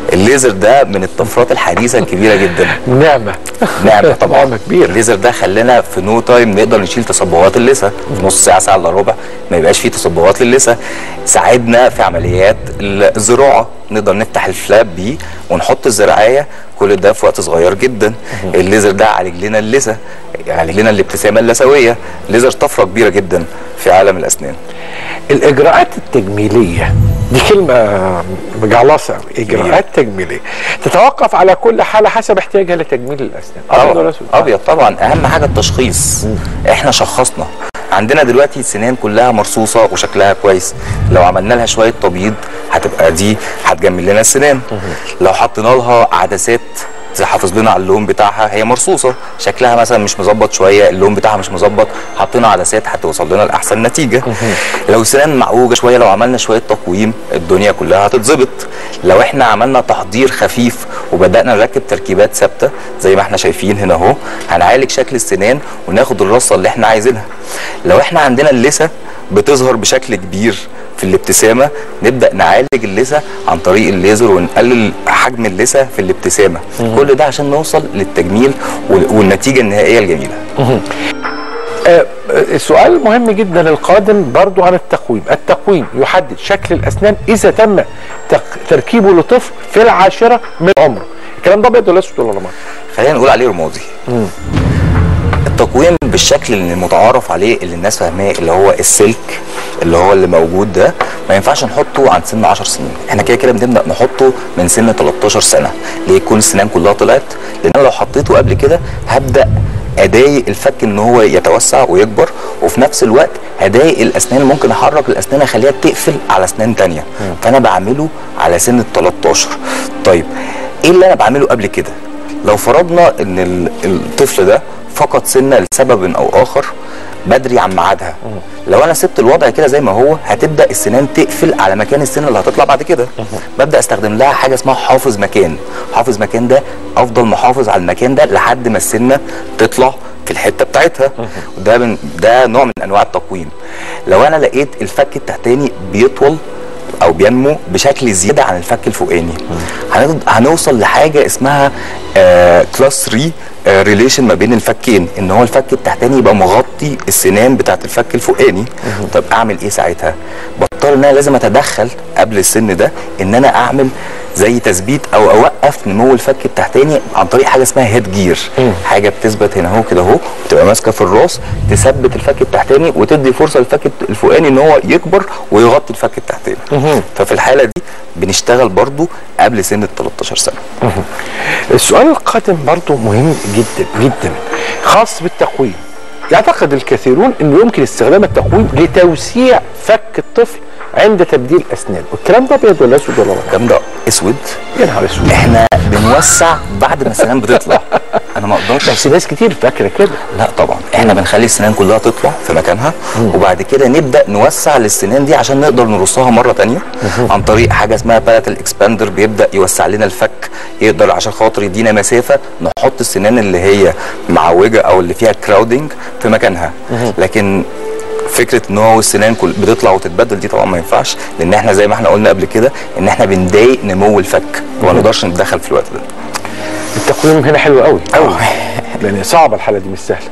الليزر ده من الطفرات الحديثه الكبيره جدا نعمه نعمه طبعا نعمة كبيرة. الليزر ده خلانا في نو تايم نقدر نشيل تصبغات اللثه في نص ساعه ساعه الا ربع ما يبقاش فيه تصبغات للثه ساعدنا في عمليات الزراعه نقدر نفتح الفلاب بيه ونحط الزراعيه كل ده في وقت صغير جدا الليزر ده عالج لنا اللثه عالج لنا الابتسامه اللثويه ليزر طفره كبيره جدا في عالم الاسنان الاجراءات التجميليه دي كلمه مجعلصه أوي. اجراءات تجميليه تتوقف على كل حاله حسب احتياجها لتجميل الاسنان أبيض ولا طبعا أسود؟ ابيض طبعا اهم حاجه التشخيص احنا شخصنا عندنا دلوقتي السنان كلها مرصوصه وشكلها كويس لو عملنا لها شويه تبييض هتبقى دي هتجمل لنا السنان لو حطينا لها عدسات زي حافظ لنا على اللون بتاعها هي مرصوصه شكلها مثلا مش مظبط شويه اللون بتاعها مش مظبط حطينا عدسات هتوصل لنا لاحسن نتيجه لو السنان معوجه شويه لو عملنا شويه تقويم الدنيا كلها هتتظبط لو احنا عملنا تحضير خفيف وبدانا نركب تركيبات ثابته زي ما احنا شايفين هنا اهو هنعالج شكل السنان وناخد الرصه اللي احنا عايزينها لو احنا عندنا اللثه بتظهر بشكل كبير في الابتسامه نبدا نعالج اللثه عن طريق الليزر ونقلل حجم اللثه في الابتسامه كل ده عشان نوصل للتجميل وال- والنتيجه النهائيه الجميله آه، آه، السؤال مهم جدا القادم برضو عن التقويم التقويم يحدد شكل الاسنان اذا تم تق- تركيبه لطفل في العاشره من عمره الكلام ده ابيض ولا اسود ولا رمادي خلينا نقول عليه رمادي التقويم بالشكل اللي المتعارف عليه اللي الناس فاهماه اللي هو السلك اللي هو اللي موجود ده ما ينفعش نحطه عند سن 10 سنين احنا كده كده بنبدا نحطه من سن 13 سنه ليه يكون السنان كلها طلعت لان انا لو حطيته قبل كده هبدا اضايق الفك ان هو يتوسع ويكبر وفي نفس الوقت هضايق الاسنان ممكن احرك الاسنان اخليها تقفل على اسنان تانية فانا بعمله على سن ال 13 طيب ايه اللي انا بعمله قبل كده لو فرضنا ان ال- الطفل ده فقد سنه لسبب او اخر بدري عن ميعادها لو انا سبت الوضع كده زي ما هو هتبدا السنان تقفل على مكان السنه اللي هتطلع بعد كده ببدا استخدم لها حاجه اسمها حافظ مكان حافظ مكان ده افضل محافظ على المكان ده لحد ما السنه تطلع في الحته بتاعتها وده من ده نوع من انواع التقويم لو انا لقيت الفك التحتاني بيطول او بينمو بشكل زياده عن الفك الفوقاني هنقد- هنوصل لحاجه اسمها كلاس 3 ريليشن ما بين الفكين ان هو الفك التحتاني يبقى مغطي السنان بتاعت الفك الفوقاني طب اعمل ايه ساعتها بضطر ان انا لازم اتدخل قبل السن ده ان انا اعمل زي تثبيت او اوقف نمو الفك التحتاني عن طريق حاجه اسمها هيد جير حاجه بتثبت هنا اهو كده اهو بتبقى ماسكه في الراس تثبت الفك التحتاني وتدي فرصه للفك الفوقاني ان هو يكبر ويغطي الفك التحتاني ففي الحاله دي بنشتغل برضو قبل سن ال 13 سنه السؤال القادم برضو مهم جدا جدا خاص بالتقويم يعتقد الكثيرون انه يمكن استخدام التقويم لتوسيع فك الطفل عند تبديل اسنان والكلام ده ابيض ولا اسود ولا رمادي الكلام ده اسود يا نهار اسود احنا بنوسع بعد ما السنان بتطلع انا ما اقدرش بس ناس كتير فاكره كده لا طبعا احنا بنخلي السنان كلها تطلع في مكانها وبعد كده نبدا نوسع للسنان دي عشان نقدر نرصها مره تانية عن طريق حاجه اسمها بالاتال اكسباندر بيبدا يوسع لنا الفك يقدر عشان خاطر يدينا مسافه نحط السنان اللي هي معوجه او اللي فيها كراودنج في مكانها لكن فكره ان هو السنان كل بتطلع وتتبدل دي طبعا ما ينفعش لان احنا زي ما احنا قلنا قبل كده ان احنا بنضايق نمو الفك وما نقدرش نتدخل في الوقت ده التقويم هنا حلو قوي قوي لان صعبه الحاله دي مش سهله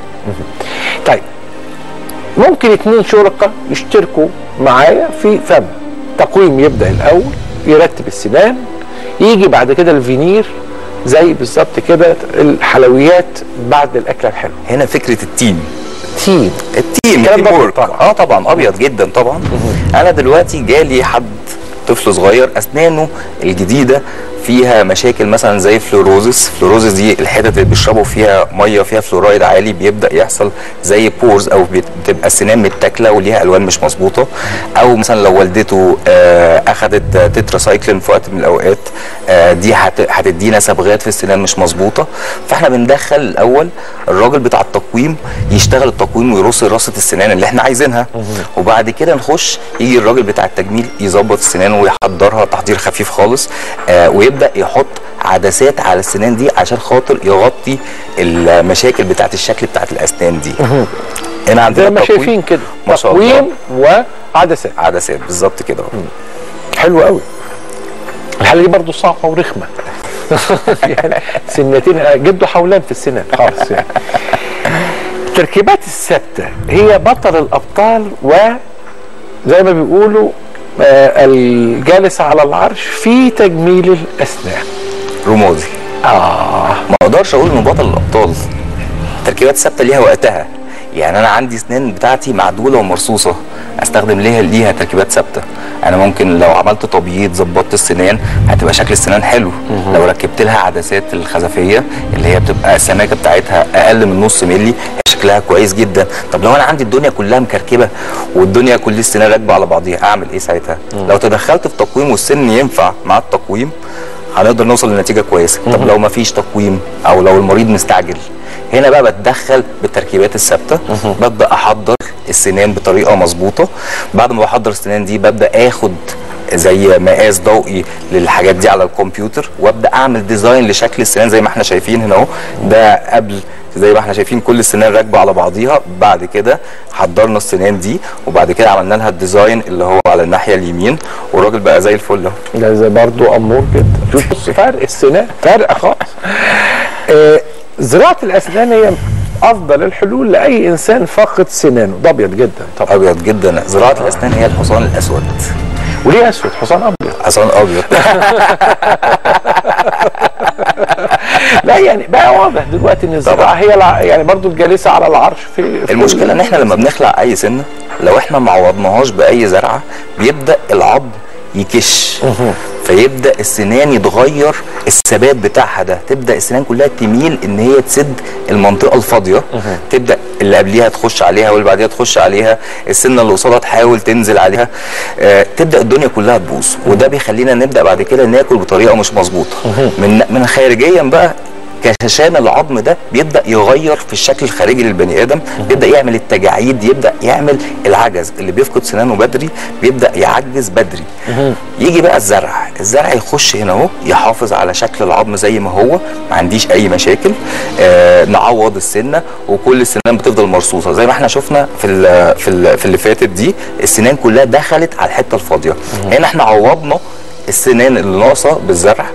طيب ممكن اتنين شركاء يشتركوا معايا في فم تقويم يبدا الاول يرتب السنان يجي بعد كده الفينير زي بالظبط كده الحلويات بعد الاكله الحلوه هنا فكره التيم تيم التيم الكلام التيم ده وورك اه طبعا ابيض جدا طبعا انا دلوقتي جالي حد طفل صغير اسنانه الجديده فيها مشاكل مثلا زي فلوروزس فلوروزس دي الحتت اللي بيشربوا فيها ميه فيها فلورايد عالي بيبدا يحصل زي بورز او بت- بتبقى السنان متاكله وليها الوان مش مظبوطه او مثلا لو والدته آه اخذت آه، تتراسايكلين في وقت من الاوقات آه دي هت- هتدينا صبغات في السنان مش مظبوطه فاحنا بندخل الاول الراجل بتاع التقويم يشتغل التقويم ويرص رصه السنان اللي احنا عايزينها وبعد كده نخش يجي الراجل بتاع التجميل يظبط السنان ويحضرها تحضير خفيف خالص آه ويبدا يحط عدسات على السنان دي عشان خاطر يغطي المشاكل بتاعت الشكل بتاعت الاسنان دي هنا عندنا زي ما التقويم. شايفين كده ما شاء الله تقويم وعدسات عدسات بالظبط كده حلو قوي الحقيقه الحاله دي برضه صعبه ورخمه يعني سنتين جده حولان في السنان خالص يعني التركيبات الثابته هي بطل الابطال وزي ما بيقولوا آه الجالس على العرش في تجميل الاسنان رموزي اه ما اقدرش اقول انه بطل الابطال التركيبات الثابته ليها وقتها يعني انا عندي اسنان بتاعتي معدوله ومرصوصه استخدم ليها ليها تركيبات ثابته انا ممكن لو عملت تبييض ظبطت السنان هتبقى شكل السنان حلو لو ركبت لها عدسات الخزفيه اللي هي بتبقى السماكه بتاعتها اقل من نص ملي شكلها كويس جدا طب لو انا عندي الدنيا كلها مكركبه والدنيا كل السنان راكبه على بعضيها اعمل ايه ساعتها لو تدخلت في تقويم والسن ينفع مع التقويم هنقدر نوصل لنتيجه كويسه طب لو ما فيش تقويم او لو المريض مستعجل هنا بقى بتدخل بالتركيبات الثابته ببدا احضر السنان بطريقه مظبوطه بعد ما بحضر السنان دي ببدا اخد زي مقاس ضوئي للحاجات دي على الكمبيوتر وابدا اعمل ديزاين لشكل السنان زي ما احنا شايفين هنا اهو ده قبل زي ما احنا شايفين كل السنان راكبه على بعضيها بعد كده حضرنا السنان دي وبعد كده عملنا لها الديزاين اللي هو على الناحيه اليمين والراجل بقى زي الفل اهو ده زي برضه امور جدا شوف بص فرق السنان فرق خالص آه زراعه الاسنان هي افضل الحلول لاي انسان فاقد سنانه ده ابيض جدا طبعا ابيض جدا زراعه الاسنان هي الحصان الاسود وليه اسود حصان ابيض حصان ابيض لا يعني بقى واضح دلوقتي ان الزراعه هي الع... يعني برضو الجالسه على العرش في, في المشكله ان احنا لما بنخلع اي سنه لو احنا ما عوضناهاش باي زرعه بيبدا العظم يكش فيبدا السنان يتغير الثبات بتاعها ده تبدا السنان كلها تميل ان هي تسد المنطقه الفاضيه تبدا اللي قبليها تخش عليها واللي بعديها تخش عليها السنه اللي قصادها تحاول تنزل عليها آه تبدا الدنيا كلها تبوظ وده بيخلينا نبدا بعد كده ناكل بطريقه مش مظبوطه من من خارجيا بقى كشاشان العظم ده بيبدا يغير في الشكل الخارجي للبني ادم بيبدا يعمل التجاعيد يبدا يعمل العجز اللي بيفقد سنانه بدري بيبدا يعجز بدري يجي بقى الزرع الزرع يخش هنا اهو يحافظ على شكل العظم زي ما هو ما عنديش اي مشاكل آه نعوض السنه وكل السنان بتفضل مرصوصه زي ما احنا شفنا في ال في ال في اللي فاتت دي السنان كلها دخلت على الحته الفاضيه هنا احنا عوضنا السنان اللي ناقصه بالزرع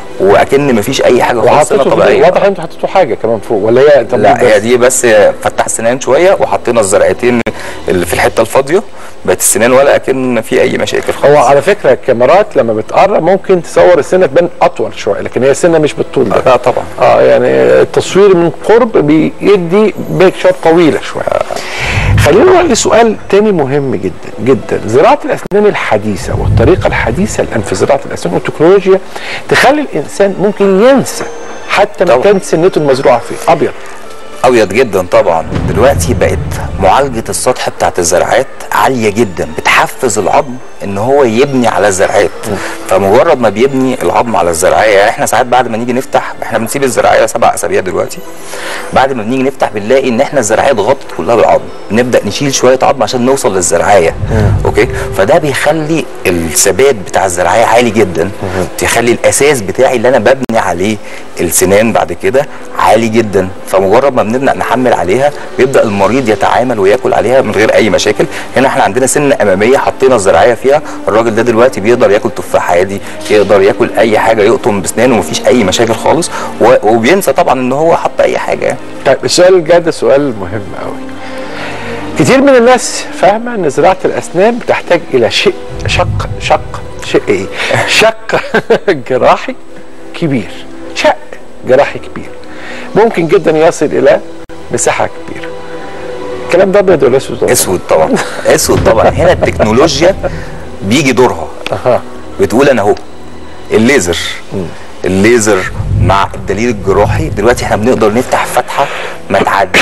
واكن مفيش اي حاجه خالص سنه طبيعيه واضح انتوا حطيتوا حاجه كمان فوق ولا هي لا هي دي بس فتح السنان شويه وحطينا الزرعتين اللي في الحته الفاضيه بقت السنان ولا اكن في اي مشاكل خالص هو على فكره الكاميرات لما بتقرب ممكن تصور السنه تبان اطول شويه لكن هي السنه مش بالطول ده لا طبعا اه يعني التصوير من قرب بيدي بيكشر طويله شويه خلينا نروح لسؤال تاني مهم جدا جدا زراعه الاسنان الحديثه والطريقه الحديثه الان في زراعه الاسنان والتكنولوجيا تخلي الانسان ممكن ينسى حتى مكان سنته المزروعه فيه ابيض ابيض جدا طبعا دلوقتي بقت معالجه السطح بتاعت الزراعات عاليه جدا بتحفز العظم ان هو يبني على الزراعات فمجرد ما بيبني العظم على الزراعيه يعني احنا ساعات بعد ما نيجي نفتح احنا بنسيب الزراعيه سبع اسابيع دلوقتي بعد ما بنيجي نفتح بنلاقي ان احنا الزراعيه غطت كلها بالعظم نبدا نشيل شويه عظم عشان نوصل للزراعيه اوكي فده بيخلي الثبات بتاع الزراعيه عالي جدا بيخلي الاساس بتاعي اللي انا ببني عليه السنان بعد كده عالي جدا فمجرد ما بنبدا نحمل عليها بيبدا المريض يتعامل وياكل عليها من غير اي مشاكل هنا احنا عندنا سنه اماميه حطينا الزراعيه فيها الراجل ده دلوقتي بيقدر ياكل تفاح عادي يقدر ياكل اي حاجه يقطم بسنانه ومفيش اي مشاكل خالص وبينسى طبعا ان هو حط اي حاجه يعني طيب السؤال الجاي ده سؤال مهم قوي كتير من الناس فاهمه ان زراعه الاسنان بتحتاج الى شق شق شق شق ايه؟ شق جراحي كبير شق جراحي كبير ممكن جدا يصل الى مساحه كبيره الكلام ده ابيض ولا اسود اسود طبعا اسود طبعا هنا التكنولوجيا بيجي دورها بتقول انا اهو الليزر الليزر مع الدليل الجراحي دلوقتي احنا بنقدر نفتح فتحه ما تعديش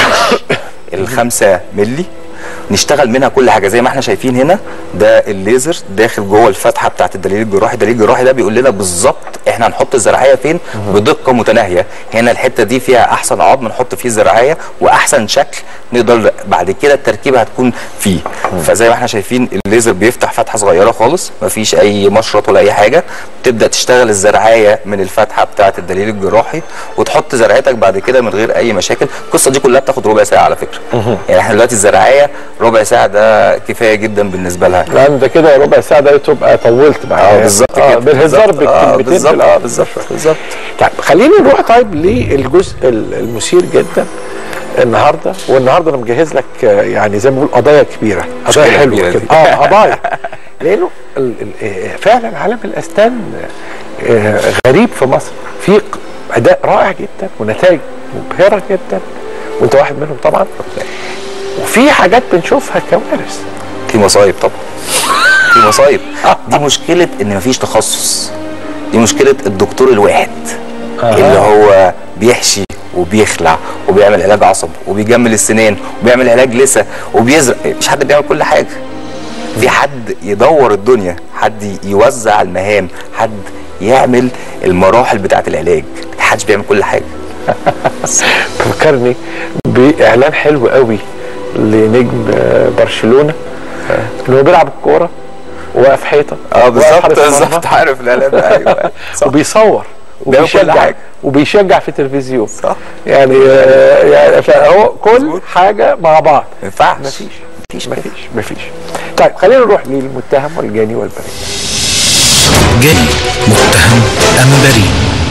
الخمسة ملي نشتغل منها كل حاجه زي ما احنا شايفين هنا ده الليزر داخل جوه الفتحه بتاعت الدليل الجراحي الدليل الجراحي ده بيقول لنا بالظبط احنا هنحط الزراعيه فين بدقه متناهيه هنا الحته دي فيها احسن عظم نحط فيه الزراعيه واحسن شكل نقدر بعد كده التركيبه هتكون فيه فزي ما احنا شايفين الليزر بيفتح فتحه صغيره خالص مفيش اي مشرط ولا اي حاجه تبدا تشتغل الزراعيه من الفتحه بتاعت الدليل الجراحي وتحط زرعتك بعد كده من غير اي مشاكل القصه دي كلها بتاخد ربع ساعه على فكره يعني احنا دلوقتي الزراعيه ربع ساعه ده كفايه جدا بالنسبه لها لان ده كده ربع ساعه ده تبقى طولت معايا اه بالظبط آه كده بالهزار بالظبط. آه، بالكلمتين بالظبط في الأول. بالظبط بالظبط طيب خلينا نروح طيب للجزء ال- المثير جدا النهارده والنهارده انا مجهز لك آه، يعني زي ما بقول قضايا كبيره قضايا مشكلة حلوه كبيرة كده دي. اه قضايا لانه ال- ال- آه، فعلا عالم الاسنان آه، غريب في مصر في ق- اداء رائع جدا ونتائج مبهره جدا وانت واحد منهم طبعا وفي حاجات بنشوفها كوارث في مصايب طبعا في مصايب دي مشكله ان مفيش تخصص دي مشكله الدكتور الواحد آه. اللي هو بيحشي وبيخلع وبيعمل علاج عصب وبيجمل السنان وبيعمل علاج لسه وبيزرع مش حد بيعمل كل حاجه في حد يدور الدنيا حد يوزع المهام حد يعمل المراحل بتاعه العلاج محدش بيعمل كل حاجه فكرني باعلان حلو قوي لنجم آه، برشلونه اللي هو بيلعب الكوره وواقف حيطه اه بالظبط وحارس مرمى. بالظبط عارف الاعلان ده ايوه وبيصور بيعمل كل وبيشجع حاجة. وبيشجع في التلفزيون صح يعني آه، يعني فهو كل حاجه مع بعض ما ينفعش مفيش مفيش مفيش مفيش طيب خلينا نروح للمتهم والجاني والبريء جاني متهم أم بريء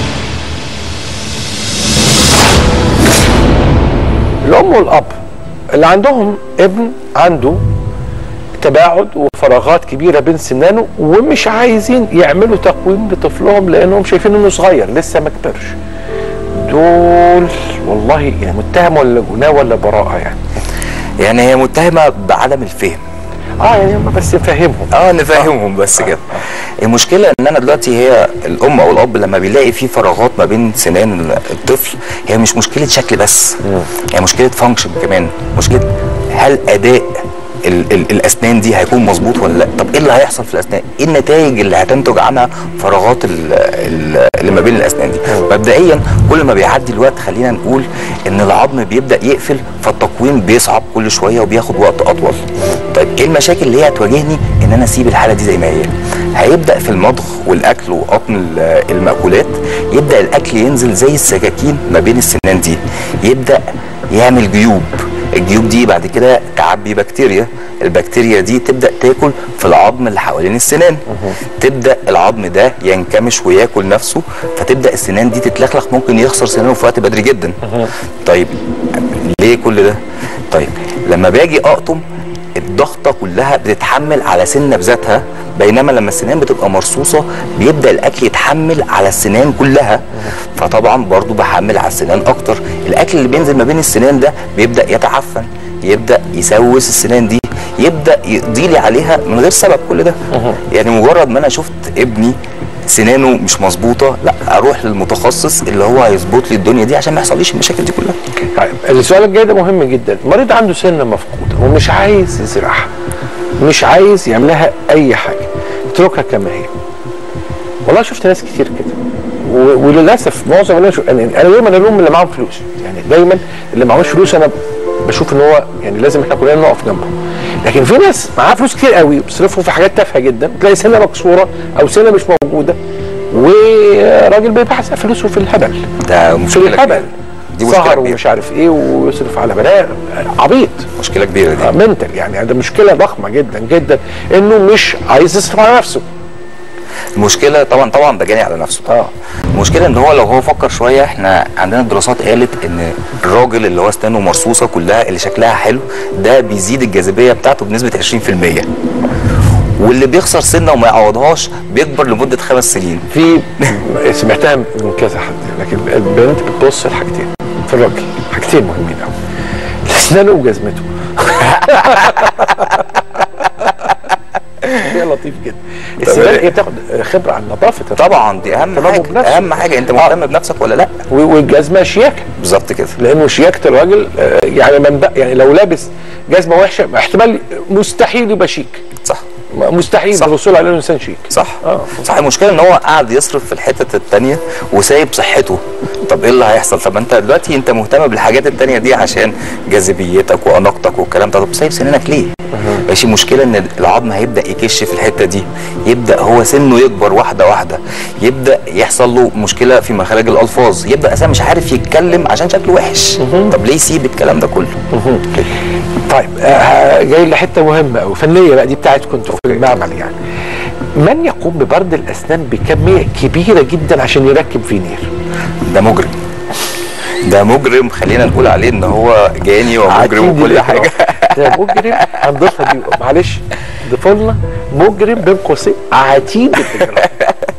الام والاب اللي عندهم ابن عنده تباعد وفراغات كبيره بين سنانه ومش عايزين يعملوا تقويم لطفلهم لانهم شايفين انه صغير لسه ما كبرش دول والله يعني متهم ولا جناه ولا براءه يعني يعني هي متهمه بعدم الفهم اه يعني هم بس نفهمهم اه نفهمهم بس كده المشكله ان انا دلوقتي هي الام او الاب لما بيلاقي في فراغات ما بين سنان الطفل هي مش مشكله شكل بس هي مشكله فانكشن كمان مشكله هل اداء ال ال الاسنان دي هيكون مظبوط ولا لا طب ايه اللي هيحصل في الاسنان ايه النتائج اللي هتنتج عنها فراغات ال ال اللي ما بين الاسنان دي مبدئيا كل ما بيعدي الوقت خلينا نقول ان العظم بيبدا يقفل فالتقويم بيصعب كل شويه وبياخد وقت اطول طيب ايه المشاكل اللي هي هتواجهني ان انا اسيب الحاله دي زي ما هي هيبدا في المضغ والاكل وقطن ال- المأكولات يبدا الاكل ينزل زي السكاكين ما بين السنان دي يبدا يعمل جيوب الجيوب دي بعد كده تعبي بكتيريا البكتيريا دي تبدا تاكل في العظم اللي حوالين السنان تبدا العظم ده ينكمش وياكل نفسه فتبدا السنان دي تتلخلخ ممكن يخسر سنانه في وقت بدري جدا طيب ليه كل ده طيب لما باجي اقطم الضغطه كلها بتتحمل على سنه بذاتها بينما لما السنان بتبقى مرصوصه بيبدا الاكل يتحمل على السنان كلها فطبعا برضو بحمل على السنان اكتر الاكل اللي بينزل ما بين السنان ده بيبدا يتعفن يبدا يسوس السنان دي يبدا يقضي لي عليها من غير سبب كل ده يعني مجرد ما انا شفت ابني سنانه مش مظبوطه لا اروح للمتخصص اللي هو هيظبط لي الدنيا دي عشان ما يحصليش المشاكل دي كلها طيب السؤال الجاي ده مهم جدا المريض عنده سنه مفقوده ومش عايز يزرعها مش عايز يعمل لها اي حاجه اتركها كما هي والله شفت ناس كتير كده و- وللاسف معظم اللي انا شو- انا أنا دايما الوم اللي معاهم فلوس يعني دايما اللي معهوش فلوس انا بشوف ان هو يعني لازم احنا كلنا نقف جنبه لكن في ناس معاها فلوس كتير قوي بيصرفوا في حاجات تافهه جدا تلاقي سنه مكسوره او سنه مش موجوده وراجل بيبحث فلوسه في الهبل ده في مشكله الهبل كبيرة. دي مشكله سهر كبيره ومش عارف ايه ويصرف على بنات عبيط مشكله كبيره دي منتل يعني ده مشكله ضخمه جدا جدا انه مش عايز يصرف على نفسه المشكله طبعا طبعا ده جاني على نفسه اه المشكله ان هو لو هو فكر شويه احنا عندنا دراسات قالت ان الراجل اللي هو اسنانه مرصوصه كلها اللي شكلها حلو ده بيزيد الجاذبيه بتاعته بنسبه 20% واللي بيخسر سنه وما يعوضهاش بيكبر لمده خمس سنين في سمعتها من كذا حد لكن البنت بتبص لحاجتين في الراجل حاجتين مهمين قوي اسنانه وجزمته هي لطيف جدا السنان هي بتاخد خبره عن نظافه طبعا دي اهم تمام حاجه بنفسه. اهم حاجه انت مهتم بنفسك ولا لا و- والجزمه شياكه بالظبط كده لانه شياكه الراجل آه، يعني من يعني لو لابس جزمه وحشه احتمال مستحيل يبقى شيك صح مستحيل الوصول على انسان شيك صح اه صح المشكله ان هو قاعد يصرف في الحتت التانية وسايب صحته طب ايه اللي هيحصل طب انت دلوقتي انت مهتم بالحاجات التانية دي عشان جاذبيتك واناقتك والكلام ده طب سايب سنانك ليه ماشي مشكله ان العظم هيبدا يكش في الحته دي يبدا هو سنه يكبر واحده واحده يبدا يحصل له مشكله في مخارج الالفاظ يبدا اساسا مش عارف يتكلم عشان شكله وحش طب ليه يسيب الكلام ده كله طيب آه جاي لحته مهمه قوي فنيه بقى دي بتاعتكم انتوا في المعمل يعني من يقوم ببرد الاسنان بكميه كبيره جدا عشان يركب فينير ده مجرم ده مجرم خلينا نقول عليه ان هو جاني ومجرم عتيد وكل حاجه ده مجرم هنضيفها دي معلش ضيفوا لنا مجرم بين قوسين عتيد الاجرام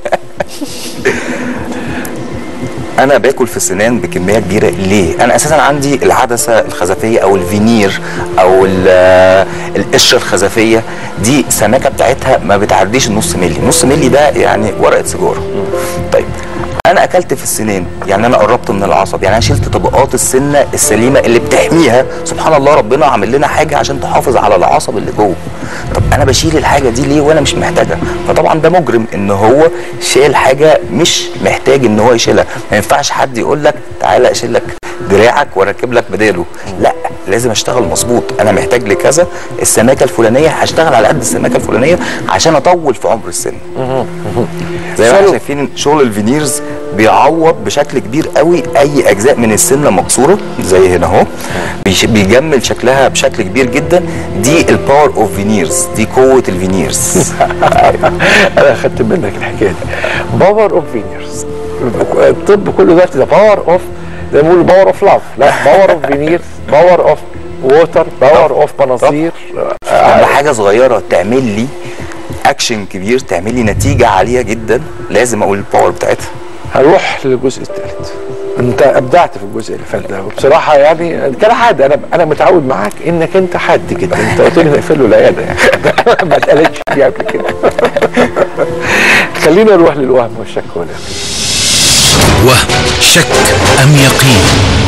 انا باكل في السنان بكميه كبيره ليه انا اساسا عندي العدسه الخزفيه او الفينير او ال- القشره الخزفيه دي السماكه بتاعتها ما بتعديش النص ملي نص ملي ده يعني ورقه سيجاره طيب انا اكلت في السنان يعني انا قربت من العصب يعني انا شلت طبقات السنه السليمه اللي بتحميها سبحان الله ربنا عامل لنا حاجه عشان تحافظ على العصب اللي جوه طب انا بشيل الحاجه دي ليه وانا مش محتاجها فطبعا ده مجرم ان هو شايل حاجه مش محتاج ان هو يشيلها ما ينفعش حد يقول لك تعالى اشيل لك دراعك واركب لك بداله لا لازم اشتغل مظبوط انا محتاج لكذا السماكه الفلانيه هشتغل على قد السماكه الفلانيه عشان اطول في عمر السن زي ما احنا شايفين شغل الفينيرز بيعوض بشكل كبير قوي اي اجزاء من السنه مكسوره زي هنا اهو بيش- بيجمل شكلها بشكل كبير جدا دي الباور اوف فينيرز دي قوه الفينيرز انا اخدت منك الحكايه دي باور اوف فينيرز الطب كله دلوقتي ده باور اوف زي ما بيقولوا باور اوف لاف لا باور اوف فينيرز باور اوف ووتر باور اوف مناظير اهم حاجه صغيره تعمل لي اكشن كبير تعمل لي نتيجه عاليه جدا لازم اقول الباور بتاعتها هنروح للجزء الثالث انت ابدعت في الجزء اللي فات ده وبصراحه يعني كان حاد انا انا متعود معاك انك انت حاد جدا انت قلت لي نقفل له العياده يعني ما اتقالتش دي قبل كده خلينا نروح للوهم والشك واليقين وهم شك أم يقين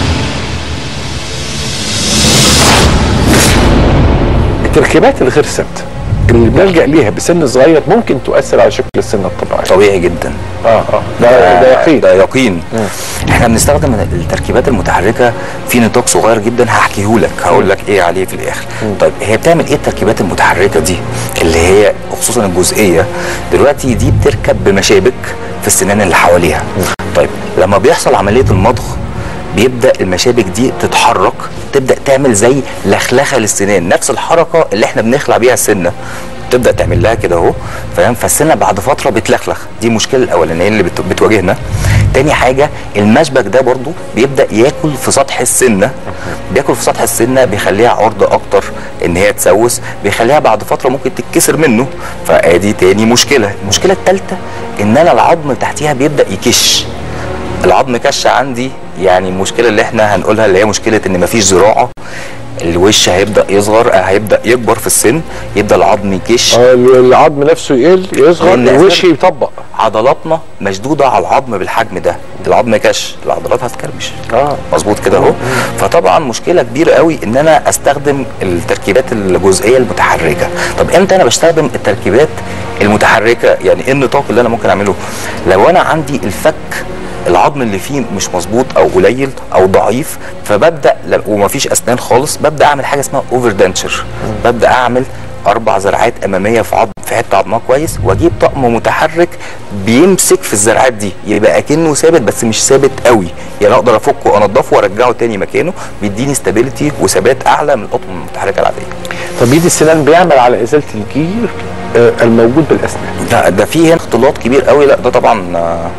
التركيبات الغير ثابته اللي بنلجا ليها بسن صغير ممكن تؤثر على شكل السن الطبيعي طبيعي جدا اه اه ده ده يقين ده يقين احنا بنستخدم التركيبات المتحركه في نطاق صغير جدا هحكيه لك هقول لك ايه عليه في الاخر طيب هي بتعمل ايه التركيبات المتحركه دي اللي هي خصوصا الجزئيه دلوقتي دي بتركب بمشابك في السنان اللي حواليها طيب لما بيحصل عمليه المضغ بيبدا المشابك دي تتحرك تبدا تعمل زي لخلخه للسنان نفس الحركه اللي احنا بنخلع بيها السنه تبدا تعمل لها كده اهو فاهم فالسنه بعد فتره بتلخلخ دي المشكله الاولانيه اللي بت- بتواجهنا تاني حاجه المشبك ده برضو بيبدا ياكل في سطح السنه بياكل في سطح السنه بيخليها عرضه اكتر ان هي تسوس بيخليها بعد فتره ممكن تتكسر منه فادي تاني مشكله المشكله الثالثه ان انا العظم تحتيها بيبدا يكش العظم كش عندي يعني المشكله اللي احنا هنقولها اللي هي مشكله ان مفيش زراعه الوش هيبدا يصغر آه، هيبدا يكبر في السن يبدا العظم يكش اه العظم نفسه يقل يصغر لأن الوش أساساً يطبق عضلاتنا مشدوده على العظم بالحجم ده العظم كش العضلات هتكرمش اه مظبوط كده اهو فطبعا مشكله كبيره قوي ان انا استخدم التركيبات الجزئيه المتحركه طب امتى انا بستخدم التركيبات المتحركه يعني ايه النطاق اللي انا ممكن اعمله لو انا عندي الفك العظم اللي فيه مش مظبوط او قليل او ضعيف فببدا ل- ومفيش اسنان خالص ببدا اعمل حاجه اسمها اوفر دنتشر ببدا اعمل اربع زرعات اماميه في عظم في حته عظمها كويس واجيب طقم متحرك بيمسك في الزرعات دي يبقى اكنه ثابت بس مش ثابت قوي يعني اقدر افكه وانضفه وارجعه تاني مكانه بيديني استابيليتي وثبات اعلى من القطن المتحركه العاديه تبييض السنان بيعمل على ازاله الجير آه، الموجود بالاسنان لا ده فيه هنا اختلاط كبير قوي لا ده طبعا آه،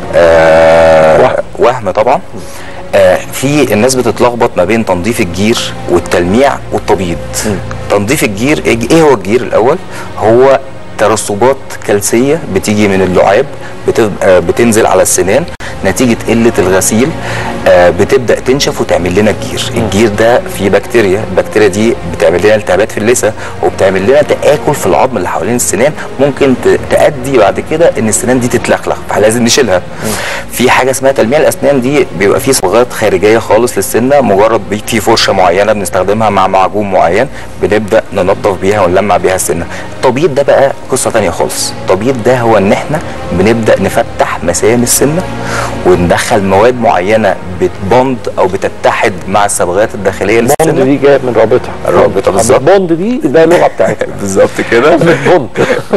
آه وهم طبعا آه في الناس بتتلخبط ما بين تنظيف الجير والتلميع والتبييض تنظيف الجير إيه- ايه هو الجير الاول هو ترسبات كلسيه بتيجي من اللعاب بتبقى بتنزل على السنان نتيجه قله الغسيل آه بتبدا تنشف وتعمل لنا الجير الجير ده فيه بكتيريا البكتيريا دي بتعمل لنا التهابات في اللثه وبتعمل لنا تاكل في العظم اللي حوالين السنان ممكن ت- تؤدي بعد كده ان السنان دي تتلخلخ فلازم نشيلها في حاجه اسمها تلميع الاسنان دي بيبقى فيه صبغات خارجيه خالص للسنه مجرد بي- في فرشه معينه بنستخدمها مع معجون معين بنبدا ننظف بيها ونلمع بيها السنه التبييض ده بقى قصه تانية خالص التبييض ده هو ان احنا بنبدا نفتح مسام السنه وندخل مواد معينه بتبوند او بتتحد مع الصبغات الداخليه بوند للسنه دي جايه من رابطه الرابطه بالظبط بوند دي ده اللغه بتاعتنا بالظبط كده بوند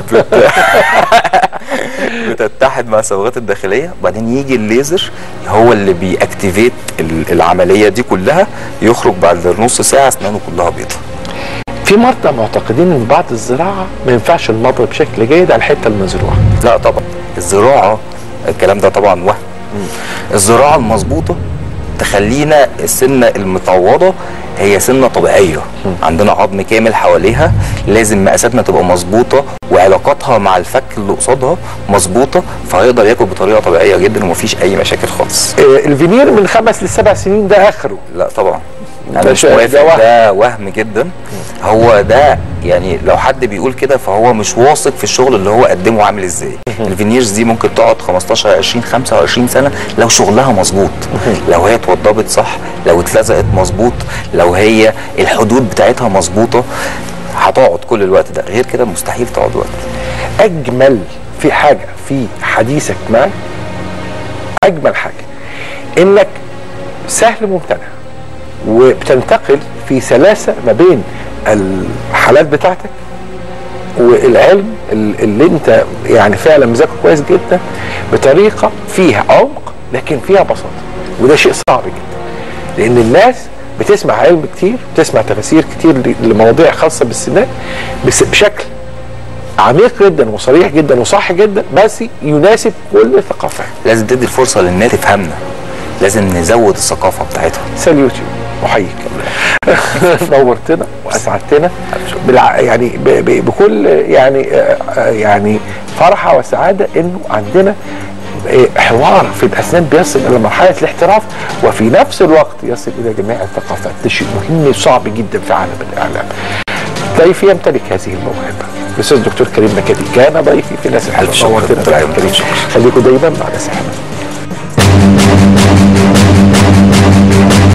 بتتحد مع الصبغات الداخليه وبعدين يجي الليزر هو اللي بيأكتيفيت ال- العمليه دي كلها يخرج بعد نص ساعه اسنانه كلها بيضة في مرضى معتقدين ان بعد الزراعه ما ينفعش المضغ بشكل جيد على الحته المزروعه لا طبعا الزراعه الكلام ده طبعا وهم الزراعه المظبوطه تخلينا السنه المتعوضه هي سنه طبيعيه عندنا عظم كامل حواليها لازم مقاساتنا تبقى مظبوطه وعلاقاتها مع الفك اللي قصادها مظبوطه فهيقدر ياكل بطريقه طبيعيه جدا ومفيش اي مشاكل خالص آه، الفينير من خمس لسبع سنين ده اخره لا طبعا ده انا مش شيء- موافق ده وهم. ده وهم جدا هو ده يعني لو حد بيقول كده فهو مش واثق في الشغل اللي هو قدمه عامل ازاي الفينيرز دي ممكن تقعد 15 20 25 سنه لو شغلها مظبوط لو هي اتوضبت صح لو اتلزقت مظبوط لو هي الحدود بتاعتها مظبوطه هتقعد كل الوقت ده غير كده مستحيل تقعد وقت اجمل في حاجه في حديثك معي اجمل حاجه انك سهل ممتنع وبتنتقل في سلاسه ما بين الحالات بتاعتك والعلم ال- اللي انت يعني فعلا مذاكره كويس جدا بطريقه فيها عمق لكن فيها بساطه وده شيء صعب جدا لان الناس بتسمع علم كتير بتسمع تفاسير كتير ل- لمواضيع خاصه بالسنان بس بشكل عميق جدا وصريح جدا وصح جدا بس يناسب كل الثقافات لازم تدي الفرصه للناس تفهمنا لازم نزود الثقافه بتاعتهم ساليوتي احييك نورتنا واسعدتنا بالع... يعني ب... ب... بكل يعني آه، آه، يعني فرحه وسعاده انه عندنا آه، حوار في الاسنان بيصل الى مرحله الاحتراف وفي نفس الوقت يصل الى جميع الثقافات ده شيء مهم صعب جدا في عالم الاعلام ضيفي يمتلك هذه الموهبه الاستاذ الدكتور كريم مكادي كان ضيفي في ناس الحلوه شكر نورتنا دكتور دكتور كريم خليكم دايما مع ناس الحلوه